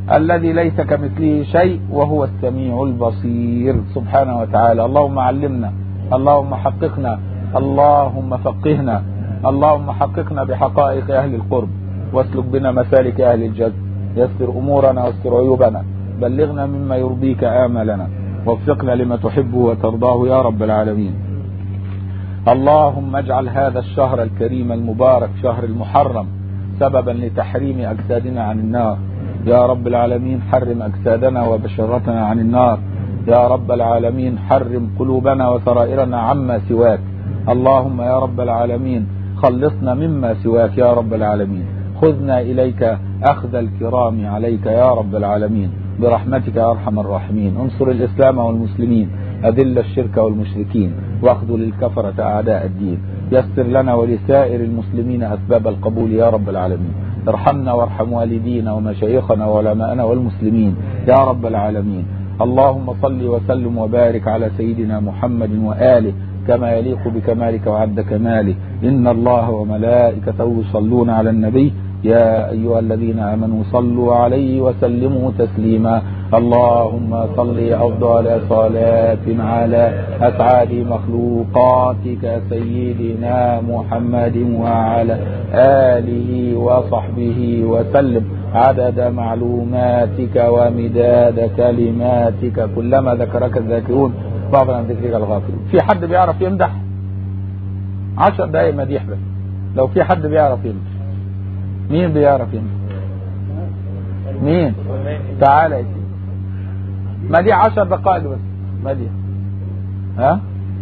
الذي ليس كمثله شيء وهو السميع البصير سبحانه وتعالى اللهم علمنا اللهم حققنا اللهم فقهنا اللهم حققنا بحقائق أهل القرب واسلك بنا مسالك أهل الجد يسر أمورنا واستر عيوبنا بلغنا مما يرضيك آملنا وفقنا لما تحبه وترضاه يا رب العالمين اللهم اجعل هذا الشهر الكريم المبارك شهر المحرم سببا لتحريم أجسادنا عن النار يا رب العالمين حرم أجسادنا وبشرتنا عن النار يا رب العالمين حرم قلوبنا وسرائرنا عما سواك اللهم يا رب العالمين خلصنا مما سواك يا رب العالمين خذنا إليك أخذ الكرام عليك يا رب العالمين برحمتك يا أرحم الراحمين انصر الإسلام والمسلمين أذل الشرك والمشركين واخذل الكفرة أعداء الدين يسر لنا ولسائر المسلمين أسباب القبول يا رب العالمين ارحمنا وارحم والدينا ومشايخنا وعلماءنا والمسلمين يا رب العالمين اللهم صل وسلم وبارك على سيدنا محمد وآله كما يليق بكمالك وعد كماله إن الله وملائكته يصلون على النبي يا أيها الذين آمنوا صلوا عليه وسلموا تسليما اللهم صل أفضل صلاة على أسعد مخلوقاتك سيدنا محمد وعلى آله وصحبه وسلم عدد معلوماتك ومداد كلماتك كلما ذكرك الذاكرون بعض عن ذكرك الغافلون في حد بيعرف يمدح عشر دقايق مديح بس لو في حد بيعرف يمدح مين بيعرف يمدح مين تعالى يا سيدي مديح عشر دقائق بس مديح ها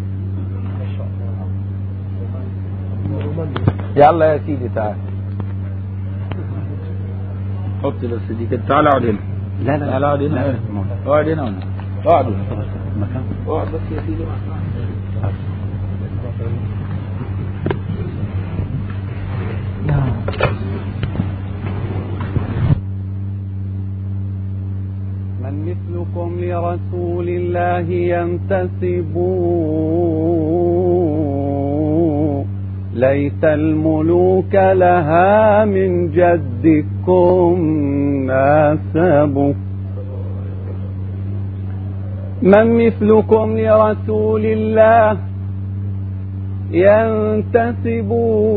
يلا يا سيدي تعال حط بس دي كده تعال اقعد هنا لا لا تعال اقعد هنا اقعد هنا هنا اقعد هنا مكان اقعد بس يا سيدي من مثلكم لرسول الله ينتسب ليت الملوك لها من جدكم ناسب من مثلكم لرسول الله ينتسب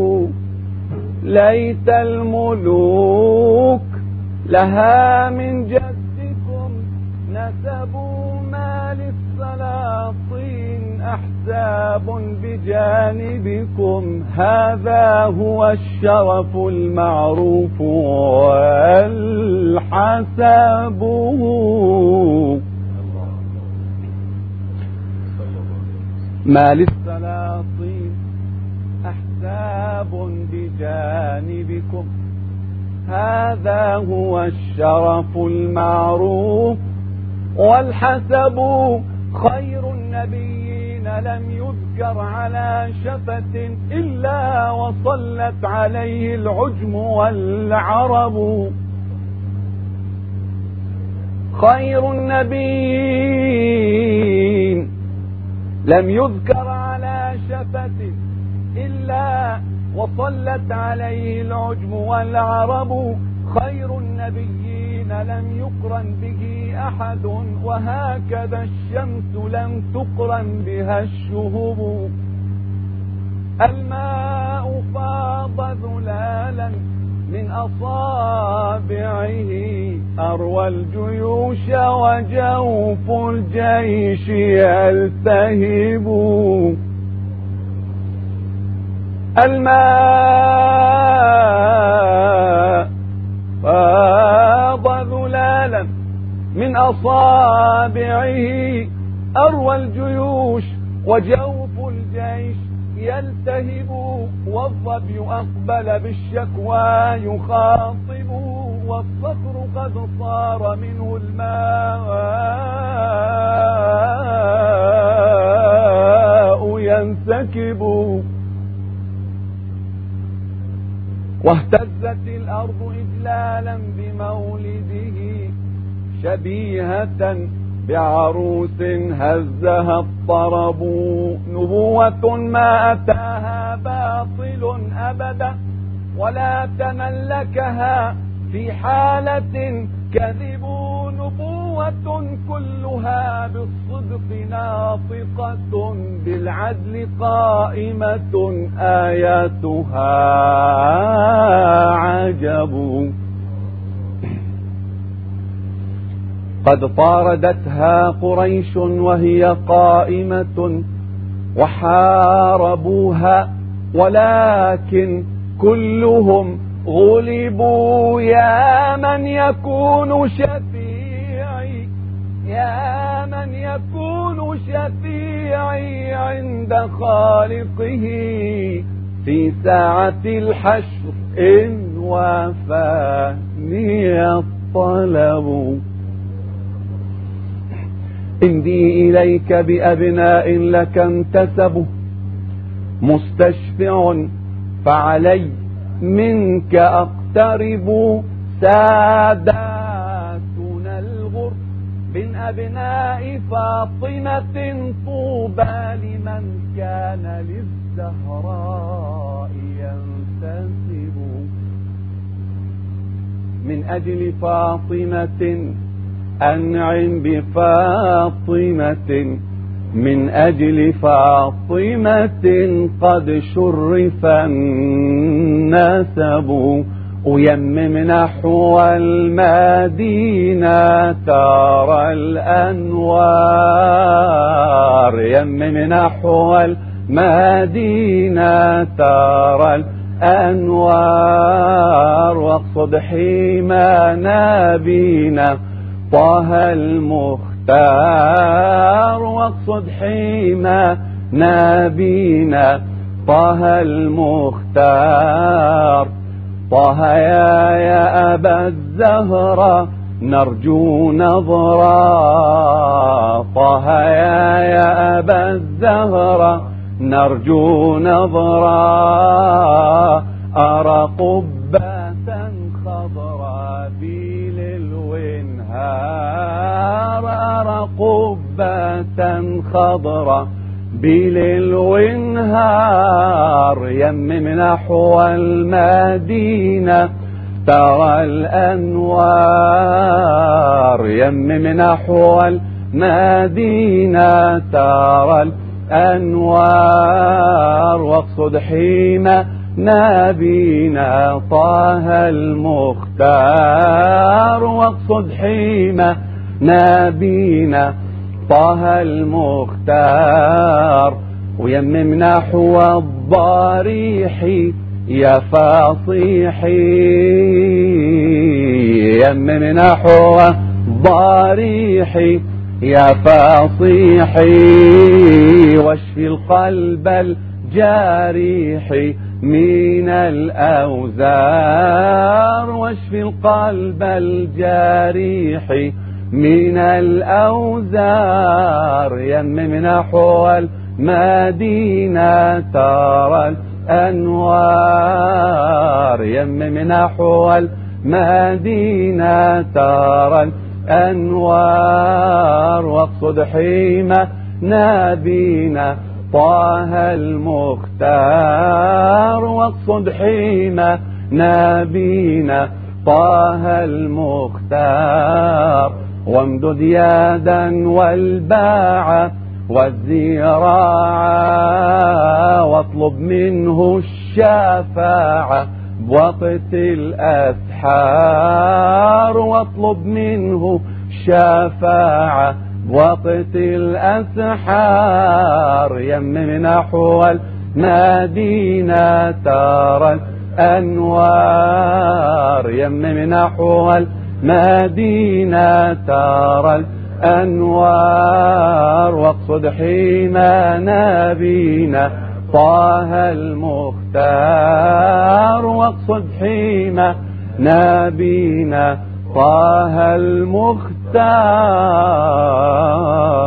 ليت الملوك لها من جدكم نسبوا ما للسلاطين أحزاب بجانبكم هذا هو الشرف المعروف والحسب ما للسلاطين أحزاب بجانبكم هذا هو الشرف المعروف والحسب خير النبيين لم يذكر على شفة إلا وصلت عليه العجم والعرب خير النبيين لم يذكر على شفة إلا وصلت عليه العجم والعرب خير النبيين لم يقرن به أحد وهكذا الشمس لم تقرن بها الشهب الماء فاض ذلالا من أصابعه أروى الجيوش وجوف الجيش يلتهب الماء فاض ذلالا من أصابعه أروى الجيوش وجوف الجيش يلتهب والظبي أقبل بالشكوى يخاطب والصخر قد صار منه الماء ينسكب واهتزت الأرض إجلالا بمولده شبيهة بعروس هزها الطرب نبوة ما أتاها باطل أبدا ولا تملكها في حالة كذب نبوة كلها بالصدق ناطقة بالعدل قائمة آياتها عجب قد طاردتها قريش وهي قائمة وحاربوها ولكن كلهم غلبوا يا من يكون شفيعي يا من يكون شفيعي عند خالقه في ساعة الحشر إن وفاني الطلب اندي إليك بأبناء لك انتسبوا مستشفع فعلي منك أقترب ساداتنا الغر من أبناء فاطمة طوبى لمن كان للزهراء ينتسب من أجل فاطمة أنعم بفاطمة من أجل فاطمة قد شرف النسب ويمم نحو المدينة ترى الأنوار يمم نحو المدينة ترى الأنوار واقصد حيما نبينا طه المختار واقصد حيما نبينا طه المختار طه يا يا أبا الزهرة نرجو نظرا طه يا يا أبا الزهرة نرجو نظرا أرى قبة خضراء بيل الونهار أرى قبة خضراء بليل ونهار يمم نحو المدينة ترى الأنوار يمم نحو المدينة ترى الأنوار واقصد حين نبينا طه المختار واقصد حين نبينا طه المختار ويمم نحو الضريح يا فاصيحي يمم نحو الضريح يا فاصيحي واشفي القلب الجارح من الأوزار واشفي القلب الجارح من الأوزار يمم نحو المدينة ترى الأنوار يمم نحو المدينة ترى الأنوار واقصد حيمة نبينا طه المختار واقصد حيمة نبينا طه المختار وامدد يدا والباع والزراعة واطلب منه الشفاعة بوقت الأسحار واطلب منه شفاعة بوقت الأسحار يمم نحو المدينة ترى الأنوار يمم نحو المدينة ترى الأنوار واقصد حين نبينا طه المختار واقصد حين نبينا طه المختار